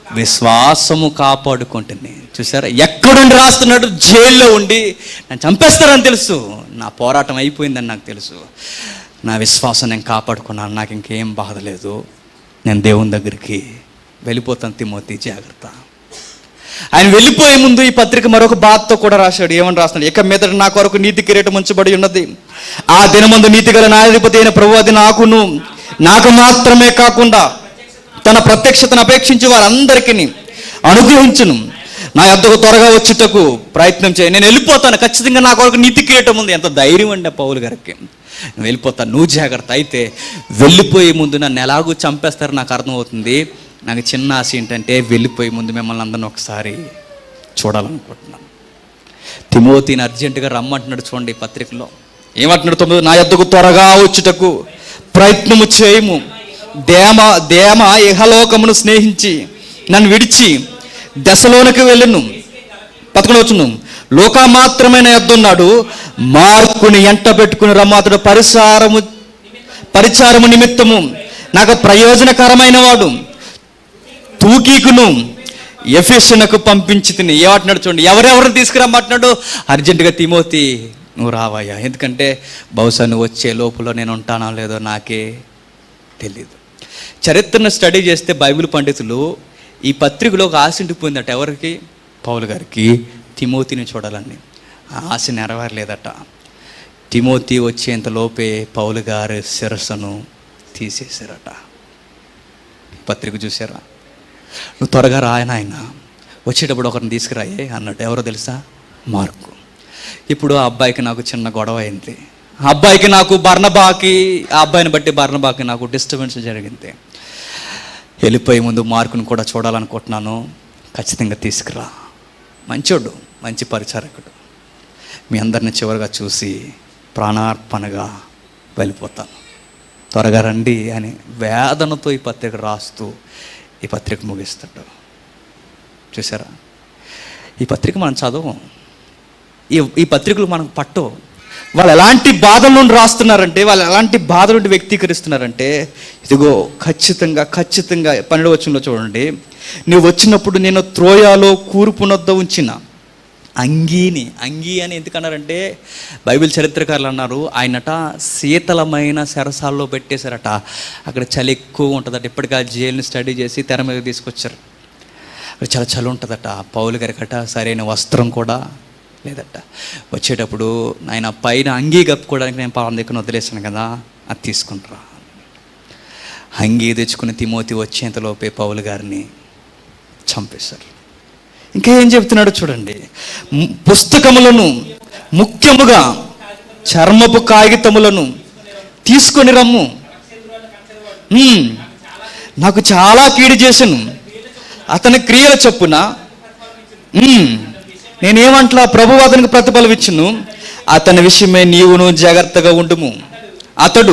విశ్వాసము కాపాడుకుంటుంది చూసారా ఎక్కడుండి రాస్తున్నాడు జైల్లో ఉండి నన్ను చంపేస్తారని తెలుసు నా పోరాటం అయిపోయిందని నాకు తెలుసు నా విశ్వాసం నేను కాపాడుకున్నాను నాకు ఇంకేం బాధ లేదు నేను దేవుని దగ్గరికి వెళ్ళిపోతాను తిమోతి జాగ్రత్త ఆయన వెళ్ళిపోయే ముందు ఈ పత్రిక మరొక బాధతో కూడా రాశాడు ఏమని రాస్తున్నాడు ఇక మీదట నా కొరకు నీతి కిరీటం ఉంచబడి ఉన్నది ఆ దినమందు నీతి గల న్యాయాధిపతి అయిన ప్రభు అది నాకును నాకు మాత్రమే కాకుండా తన ప్రత్యక్షతను అపేక్షించి వారందరికీ అనుగ్రహించును నా యొద్దకు త్వరగా వచ్చుటకు ప్రయత్నం చేయి నేను వెళ్ళిపోతాను ఖచ్చితంగా నా కొరకు నీతి కిరీటం ఉంది ఎంత ధైర్యం అండి ఆ పౌలు గారికి నేను వెళ్ళిపోతాను నువ్వు జాగ్రత్త అయితే వెళ్ళిపోయే ముందు నన్ను ఎలాగూ చంపేస్తారో నాకు అర్థమవుతుంది నాకు చిన్న ఆశ ఏంటంటే వెళ్ళిపోయే ముందు మిమ్మల్ని అందరిని ఒకసారి చూడాలనుకుంటున్నాను తిమోతిని అర్జెంటుగా రమ్మంటున్నాడు చూడండి ఈ పత్రికలో ఏమంటున్నాడు తొమ్మిది నా యొద్దకు త్వరగా వచ్చుటకు ప్రయత్నము చేయము దేమ దేమ ఇహలోకమును స్నేహించి నన్ను విడిచి దశలోనికి వెళ్ళను పదకొండవచ్చును లోకా మాత్రమైన యొద్దున్నాడు మార్కుని ఎంట పెట్టుకుని రమ్మ అతడు పరిసారము పరిచారము నిమిత్తము నాకు ప్రయోజనకరమైన వాడు తూకీకును ఎఫెషన్కు పంపించి తిని ఏమంటున్నాడు చూడండి ఎవరెవరు తీసుకురమ్మంటున్నాడు అర్జెంటుగా తిమోతి నువ్వు రావయ్యా ఎందుకంటే బహుశా నువ్వు వచ్చే లోపల నేను ఉంటానో లేదో నాకే తెలియదు చరిత్రను స్టడీ చేస్తే బైబిల్ పండితులు ఈ పత్రికలో ఒక ఆశ ఉండిపోయిందట ఎవరికి పౌలు గారికి తిమోతిని చూడాలని ఆ ఆశ నెరవేరలేదట తిమోతి వచ్చేంత లోపే పౌలు గారి శిరస్సును తీసేశారట ఈ పత్రిక చూసారా నువ్వు త్వరగా రాయన ఆయన వచ్చేటప్పుడు ఒకరిని తీసుకురాయే అన్నట్టు ఎవరో తెలుసా మార్కు ఇప్పుడు ఆ అబ్బాయికి నాకు చిన్న గొడవ అయింది ఆ అబ్బాయికి నాకు బర్ణబాకి ఆ అబ్బాయిని బట్టి బర్ణబాకి నాకు డిస్టర్బెన్స్ జరిగింది వెళ్ళిపోయే ముందు మార్కుని కూడా చూడాలనుకుంటున్నాను ఖచ్చితంగా తీసుకురా మంచోడు మంచి పరిచారకుడు మీ అందరిని చివరిగా చూసి ప్రాణార్పణగా వెళ్ళిపోతాను త్వరగా రండి అని వేదనతో ఈ పత్రిక రాస్తూ ఈ పత్రిక ముగిస్తాడు చూసారా ఈ పత్రిక మనం చదవం ఈ ఈ పత్రికలు మనకు పట్టవు వాళ్ళు ఎలాంటి బాధల నుండి రాస్తున్నారంటే వాళ్ళు ఎలాంటి బాధ నుండి వ్యక్తీకరిస్తున్నారంటే ఇదిగో ఖచ్చితంగా ఖచ్చితంగా పన్నెండు వచ్చంలో చూడండి నువ్వు వచ్చినప్పుడు నేను త్రోయాలో కూర్పునొద్ద ఉంచిన అంగీని అంగీ అని ఎందుకన్నారంటే బైబిల్ చరిత్రకారులు అన్నారు ఆయనట శీతలమైన సరసాల్లో పెట్టేశారట అక్కడ చలి ఎక్కువ ఉంటుందట ఇప్పటికీ ఆ జైలుని స్టడీ చేసి తెర మీద తీసుకొచ్చారు అక్కడ చాలా చలి ఉంటుందట పౌలు గారికట సరైన వస్త్రం కూడా లేదట వచ్చేటప్పుడు ఆయన పైన అంగీ కప్పుకోవడానికి నేను పాపం దగ్గర వదిలేసాను కదా అది తీసుకుంటారా అంగీ తెచ్చుకుని తిమోతి వచ్చేంతలోపే పౌలు గారిని చంపేశారు ఇంకా ఏం చెప్తున్నాడో చూడండి ము- పుస్తకములను ముఖ్యముగా చర్మపు కాగితములను తీసుకొని రమ్ము ఉమ్, నాకు చాలా కీడు చేశాను అతని క్రియల చొప్పున ఉమ్, నేనేమంటలా ప్రభు అతనికి ప్రతిఫలం ఇచ్చును అతని విషయమే నీవును జాగ్రత్తగా ఉండుము అతడు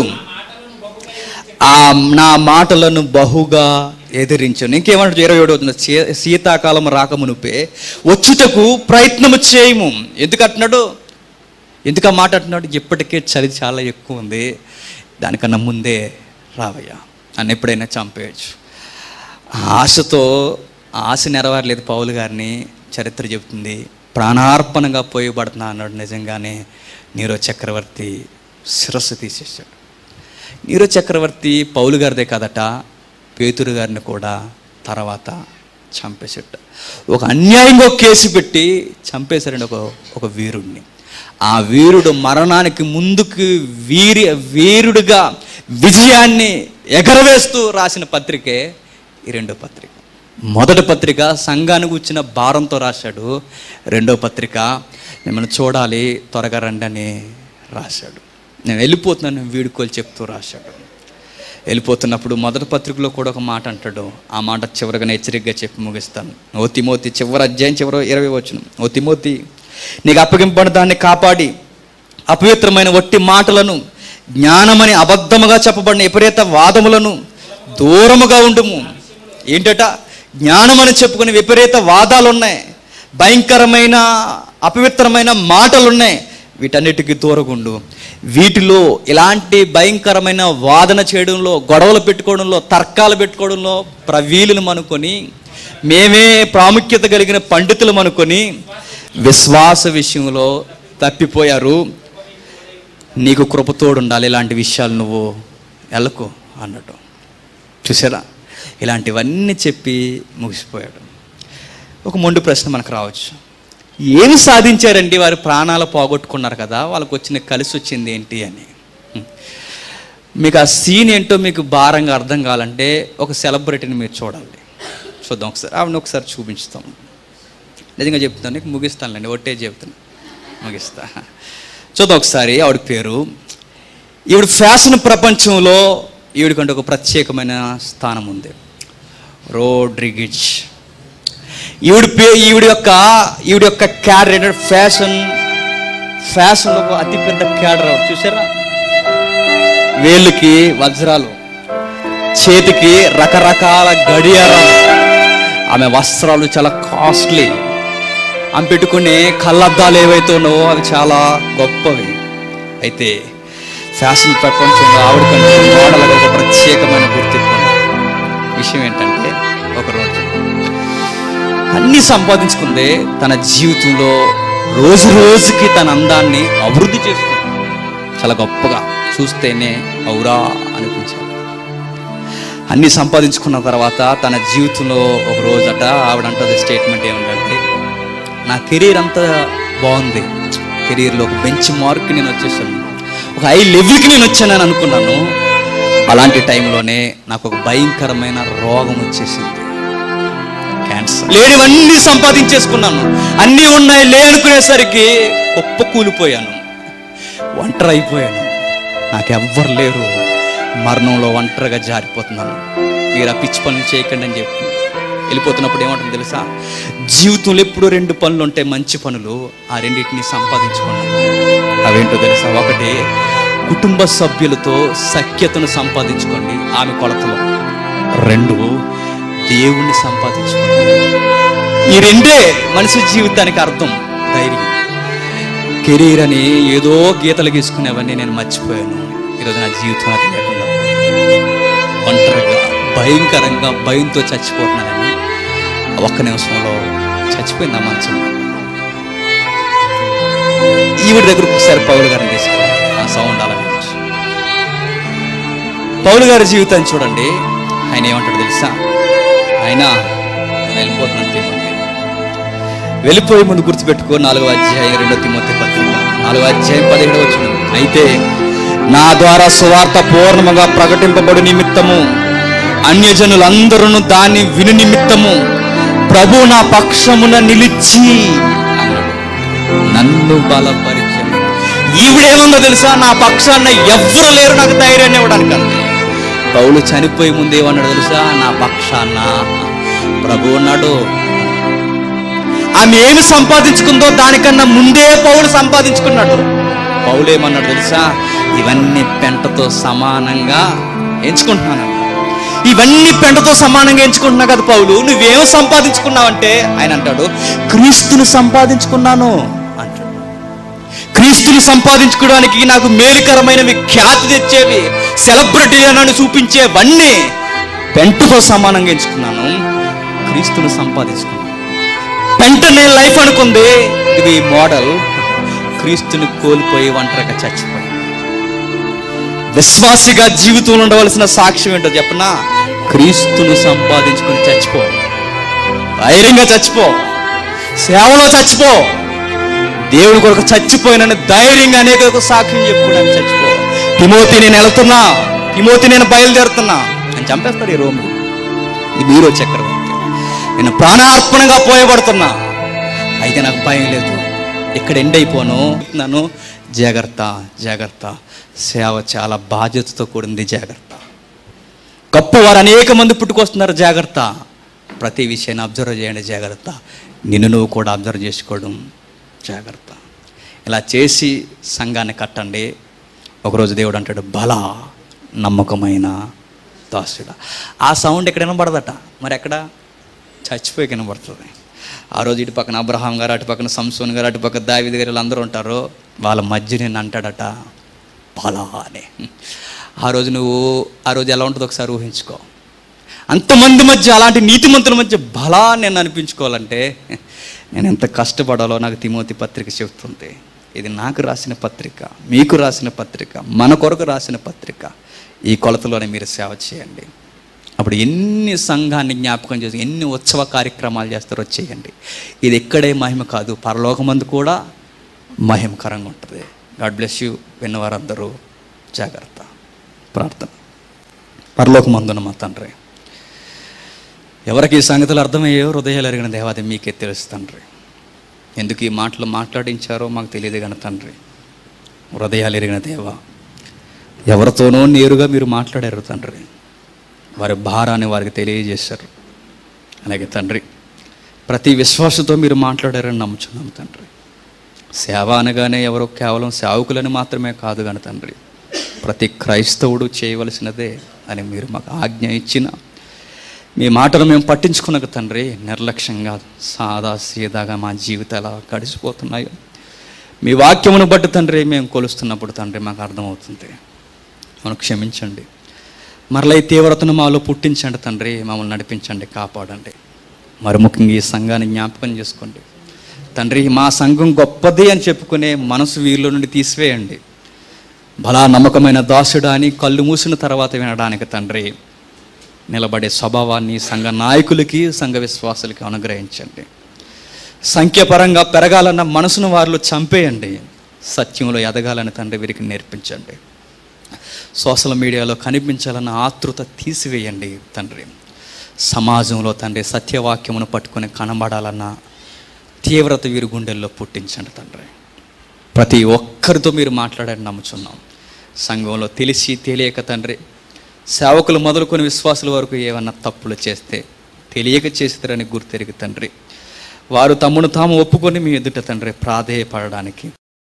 ఆ నా మాటలను బహుగా ఎదిరించను ఇంకేమంటాడు ఇరవై ఏడు అవుతుంది సీ- శీతాకాలం రాకమునుపే వచ్చుటకు ప్రయత్నము చేయము ఎందుకు అంటున్నాడు ఎందుకు ఆ మాట అంటున్నాడు ఇప్పటికే చలి చాలా ఎక్కువ ఉంది దానికన్నా ముందే రావయ్యా నన్ను ఎప్పుడైనా చంపేయచ్చు ఆ ఆశతో ఆ ఆశ నెరవేరలేదు పౌలు గారిని చరిత్ర చెబుతుంది ప్రాణార్పణగా పోయబడుతున్నా అన్నాడు నిజంగానే నీరో చక్రవర్తి శిరస్సు తీసేశాడు నీరో చక్రవర్తి పౌలు గారిదే కాదట పేతురు గారిని కూడా తర్వాత చంపేశాడు ఒక అన్యాయంగా ఒక కేసు పెట్టి చంపేశారండి ఒక ఒక వీరుడిని ఆ వీరుడు మరణానికి ముందుకు వీరి వీరుడిగా విజయాన్ని ఎగరవేస్తూ రాసిన పత్రికే ఈ రెండో పత్రిక మొదటి పత్రిక సంఘానికి వచ్చిన భారంతో రాశాడు రెండో పత్రిక మిమ్మల్ని చూడాలి త్వరగా రండి అని రాశాడు నేను వెళ్ళిపోతున్నాను వీడుకోలు చెప్తూ రాశాడు వెళ్ళిపోతున్నప్పుడు మొదటి పత్రికలో కూడా ఒక మాట అంటాడు ఆ మాట చివరిగా హెచ్చరికగా చెప్పి ముగిస్తాను ఓ తిమోతి చివరి అధ్యాయం చివరి ఇరవై వచ్చును ఓ తిమోతి నీకు అప్పగింపబడిన దాన్ని కాపాడి అపవిత్రమైన వట్టి మాటలను జ్ఞానమని అబద్ధముగా చెప్పబడిన విపరీత వాదములను దూరముగా ఉండుము ఏంటట జ్ఞానమని చెప్పుకునే విపరీత వాదాలు ఉన్నాయి భయంకరమైన అపవిత్రమైన మాటలు ఉన్నాయి వీటన్నిటికీ దూరగుండు వీటిలో ఇలాంటి భయంకరమైన వాదన చేయడంలో గొడవలు పెట్టుకోవడంలో తర్కాలు పెట్టుకోవడంలో ప్రవీలును అనుకొని మేమే ప్రాముఖ్యత కలిగిన పండితులం అనుకొని విశ్వాస విషయంలో తప్పిపోయారు నీకు కృపతోడు ఉండాలి ఇలాంటి విషయాలు నువ్వు వెళ్ళకు అన్నట్టు చూసారా ఇలాంటివన్నీ చెప్పి ముగిసిపోయాడు ఒక మొండు ప్రశ్న మనకు రావచ్చు ఏమి సాధించారండి వారి ప్రాణాలు పోగొట్టుకున్నారు కదా వాళ్ళకు వచ్చిన కలిసి వచ్చింది ఏంటి అని మీకు ఆ సీన్ ఏంటో మీకు భారంగా అర్థం కావాలంటే ఒక సెలబ్రిటీని మీరు చూడాలి చూద్దాం ఒకసారి ఆవిడని ఒకసారి చూపించుతాం నిజంగా చెప్తాను నీకు ముగిస్తానులేండి ఒట్టే చెప్తాను ముగిస్తా చూద్దాం ఒకసారి ఆవిడ పేరు ఈవిడ ఫ్యాషన్ ప్రపంచంలో ఈవిడికంటే ఒక ప్రత్యేకమైన స్థానం ఉంది రోడ్రిగిజ్ ఈవిడ పే ఈవిడ యొక్క ఈవిడ యొక్క క్యాడర్ ఏంటంటే ఫ్యాషన్ ఫ్యాషన్లో ఒక అతిపెద్ద క్యాడర్ ఆవిడ చూసారా వేళ్ళకి వజ్రాలు చేతికి రకరకాల గడియారం ఆమె వస్త్రాలు చాలా కాస్ట్లీ ఆమె పెట్టుకునే కళ్ళద్దాలు ఏవైతే ఉన్నావో అవి చాలా గొప్పవి అయితే ఫ్యాషన్ ప్రపంచంలో ఆవిడకంటే మోడల్గా ఒక ప్రత్యేకమైన గుర్తింపు ఉంది. విషయం ఏంటంటే ఒక రోజు అన్ని సంపాదించుకుందే తన జీవితంలో రోజు రోజుకి తన అందాన్ని అభివృద్ధి చేసుకుంది చాలా గొప్పగా చూస్తేనే ఔరా అనిపించాడు అన్ని సంపాదించుకున్న తర్వాత తన జీవితంలో ఒక రోజట ఆవిడంటది స్టేట్మెంట్ ఏమిటంటే నా కెరీర్ అంతా బాగుంది కెరీర్లో ఒక బెంచ్ మార్క్ నేను వచ్చేసాను ఒక హై లెవెల్కి నేను వచ్చానని అనుకున్నాను అలాంటి టైంలోనే నాకు ఒక భయంకరమైన రోగం వచ్చేసింది క్యాన్సర్ లేనివన్నీ సంపాదించేసుకున్నాను అన్నీ ఉన్నాయి లే అనుకునేసరికి ఒప్ప కూలిపోయాను ఒంటరి అయిపోయాను నాకెవ్వరు లేరు మరణంలో ఒంటరిగా జారిపోతున్నాను మీరు ఆ పిచ్చి పనులు చేయకండి అని చెప్పి వెళ్ళిపోతున్నప్పుడు ఏమంటుంది తెలుసా జీవితంలో ఎప్పుడు రెండు పనులు ఉంటాయి మంచి పనులు ఆ రెండింటిని సంపాదించుకున్నాను అవేంటో తెలుసా ఒకటి కుటుంబ సభ్యులతో సఖ్యతను సంపాదించుకోండి ఆమె కొలతలో రెండు దేవుణ్ణి సంపాదించుకోండి ఈ రెండే మనిషి జీవితానికి అర్థం ధైర్యం కెరీర్ అని ఏదో గీతలు గీసుకునేవన్నీ నేను మర్చిపోయాను ఈరోజు నా జీవితం అది లేకుండా పోయింది. ఒంటరిగా భయంకరంగా భయంతో చచ్చిపోతున్నానని ఒక్క నిమిషంలో చచ్చిపోయింది ఆ మంచం ఈవిడ దగ్గరకు ఒకసారి పౌలు గారిని తీసుకురా ఆ సౌండ్ అలా వినొచ్చు. పౌలు గారి జీవితాన్ని చూడండి ఆయన ఏమంటాడు తెలుసా ఆయన నేను వెళ్ళిపోతున్నాను తిమ్మతి వెళ్ళిపోయే ముందు గుర్తుపెట్టుకో నాలుగో అధ్యాయం రెండో తిమ్మతి పత్రిక నాలుగో అధ్యాయం పదిహేడవ వచ్చిన అయితే నా ద్వారా సువార్త పూర్ణముగా ప్రకటింపబడు నిమిత్తము అన్యజనులందరూ దాన్ని విను నిమిత్తము ప్రభు నా పక్షమున నిలిచి అన్నాడు నన్ను బలపరిచాను ఈవిడేముందో తెలుసా నా పక్షాన ఎవ్వరు లేరు నాకు ధైర్యాన్ని ఇవ్వడానికి అంతే పౌలు చనిపోయే ముందు ఏమన్నాడు తెలుసా నా పక్షాన ప్రభు ఉన్నాడు ఆమె ఏమి సంపాదించుకుందో దానికన్నా ముందే పౌలు సంపాదించుకున్నాడు పౌలు ఏమన్నాడు తెలుసా ఇవన్నీ పెంటతో సమానంగా ఎంచుకుంటున్నాను ఇవన్నీ పెంటతో సమానంగా ఎంచుకుంటున్నా కదా పౌలు నువ్వేం సంపాదించుకున్నావంటే ఆయన అంటాడు క్రీస్తుని సంపాదించుకున్నాను అంటాడు క్రీస్తుని సంపాదించుకోవడానికి నాకు మేలుకరమైనవి ఖ్యాతి తెచ్చేవి సెలబ్రిటీ నన్ను చూపించేవన్నీ పెంటతో సమానంగా ఎంచుకున్నాను క్రీస్తుని సంపాదించుకున్నాను పెంట నేను లైఫ్ అనుకుంది ఇది మోడల్ క్రీస్తుని కోల్పోయి ఒంటరిగా చచ్చిపోయి విశ్వాసిగా జీవితంలో ఉండవలసిన సాక్ష్యం ఏంటో చెప్పనా క్రీస్తును సంపాదించుకొని చచ్చిపో ధైర్యంగా చచ్చిపో సేవలో చచ్చిపో దేవుడి కొరకు చచ్చిపోయినని ధైర్యంగా అనేక సాక్ష్యం చెప్పుకోవడానికి చచ్చిపో తిమోతి నేను వెళ్తున్నా తిమోతి నేను బయలుదేరుతున్నా అని చంపేస్తాడు ఈ రోము ఈ నీరో చక్రవర్తి నేను ప్రాణార్పణగా పోయబడుతున్నా అయితే నాకు భయం లేదు ఇక్కడ ఎండ్ అయిపోను నన్ను జాగ్రత్త జాగ్రత్త సేవ చాలా బాధ్యతతో కూడింది జాగ్రత్త గొప్పవారు అనేక మంది పుట్టుకొస్తున్నారు జాగ్రత్త ప్రతి విషయాన్ని అబ్జర్వ్ చేయండి జాగ్రత్త నిన్ను నువ్వు కూడా అబ్జర్వ్ చేసుకోవడం జాగ్రత్త ఇలా చేసి సంఘాన్ని కట్టండి ఒకరోజు దేవుడు అంటాడు బల నమ్మకమైన దాసుడా ఆ సౌండ్ ఎక్కడ వినబడదట మరి ఎక్కడ చచ్చిపోయి కనబడుతుంది ఆ రోజు ఇటు పక్కన అబ్రహాం గారు అటు పక్కన సంసోన్ గారు అటు పక్కన దావిది గారు వీళ్ళందరూ ఉంటారు వాళ్ళ మధ్య నేను అంటాడట బలా అని ఆ రోజు నువ్వు ఆ రోజు ఎలా ఉంటుందో ఒకసారి ఊహించుకో అంతమంది మధ్య అలాంటి నీతిమంతుల మధ్య బలా నేను అనిపించుకోవాలంటే నేను ఎంత కష్టపడాలో నాకు తిమోతి పత్రిక చెబుతుంది ఇది నాకు రాసిన పత్రిక మీకు రాసిన పత్రిక మన కొరకు రాసిన పత్రిక ఈ కొలతలోనే మీరు సేవ చేయండి అప్పుడు ఎన్ని సంఘాన్ని జ్ఞాపకం చేసి ఎన్ని ఉత్సవ కార్యక్రమాలు చేస్తారో చేయండి ఇది ఎక్కడే మహిమ కాదు పరలోకమందు కూడా మహిమకరంగా ఉంటుంది గాడ్ బ్లెస్ యూ విన్నవారందరూ జాగ్రత్త ప్రార్థన పరలోకమందున మా తండ్రి ఎవరికి ఈ సంగతులు అర్థమయ్యో హృదయాలు ఎరిగిన దేవాది మీకే తెలుసు తండ్రి ఎందుకు ఈ మాటలు మాట్లాడించారో మాకు తెలియదు కానీ తండ్రి హృదయాలు ఎరిగిన దేవ ఎవరితోనో నేరుగా మీరు మాట్లాడారు తండ్రి వారి భారాన్ని వారికి తెలియజేశారు అలాగే తండ్రి ప్రతి విశ్వాసతో మీరు మాట్లాడారని నమ్ముచున్నాం తండ్రి సేవ అనగానే ఎవరో కేవలం సేవకులని మాత్రమే కాదు కానీ తండ్రి ప్రతి క్రైస్తవుడు చేయవలసినదే అని మీరు మాకు ఆజ్ఞ ఇచ్చిన మీ మాటలు మేము పట్టించుకున్నక తండ్రి నిర్లక్ష్యంగా సాదా సీదాగా మా జీవితాలు గడిచిపోతున్నాయో మీ వాక్యమును బట్టి తండ్రి మేము కొలుస్తున్నప్పుడు తండ్రి మాకు అర్థమవుతుంది మనం క్షమించండి మరలా ఈ తీవ్రతను మాలో పుట్టించండి తండ్రి మమ్మల్ని నడిపించండి కాపాడండి మరి ముఖ్యంగా ఈ సంఘాన్ని జ్ఞాపకం చేసుకోండి తండ్రి మా సంఘం గొప్పది అని చెప్పుకునే మనసు వీళ్ళ నుండి తీసివేయండి బలా నమ్మకమైన దాసుడా అని కళ్ళు మూసిన తర్వాత వినడానికి తండ్రి నిలబడే స్వభావాన్ని సంఘ నాయకులకి సంఘ విశ్వాసులకి అనుగ్రహించండి సంఖ్యపరంగా పెరగాలన్న మనసును వారిలో చంపేయండి సత్యంలో ఎదగాలని తండ్రి వీరికి నేర్పించండి సోషల్ మీడియాలో కనిపించాలన్న ఆతృత తీసివేయండి తండ్రి సమాజంలో తండ్రి సత్యవాక్యమును పట్టుకొని కనబడాలన్న తీవ్రత వీరి గుండెల్లో పుట్టించండి తండ్రి ప్రతి ఒక్కరితో మీరు మాట్లాడారని నమ్ముచున్నాం సంఘంలో తెలిసి తెలియక తండ్రి సేవకులు మొదలుకొని విశ్వాసుల వరకు ఏమన్నా తప్పులు చేస్తే తెలియక చేస్తారని గుర్తెరిగి తండ్రి వారు తమ్మును తాము ఒప్పుకొని మీ ఎదుట తండ్రి ప్రాధేయపడడానికి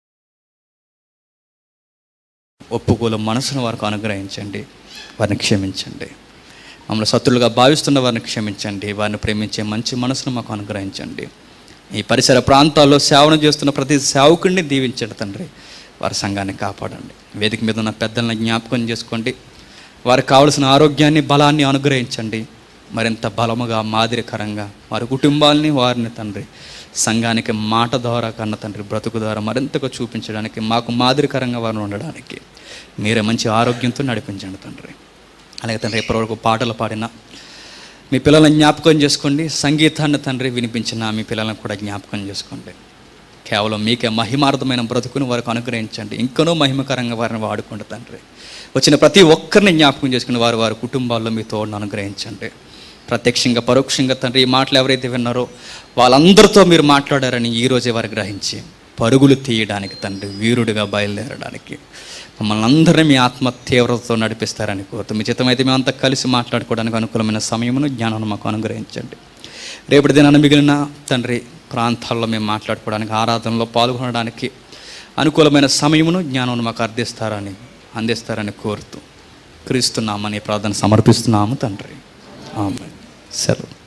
ఒప్పుకోలు మనసును వారికి అనుగ్రహించండి వారిని క్షమించండి మమ్మల్ని శత్రులుగా భావిస్తున్న వారిని క్షమించండి వారిని ప్రేమించే మంచి మనసును మాకు అనుగ్రహించండి ఈ పరిసర ప్రాంతాల్లో సేవను చేస్తున్న ప్రతి సేవకుడిని దీవించండి తండ్రి వారి సంఘాన్ని కాపాడండి వేదిక మీద ఉన్న పెద్దలను జ్ఞాపకం చేసుకోండి వారికి కావలసిన ఆరోగ్యాన్ని బలాన్ని అనుగ్రహించండి మరింత బలముగా మాదిరికరంగా వారి కుటుంబాలని వారిని తండ్రి సంఘానికి మాట ద్వారా కన్న తండ్రి బ్రతుకు ద్వారా మరింతగా చూపించడానికి మాకు మాదిరికరంగా వారిని ఉండడానికి మీరే మంచి ఆరోగ్యంతో నడిపించండి తండ్రి అలాగే తండ్రి ఇప్పటివరకు పాటలు పాడిన మీ పిల్లలను జ్ఞాపకం చేసుకోండి సంగీతాన్ని తండ్రి వినిపించిన మీ పిల్లలను కూడా జ్ఞాపకం చేసుకోండి కేవలం మీకే మహిమార్థమైన బ్రతుకుని వారికి అనుగ్రహించండి ఇంకనూ మహిమకరంగా వారిని వాడుకోండి తండ్రి వచ్చిన ప్రతి ఒక్కరిని జ్ఞాపకం చేసుకుని వారు వారి కుటుంబాల్లో మీ తోడును అనుగ్రహించండి ప్రత్యక్షంగా పరోక్షంగా తండ్రి ఈ మాటలు ఎవరైతే విన్నారో వాళ్ళందరితో మీరు మాట్లాడారని ఈరోజే వారు గ్రహించి పరుగులు తీయడానికి తండ్రి వీరుడిగా బయలుదేరడానికి మమ్మల్ని అందరినీ మీ ఆత్మ తీవ్రతతో నడిపిస్తారని కోరుతూ మీ చిత్తమైతే మేమంతా కలిసి మాట్లాడుకోవడానికి అనుకూలమైన సమయమును జ్ఞానం మాకు అనుగ్రహించండి రేపటి దినాన మిగిలిన తండ్రి ప్రాంతాల్లో మేము మాట్లాడుకోవడానికి ఆరాధనలో పాల్గొనడానికి అనుకూలమైన సమయమును జ్ఞానం మాకు అర్థిస్తారని అందిస్తారని కోరుతూ క్రీస్తున్నామని ప్రార్థన సమర్పిస్తున్నాము తండ్రి ఆమె సెలవు